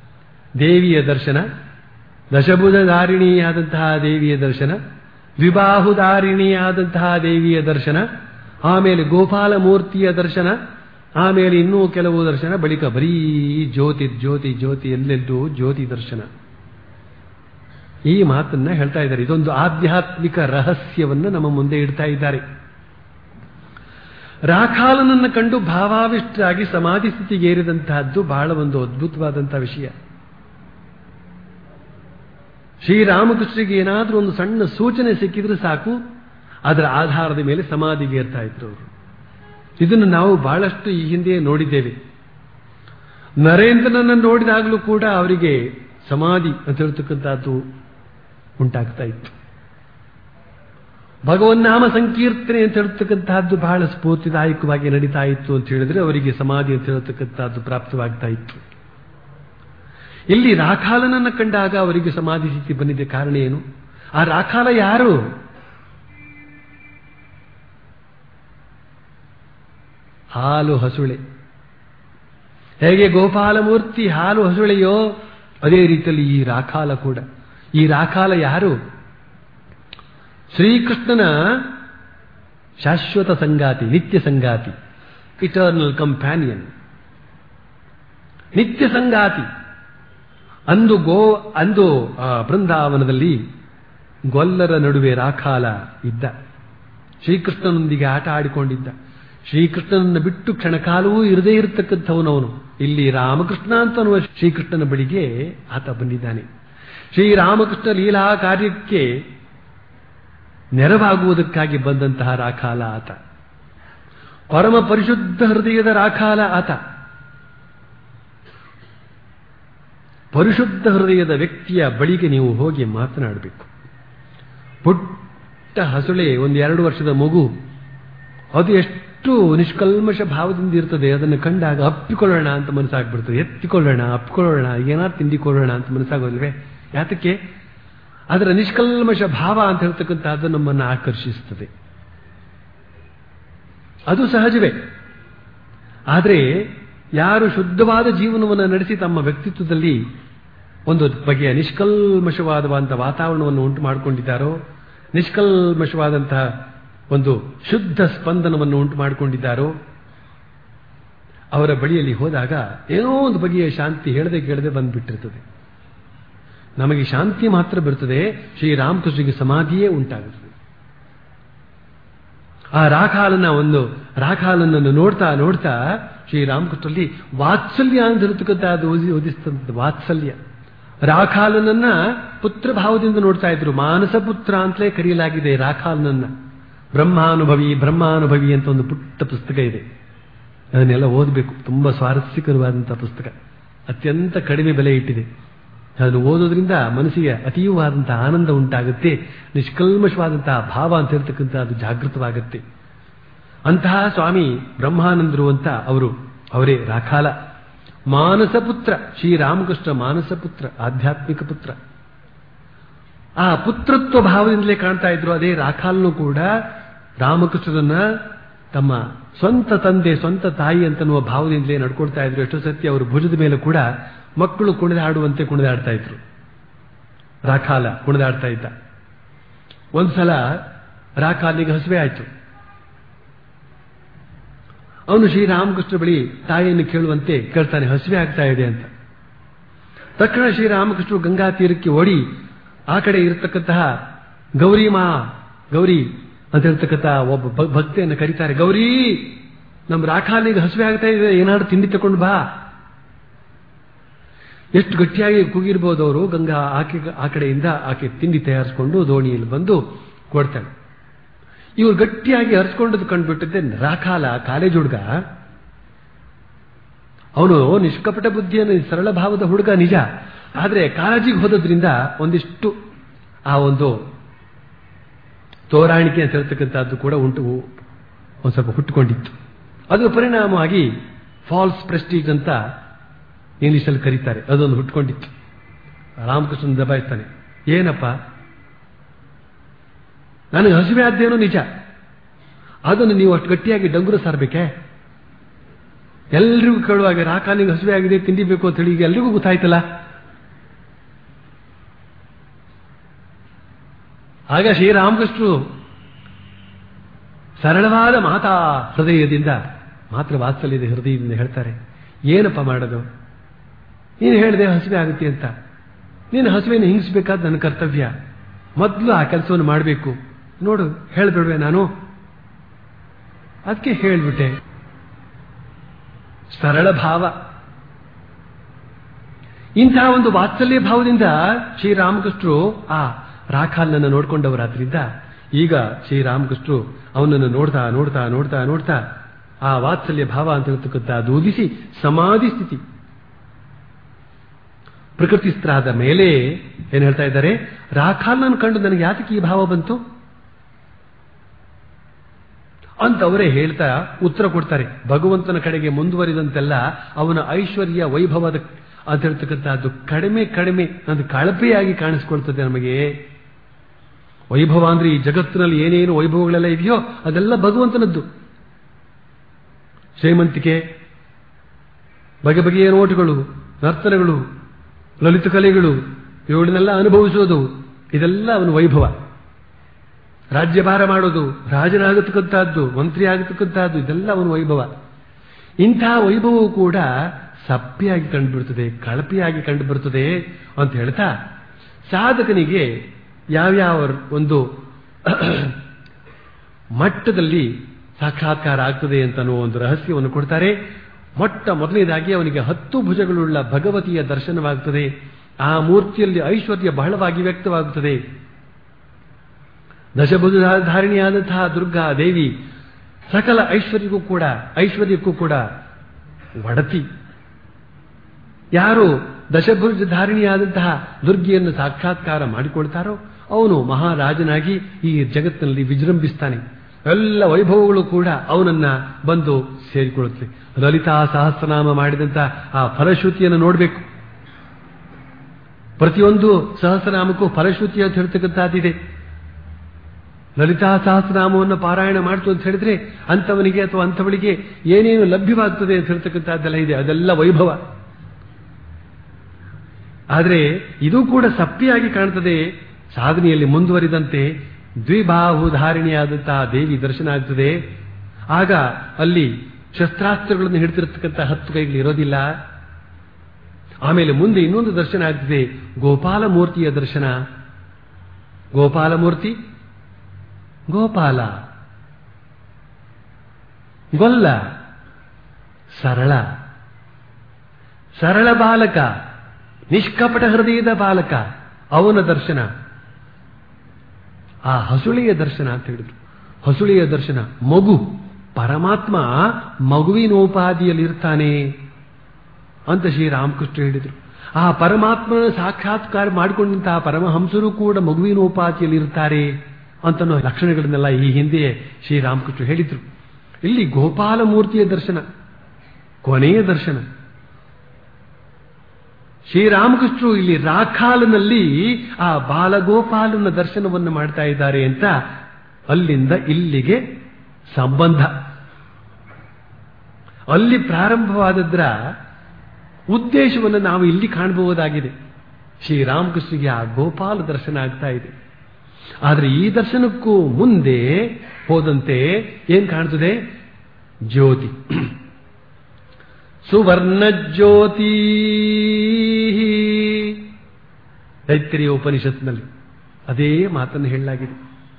ದೇವಿಯ ದರ್ಶನ ದಶಭುಜಧಾರಿಣಿಯಾದಂತಹ ದೇವಿಯ ದರ್ಶನ ದ್ವಿಬಾಹುಧಾರಿಣಿಯಾದಂತಹ ದೇವಿಯ ದರ್ಶನ ಆಮೇಲೆ ಗೋಪಾಲ ಮೂರ್ತಿಯ ದರ್ಶನ ಆಮೇಲೆ ಇನ್ನೂ ಕೆಲವು ದರ್ಶನ ಬಳಿಕ ಬರೀ ಜ್ಯೋತಿ ಜ್ಯೋತಿ ಜ್ಯೋತಿ ಎಲ್ಲೆಲ್ಲೂ ಜ್ಯೋತಿ ದರ್ಶನ ಈ ಮಾತನ್ನ ಹೇಳ್ತಾ ಇದ್ದಾರೆ ಇದೊಂದು ಆಧ್ಯಾತ್ಮಿಕ ರಹಸ್ಯವನ್ನು ನಮ್ಮ ಮುಂದೆ ಇಡ್ತಾ ಇದ್ದಾರೆ ರಾಖಾಲನನ್ನು ಕಂಡು ಭಾವಾವಿಷ್ಟರಾಗಿ ಸಮಾಧಿ ಸ್ಥಿತಿಗೇರಿದಂತಹದ್ದು ಬಹಳ ಒಂದು ಅದ್ಭುತವಾದಂತಹ ವಿಷಯ ಶ್ರೀರಾಮಕೃಷ್ಣರಿಗೆ ಏನಾದರೂ ಒಂದು ಸಣ್ಣ ಸೂಚನೆ ಸಿಕ್ಕಿದ್ರೆ ಸಾಕು ಅದರ ಆಧಾರದ ಮೇಲೆ ಸಮಾಧಿಗೆ ಏರ್ತಾ ಇದ್ರು ಅವರು ಇದನ್ನು ನಾವು ಬಹಳಷ್ಟು ಈ ಹಿಂದೆ ನೋಡಿದ್ದೇವೆ ನರೇಂದ್ರನನ್ನು ನೋಡಿದಾಗಲೂ ಕೂಡ ಅವರಿಗೆ ಸಮಾಧಿ ಅಂತ ಹೇಳ್ತಕ್ಕಂಥದ್ದು ಉಂಟಾಗ್ತಾ ಇತ್ತು ಭಗವನ್ನಾಮ ಸಂಕೀರ್ತನೆ ಅಂತ ಹೇಳ್ತಕ್ಕಂತಹದ್ದು ಬಹಳ ಸ್ಫೂರ್ತಿದಾಯಕವಾಗಿ ನಡೀತಾ ಇತ್ತು ಅಂತ ಹೇಳಿದ್ರೆ ಅವರಿಗೆ ಸಮಾಧಿ ಅಂತ ಹೇಳ್ತಕ್ಕಂಥದ್ದು ಪ್ರಾಪ್ತವಾಗ್ತಾ ಇತ್ತು ಇಲ್ಲಿ ರಾಖಾಲನನ್ನ ಕಂಡಾಗ ಅವರಿಗೆ ಸಮಾಧಿ ಸ್ಥಿತಿ ಬಂದಿದೆ ಕಾರಣ ಏನು ಆ ರಾಖಾಲ ಯಾರು ಹಾಲು ಹಸುಳೆ ಹೇಗೆ ಗೋಪಾಲಮೂರ್ತಿ ಹಾಲು ಹಸುಳೆಯೋ ಅದೇ ರೀತಿಯಲ್ಲಿ ಈ ರಾಖಾಲ ಕೂಡ ಈ ರಾಖಾಲ ಯಾರು ಶ್ರೀಕೃಷ್ಣನ ಶಾಶ್ವತ ಸಂಗಾತಿ ನಿತ್ಯ ಸಂಗಾತಿ ಇಟರ್ನಲ್ ಕಂಪ್ಯಾನಿಯನ್ ನಿತ್ಯ ಸಂಗಾತಿ ಅಂದು ಗೋ ಅಂದು ಆ ಬೃಂದಾವನದಲ್ಲಿ ಗೊಲ್ಲರ ನಡುವೆ ರಾಖಾಲ ಇದ್ದ ಶ್ರೀಕೃಷ್ಣನೊಂದಿಗೆ ಆಟ ಆಡಿಕೊಂಡಿದ್ದ ಶ್ರೀಕೃಷ್ಣನನ್ನು ಬಿಟ್ಟು ಕ್ಷಣಕಾಲವೂ ಇರದೇ ಇರತಕ್ಕಂಥವನವನು ಇಲ್ಲಿ ರಾಮಕೃಷ್ಣ ಅಂತ ಅನ್ನುವ ಶ್ರೀಕೃಷ್ಣನ ಬಳಿಗೆ ಆತ ಬಂದಿದ್ದಾನೆ ಶ್ರೀರಾಮಕೃಷ್ಣ ಲೀಲಾ ಕಾರ್ಯಕ್ಕೆ ನೆರವಾಗುವುದಕ್ಕಾಗಿ ಬಂದಂತಹ ರಾಖಾಲ ಆತ ಪರಮ ಪರಿಶುದ್ಧ ಹೃದಯದ ರಾಖಾಲ ಆತ ಪರಿಶುದ್ಧ ಹೃದಯದ ವ್ಯಕ್ತಿಯ ಬಳಿಗೆ ನೀವು ಹೋಗಿ ಮಾತನಾಡಬೇಕು ಪುಟ್ಟ ಹಸುಳೆ ಒಂದು ಎರಡು ವರ್ಷದ ಮಗು ಅದು ಎಷ್ಟು ನಿಷ್ಕಲ್ಮಶ ಭಾವದಿಂದ ಇರ್ತದೆ ಅದನ್ನು ಕಂಡಾಗ ಅಪ್ಪಿಕೊಳ್ಳೋಣ ಅಂತ ಮನಸ್ಸಾಗ್ಬಿಡ್ತದೆ ಎತ್ತಿಕೊಳ್ಳೋಣ ಅಪ್ಪಿಕೊಳ್ಳೋಣ ಏನಾದ್ರು ತಿಂಡಿಕೊಳ್ಳೋಣ ಅಂತ ಮನಸ್ಸಾಗೋಲ್ವೇ ಯಾತಕ್ಕೆ ಅದರ ನಿಷ್ಕಲ್ಮಶ ಭಾವ ಅಂತ ಹೇಳ್ತಕ್ಕಂಥದ್ದು ನಮ್ಮನ್ನು ಆಕರ್ಷಿಸ್ತದೆ ಅದು ಸಹಜವೇ ಆದರೆ ಯಾರು ಶುದ್ಧವಾದ ಜೀವನವನ್ನು ನಡೆಸಿ ತಮ್ಮ ವ್ಯಕ್ತಿತ್ವದಲ್ಲಿ ಒಂದು ಬಗೆಯ ನಿಷ್ಕಲ್ಮಶವಾದಂತಹ ವಾತಾವರಣವನ್ನು ಉಂಟು ಮಾಡಿಕೊಂಡಿದ್ದಾರೋ ನಿಷ್ಕಲ್ಮಶವಾದಂತಹ ಒಂದು ಶುದ್ಧ ಸ್ಪಂದನವನ್ನು ಉಂಟು ಮಾಡಿಕೊಂಡಿದ್ದಾರೋ ಅವರ ಬಳಿಯಲ್ಲಿ ಹೋದಾಗ ಏನೋ ಒಂದು ಬಗೆಯ ಶಾಂತಿ ಹೇಳದೆ ಕೇಳದೆ ಬಂದ್ಬಿಟ್ಟಿರ್ತದೆ ನಮಗೆ ಶಾಂತಿ ಮಾತ್ರ ಬರ್ತದೆ ಶ್ರೀರಾಮಕೃಷ್ಣಗೆ ಸಮಾಧಿಯೇ ಉಂಟಾಗುತ್ತದೆ ಆ ರಾಖಾಲನ ಒಂದು ರಾಖಾಲನನ್ನು ನೋಡ್ತಾ ನೋಡ್ತಾ ಶ್ರೀರಾಮಕೃಷ್ಣಲ್ಲಿ ವಾತ್ಸಲ್ಯ ಅಂತ ಇರತಕ್ಕಂಥ ಅದು ಓದಿಸ್ತಂಥದ್ದು ವಾತ್ಸಲ್ಯ ರಾಖಾಲನನ್ನ ಪುತ್ರ ಭಾವದಿಂದ ನೋಡ್ತಾ ಇದ್ರು ಮಾನಸ ಪುತ್ರ ಅಂತಲೇ ಕರೆಯಲಾಗಿದೆ ರಾಖಾಲನನ್ನ ಬ್ರಹ್ಮಾನುಭವಿ ಬ್ರಹ್ಮಾನುಭವಿ ಅಂತ ಒಂದು ಪುಟ್ಟ ಪುಸ್ತಕ ಇದೆ ಅದನ್ನೆಲ್ಲ ಓದಬೇಕು ತುಂಬಾ ಸ್ವಾರಸ್ಯಕರವಾದಂತಹ ಪುಸ್ತಕ ಅತ್ಯಂತ ಕಡಿಮೆ ಬೆಲೆ ಇಟ್ಟಿದೆ ಅದನ್ನು ಓದೋದ್ರಿಂದ ಮನಸ್ಸಿಗೆ ಅತೀವವಾದಂತಹ ಆನಂದ ಉಂಟಾಗುತ್ತೆ ನಿಷ್ಕಲ್ಮಶವಾದಂತಹ ಭಾವ ಅಂತ ಹೇಳ್ತಕ್ಕಂಥ ಅದು ಜಾಗೃತವಾಗುತ್ತೆ ಅಂತಹ ಸ್ವಾಮಿ ಬ್ರಹ್ಮಾನಂದರು ಅಂತ ಅವರು ಅವರೇ ರಾಖಾಲ ಮಾನಸ ಪುತ್ರ ಶ್ರೀರಾಮಕೃಷ್ಣ ಮಾನಸ ಪುತ್ರ ಆಧ್ಯಾತ್ಮಿಕ ಪುತ್ರ ಆ ಪುತ್ರತ್ವ ಭಾವದಿಂದಲೇ ಕಾಣ್ತಾ ಇದ್ರು ಅದೇ ರಾಖಾಲ್ನು ಕೂಡ ರಾಮಕೃಷ್ಣರನ್ನ ತಮ್ಮ ಸ್ವಂತ ತಂದೆ ಸ್ವಂತ ತಾಯಿ ಅಂತನ್ನುವ ಭಾವದಿಂದಲೇ ನಡ್ಕೊಳ್ತಾ ಇದ್ರು ಎಷ್ಟೋ ಸತ್ಯ ಅವರು ಭುಜದ ಮೇಲೆ ಕೂಡ ಮಕ್ಕಳು ಕುಣಿದಾಡುವಂತೆ ಕುಣಿದಾಡ್ತಾ ಇದ್ರು ರಾಖಾಲ ಕುಣಿದಾಡ್ತಾ ಇದ್ದ ಒಂದ್ಸಲ ರಾಖಾಲಿಗೆ ಹಸುವೆ ಆಯ್ತು ಅವನು ಶ್ರೀರಾಮಕೃಷ್ಣ ಬಳಿ ತಾಯಿಯನ್ನು ಕೇಳುವಂತೆ ಕೇಳ್ತಾನೆ ಹಸುವೆ ಆಗ್ತಾ ಇದೆ ಅಂತ ತಕ್ಷಣ ಶ್ರೀರಾಮಕೃಷ್ಣರು ಗಂಗಾ ತೀರಕ್ಕೆ ಓಡಿ ಆ ಕಡೆ ಇರತಕ್ಕಂತಹ ಗೌರಿ ಮಾ ಗೌರಿ ಅಂತ ಹೇಳ್ತಕ್ಕಂಥ ಒಬ್ಬ ಭ- ಭಕ್ತೆಯನ್ನು ಕರೀತಾರೆ ಗೌರಿ ನಮ್ಮ ರಾಖಾಲಿಗೆ ಹಸುವೆ ಆಗ್ತಾ ಇದೆ ಏನಾದ್ರು ತಿಂಡಿ ತಕೊಂಡು ಬಾ ಎಷ್ಟು ಗಟ್ಟಿಯಾಗಿ ಕೂಗಿರ್ಬೋದು ಅವರು ಗಂಗಾ ಆಕೆ ಆ ಕಡೆಯಿಂದ ಆಕೆ ತಿಂಡಿ ತಯಾರಿಸಿಕೊಂಡು ದೋಣಿಯಲ್ಲಿ ಬಂದು ಕೊಡ್ತಾನೆ ಇವ್ರು ಗಟ್ಟಿಯಾಗಿ ಹರಿಸ್ಕೊಂಡದ್ದು ಕಂಡುಬಿಟ್ಟಿದ್ದೆ ರಾಖಾಲ ಕಾಲೇಜ್ ಹುಡುಗ ಅವನು ನಿಷ್ಕಪಟ ಬುದ್ಧಿಯನ್ನು ಸರಳ ಭಾವದ ಹುಡುಗ ನಿಜ ಆದರೆ ಕಾಳಜಿಗೆ ಹೋದದ್ರಿಂದ ಒಂದಿಷ್ಟು ಆ ಒಂದು ತೋರಾಣಿಕೆ ಅಂತ ಹೇಳ್ತಕ್ಕಂಥದ್ದು ಕೂಡ ಉಂಟು ಒಂದು ಸ್ವಲ್ಪ ಹುಟ್ಟುಕೊಂಡಿತ್ತು ಅದರ ಪರಿಣಾಮವಾಗಿ ಫಾಲ್ಸ್ ಪ್ರೆಸ್ಟೀಜ್ ಅಂತ ಇಂಗ್ಲಿಷಲ್ಲಿ ಕರೀತಾರೆ ಅದೊಂದು ಹುಟ್ಕೊಂಡಿತ್ತು ರಾಮಕೃಷ್ಣನ್ ದಬಾಯಿಸ್ತಾನೆ ಏನಪ್ಪ ನನಗೆ ಹಸಿವೆ ಆದ್ದೇನೋ ನಿಜ ಅದನ್ನು ನೀವು ಅಷ್ಟು ಗಟ್ಟಿಯಾಗಿ ಡಂಗುರ ಸಾರ್ಬೇಕೆ ಎಲ್ರಿಗೂ ಕೇಳುವಾಗ ರಾಕಾಲಿಗೆ ಹಸಿವೆ ಆಗಿದೆ ತಿಂಡಿ ಬೇಕು ಅಂತ ಹೇಳಿ ಈಗ ಎಲ್ರಿಗೂ ಗೊತ್ತಾಯ್ತಲ್ಲ ಆಗ ಶ್ರೀರಾಮಕೃಷ್ಣರು ಸರಳವಾದ ಮಾತಾ ಹೃದಯದಿಂದ ಮಾತ್ರ ವಾತ್ಸಲ್ಯದ ಹೃದಯದಿಂದ ಹೇಳ್ತಾರೆ ಏನಪ್ಪ ಮಾಡೋದು ನೀನು ಹೇಳಿದೆ ಹಸಿವೆ ಆಗುತ್ತೆ ಅಂತ ನೀನು ಹಸಿವೆಯನ್ನು ಹಿಂಗಿಸ್ಬೇಕಾದ ನನ್ನ ಕರ್ತವ್ಯ ಮೊದಲು ಆ ಕೆಲಸವನ್ನು ಮಾಡಬೇಕು ನೋಡು ಹೇಳ್ಬಿಡ್ವೆ ನಾನು ಅದಕ್ಕೆ ಹೇಳ್ಬಿಟ್ಟೆ ಸರಳ ಭಾವ ಇಂತಹ ಒಂದು ವಾತ್ಸಲ್ಯ ಭಾವದಿಂದ ಶ್ರೀರಾಮಕೃಷ್ಣರು ಆ ರಾಖಾಲ್ನನ್ನು ನೋಡ್ಕೊಂಡವರಾದ್ರಿಂದ ಈಗ ಶ್ರೀರಾಮಕೃಷ್ಣರು ಅವನನ್ನು ನೋಡ್ತಾ ನೋಡ್ತಾ ನೋಡ್ತಾ ನೋಡ್ತಾ ಆ ವಾತ್ಸಲ್ಯ ಭಾವ ಅಂತ ಹೇಳ್ತಕ್ಕಂಥ ಅದು ಉದಿಸಿ ಸಮಾಧಿ ಸ್ಥಿತಿ ಪ್ರಕೃತಿಸ್ಥರಾದ ಮೇಲೆ ಏನ್ ಹೇಳ್ತಾ ಇದ್ದಾರೆ ರಾಖಾಲ್ನನ್ನು ಕಂಡು ನನಗೆ ಯಾತಕ್ಕೆ ಈ ಭಾವ ಬಂತು ಅಂತ ಅವರೇ ಹೇಳ್ತಾ ಉತ್ತರ ಕೊಡ್ತಾರೆ ಭಗವಂತನ ಕಡೆಗೆ ಮುಂದುವರಿದಂತೆಲ್ಲ ಅವನ ಐಶ್ವರ್ಯ ವೈಭವದ ಅಂತ ಹೇಳ್ತಕ್ಕಂಥದ್ದು ಕಡಿಮೆ ಕಡಿಮೆ ಅದು ಕಳಪೆಯಾಗಿ ಕಾಣಿಸ್ಕೊಳ್ತದೆ ನಮಗೆ ವೈಭವ ಅಂದ್ರೆ ಈ ಜಗತ್ತಿನಲ್ಲಿ ಏನೇನು ವೈಭವಗಳೆಲ್ಲ ಇದೆಯೋ ಅದೆಲ್ಲ ಭಗವಂತನದ್ದು ಶ್ರೀಮಂತಿಕೆ ಬಗೆ ಬಗೆಯ ನೋಟಗಳು ನರ್ತನಗಳು ಲಲಿತ ಕಲೆಗಳು ಇವುಗಳನ್ನೆಲ್ಲ ಅನುಭವಿಸೋದು ಇದೆಲ್ಲ ಅವನ ವೈಭವ ರಾಜ್ಯಭಾರ ಮಾಡೋದು ರಾಜನಾಗತಕ್ಕಂತಹದ್ದು ಮಂತ್ರಿ ಆಗತಕ್ಕಂತಹದ್ದು ಇದೆಲ್ಲ ಅವನ ವೈಭವ ಇಂತಹ ವೈಭವವು ಕೂಡ ಸಪ್ಪೆಯಾಗಿ ಕಂಡುಬಿಡ್ತದೆ ಕಳಪೆಯಾಗಿ ಕಂಡುಬರುತ್ತದೆ ಅಂತ ಹೇಳ್ತಾ ಸಾಧಕನಿಗೆ ಯಾವ್ಯಾವ ಒಂದು ಮಟ್ಟದಲ್ಲಿ ಸಾಕ್ಷಾತ್ಕಾರ ಆಗ್ತದೆ ಅಂತ ಅನ್ನೋ ಒಂದು ರಹಸ್ಯವನ್ನು ಕೊಡ್ತಾರೆ ಮೊಟ್ಟ ಮೊದಲನೇದಾಗಿ ಅವನಿಗೆ ಹತ್ತು ಭುಜಗಳುಳ್ಳ ಭಗವತಿಯ ದರ್ಶನವಾಗುತ್ತದೆ ಆ ಮೂರ್ತಿಯಲ್ಲಿ ಐಶ್ವರ್ಯ ಬಹಳವಾಗಿ ವ್ಯಕ್ತವಾಗುತ್ತದೆ ದಶಭುಜಧಾರಿಣಿಯಾದಂತಹ ದುರ್ಗಾ ದೇವಿ ಸಕಲ ಐಶ್ವರ್ಯಕ್ಕೂ ಕೂಡ ಐಶ್ವರ್ಯಕ್ಕೂ ಕೂಡ ಒಡತಿ ಯಾರು ದಶಭುಜಧಾರಿಣಿಯಾದಂತಹ ದುರ್ಗಿಯನ್ನು ಸಾಕ್ಷಾತ್ಕಾರ ಮಾಡಿಕೊಳ್ತಾರೋ ಅವನು ಮಹಾರಾಜನಾಗಿ ಈ ಜಗತ್ತಿನಲ್ಲಿ ವಿಜೃಂಭಿಸ್ತಾನೆ ಎಲ್ಲ ವೈಭವಗಳು ಕೂಡ ಅವನನ್ನ ಬಂದು ಸೇರಿಕೊಳ್ಳುತ್ತೆ ಲಲಿತಾ ಸಹಸ್ರನಾಮ ಮಾಡಿದಂತ ಆ ಫಲಶ್ರುತಿಯನ್ನು ನೋಡಬೇಕು ಪ್ರತಿಯೊಂದು ಸಹಸ್ರನಾಮಕ್ಕೂ ಫಲಶ್ರುತಿ ಅಂತ ಹೇಳ್ತಕ್ಕಂಥದ್ದಿದೆ ಲಲಿತಾ ಸಹಸ್ರನಾಮವನ್ನು ಪಾರಾಯಣ ಮಾಡ್ತು ಅಂತ ಹೇಳಿದ್ರೆ ಅಂಥವನಿಗೆ ಅಥವಾ ಅಂಥವಳಿಗೆ ಏನೇನು ಲಭ್ಯವಾಗ್ತದೆ ಅಂತ ಹೇಳ್ತಕ್ಕಂಥದ್ದೆಲ್ಲ ಇದೆ ಅದೆಲ್ಲ ವೈಭವ ಆದರೆ ಇದು ಕೂಡ ಸಪ್ಪಿಯಾಗಿ ಕಾಣ್ತದೆ ಸಾಧನೆಯಲ್ಲಿ ಮುಂದುವರಿದಂತೆ ದ್ವಿಬಾಹುಧಾರಿಣಿಯಾದಂತಹ ದೇವಿ ದರ್ಶನ ಆಗ್ತದೆ ಆಗ ಅಲ್ಲಿ ಶಸ್ತ್ರಾಸ್ತ್ರಗಳನ್ನು ಹಿಡಿದಿರತಕ್ಕಂಥ ಹತ್ತು ಕೈಗಳು ಇರೋದಿಲ್ಲ ಆಮೇಲೆ ಮುಂದೆ ಇನ್ನೊಂದು ದರ್ಶನ ಆಗ್ತದೆ ಗೋಪಾಲ ಮೂರ್ತಿಯ ದರ್ಶನ ಗೋಪಾಲ ಮೂರ್ತಿ ಗೋಪಾಲ ಗೊಲ್ಲ ಸರಳ ಸರಳ ಬಾಲಕ ನಿಷ್ಕಪಟ ಹೃದಯದ ಬಾಲಕ ಅವನ ದರ್ಶನ ಆ ಹಸುಳೆಯ ದರ್ಶನ ಅಂತ ಹೇಳಿದ್ರು ಹಸುಳೆಯ ದರ್ಶನ ಮಗು ಪರಮಾತ್ಮ ಮಗುವಿನೋಪಾದಿಯಲ್ಲಿರ್ತಾನೆ ಅಂತ ಶ್ರೀರಾಮಕೃಷ್ಣ ಹೇಳಿದರು ಆ ಪರಮಾತ್ಮನ ಸಾಕ್ಷಾತ್ಕಾರ ಮಾಡಿಕೊಂಡಂತಹ ಪರಮಹಂಸರು ಕೂಡ ಮಗುವಿನೋಪಾದಿಯಲ್ಲಿರ್ತಾರೆ ಅಂತನೋ ಲಕ್ಷಣಗಳನ್ನೆಲ್ಲ ಈ ಹಿಂದೆ ಶ್ರೀರಾಮಕೃಷ್ಣ ಹೇಳಿದ್ರು ಇಲ್ಲಿ ಗೋಪಾಲ ಮೂರ್ತಿಯ ದರ್ಶನ ಕೊನೆಯ ದರ್ಶನ ಶ್ರೀರಾಮಕೃಷ್ಣರು ಇಲ್ಲಿ ರಾಖಾಲನಲ್ಲಿ ಆ ಬಾಲಗೋಪಾಲನ ದರ್ಶನವನ್ನು ಮಾಡ್ತಾ ಇದ್ದಾರೆ ಅಂತ ಅಲ್ಲಿಂದ ಇಲ್ಲಿಗೆ ಸಂಬಂಧ ಅಲ್ಲಿ ಪ್ರಾರಂಭವಾದದ್ರ ಉದ್ದೇಶವನ್ನು ನಾವು ಇಲ್ಲಿ ಕಾಣಬಹುದಾಗಿದೆ ಶ್ರೀರಾಮಕೃಷ್ಣಗೆ ಆ ಗೋಪಾಲ ದರ್ಶನ ಆಗ್ತಾ ಇದೆ ಆದರೆ ಈ ದರ್ಶನಕ್ಕೂ ಮುಂದೆ ಹೋದಂತೆ ಏನ್ ಕಾಣ್ತದೆ ಜ್ಯೋತಿ ಸುವರ್ಣ ಜ್ಯೋತಿ ತೈತ್ರಿಯ ಉಪನಿಷತ್ನಲ್ಲಿ ಅದೇ ಮಾತನ್ನು ಹೇಳಲಾಗಿದೆ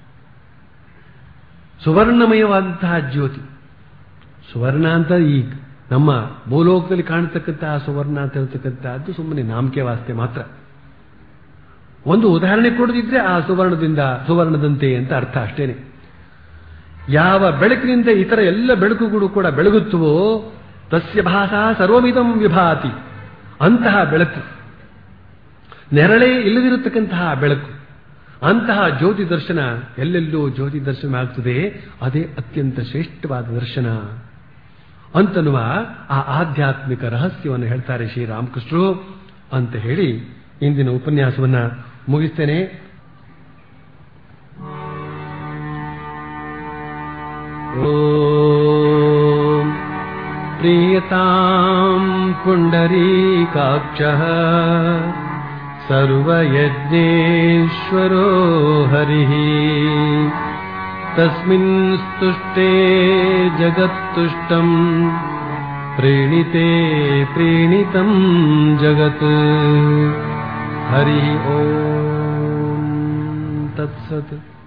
ಸುವರ್ಣಮಯವಾದಂತಹ ಜ್ಯೋತಿ ಸುವರ್ಣ ಅಂತ ಈ ನಮ್ಮ ಭೂಲೋಕದಲ್ಲಿ ಕಾಣತಕ್ಕಂತಹ ಸುವರ್ಣ ಅಂತ ಹೇಳ್ತಕ್ಕಂಥದ್ದು ಸುಮ್ಮನೆ ನಾಮಕೆ ವಾಸ್ತೆ ಮಾತ್ರ ಒಂದು ಉದಾಹರಣೆ ಕೊಡದಿದ್ರೆ ಆ ಸುವರ್ಣದಿಂದ ಸುವರ್ಣದಂತೆ ಅಂತ ಅರ್ಥ ಅಷ್ಟೇನೆ ಯಾವ ಬೆಳಕಿನಿಂದ ಇತರ ಎಲ್ಲ ಬೆಳಕುಗಳು ಕೂಡ ಬೆಳಗುತ್ತವೋ ತಸ್ಯ ಭಾಷಾ ಸರ್ವಮಿದಂ ವಿಭಾತಿ ಅಂತಹ ಬೆಳಕು ನೆರಳೇ ಇಲ್ಲದಿರತಕ್ಕಂತಹ ಬೆಳಕು ಅಂತಹ ಜ್ಯೋತಿ ದರ್ಶನ ಎಲ್ಲೆಲ್ಲೂ ಜ್ಯೋತಿ ದರ್ಶನ ಆಗ್ತದೆ ಅದೇ ಅತ್ಯಂತ ಶ್ರೇಷ್ಠವಾದ ದರ್ಶನ ಅಂತನ್ನುವ ಆ ಆಧ್ಯಾತ್ಮಿಕ ರಹಸ್ಯವನ್ನು ಹೇಳ್ತಾರೆ ಶ್ರೀರಾಮಕೃಷ್ಣರು ಅಂತ ಹೇಳಿ ಇಂದಿನ ಉಪನ್ಯಾಸವನ್ನ ಮುಗಿಸ್ತೇನೆ ಓಂ ಪ್ರಿಯತಾಂ ಪುಂಡರೀಕಾಕ್ಷಃ सर्वयज्ञेश्वरो हरिः तस्मिन् स्तुष्टे जगत्तुष्टम् प्रीणिते प्रीणितम् जगत् हरिः ॐ तत्सत्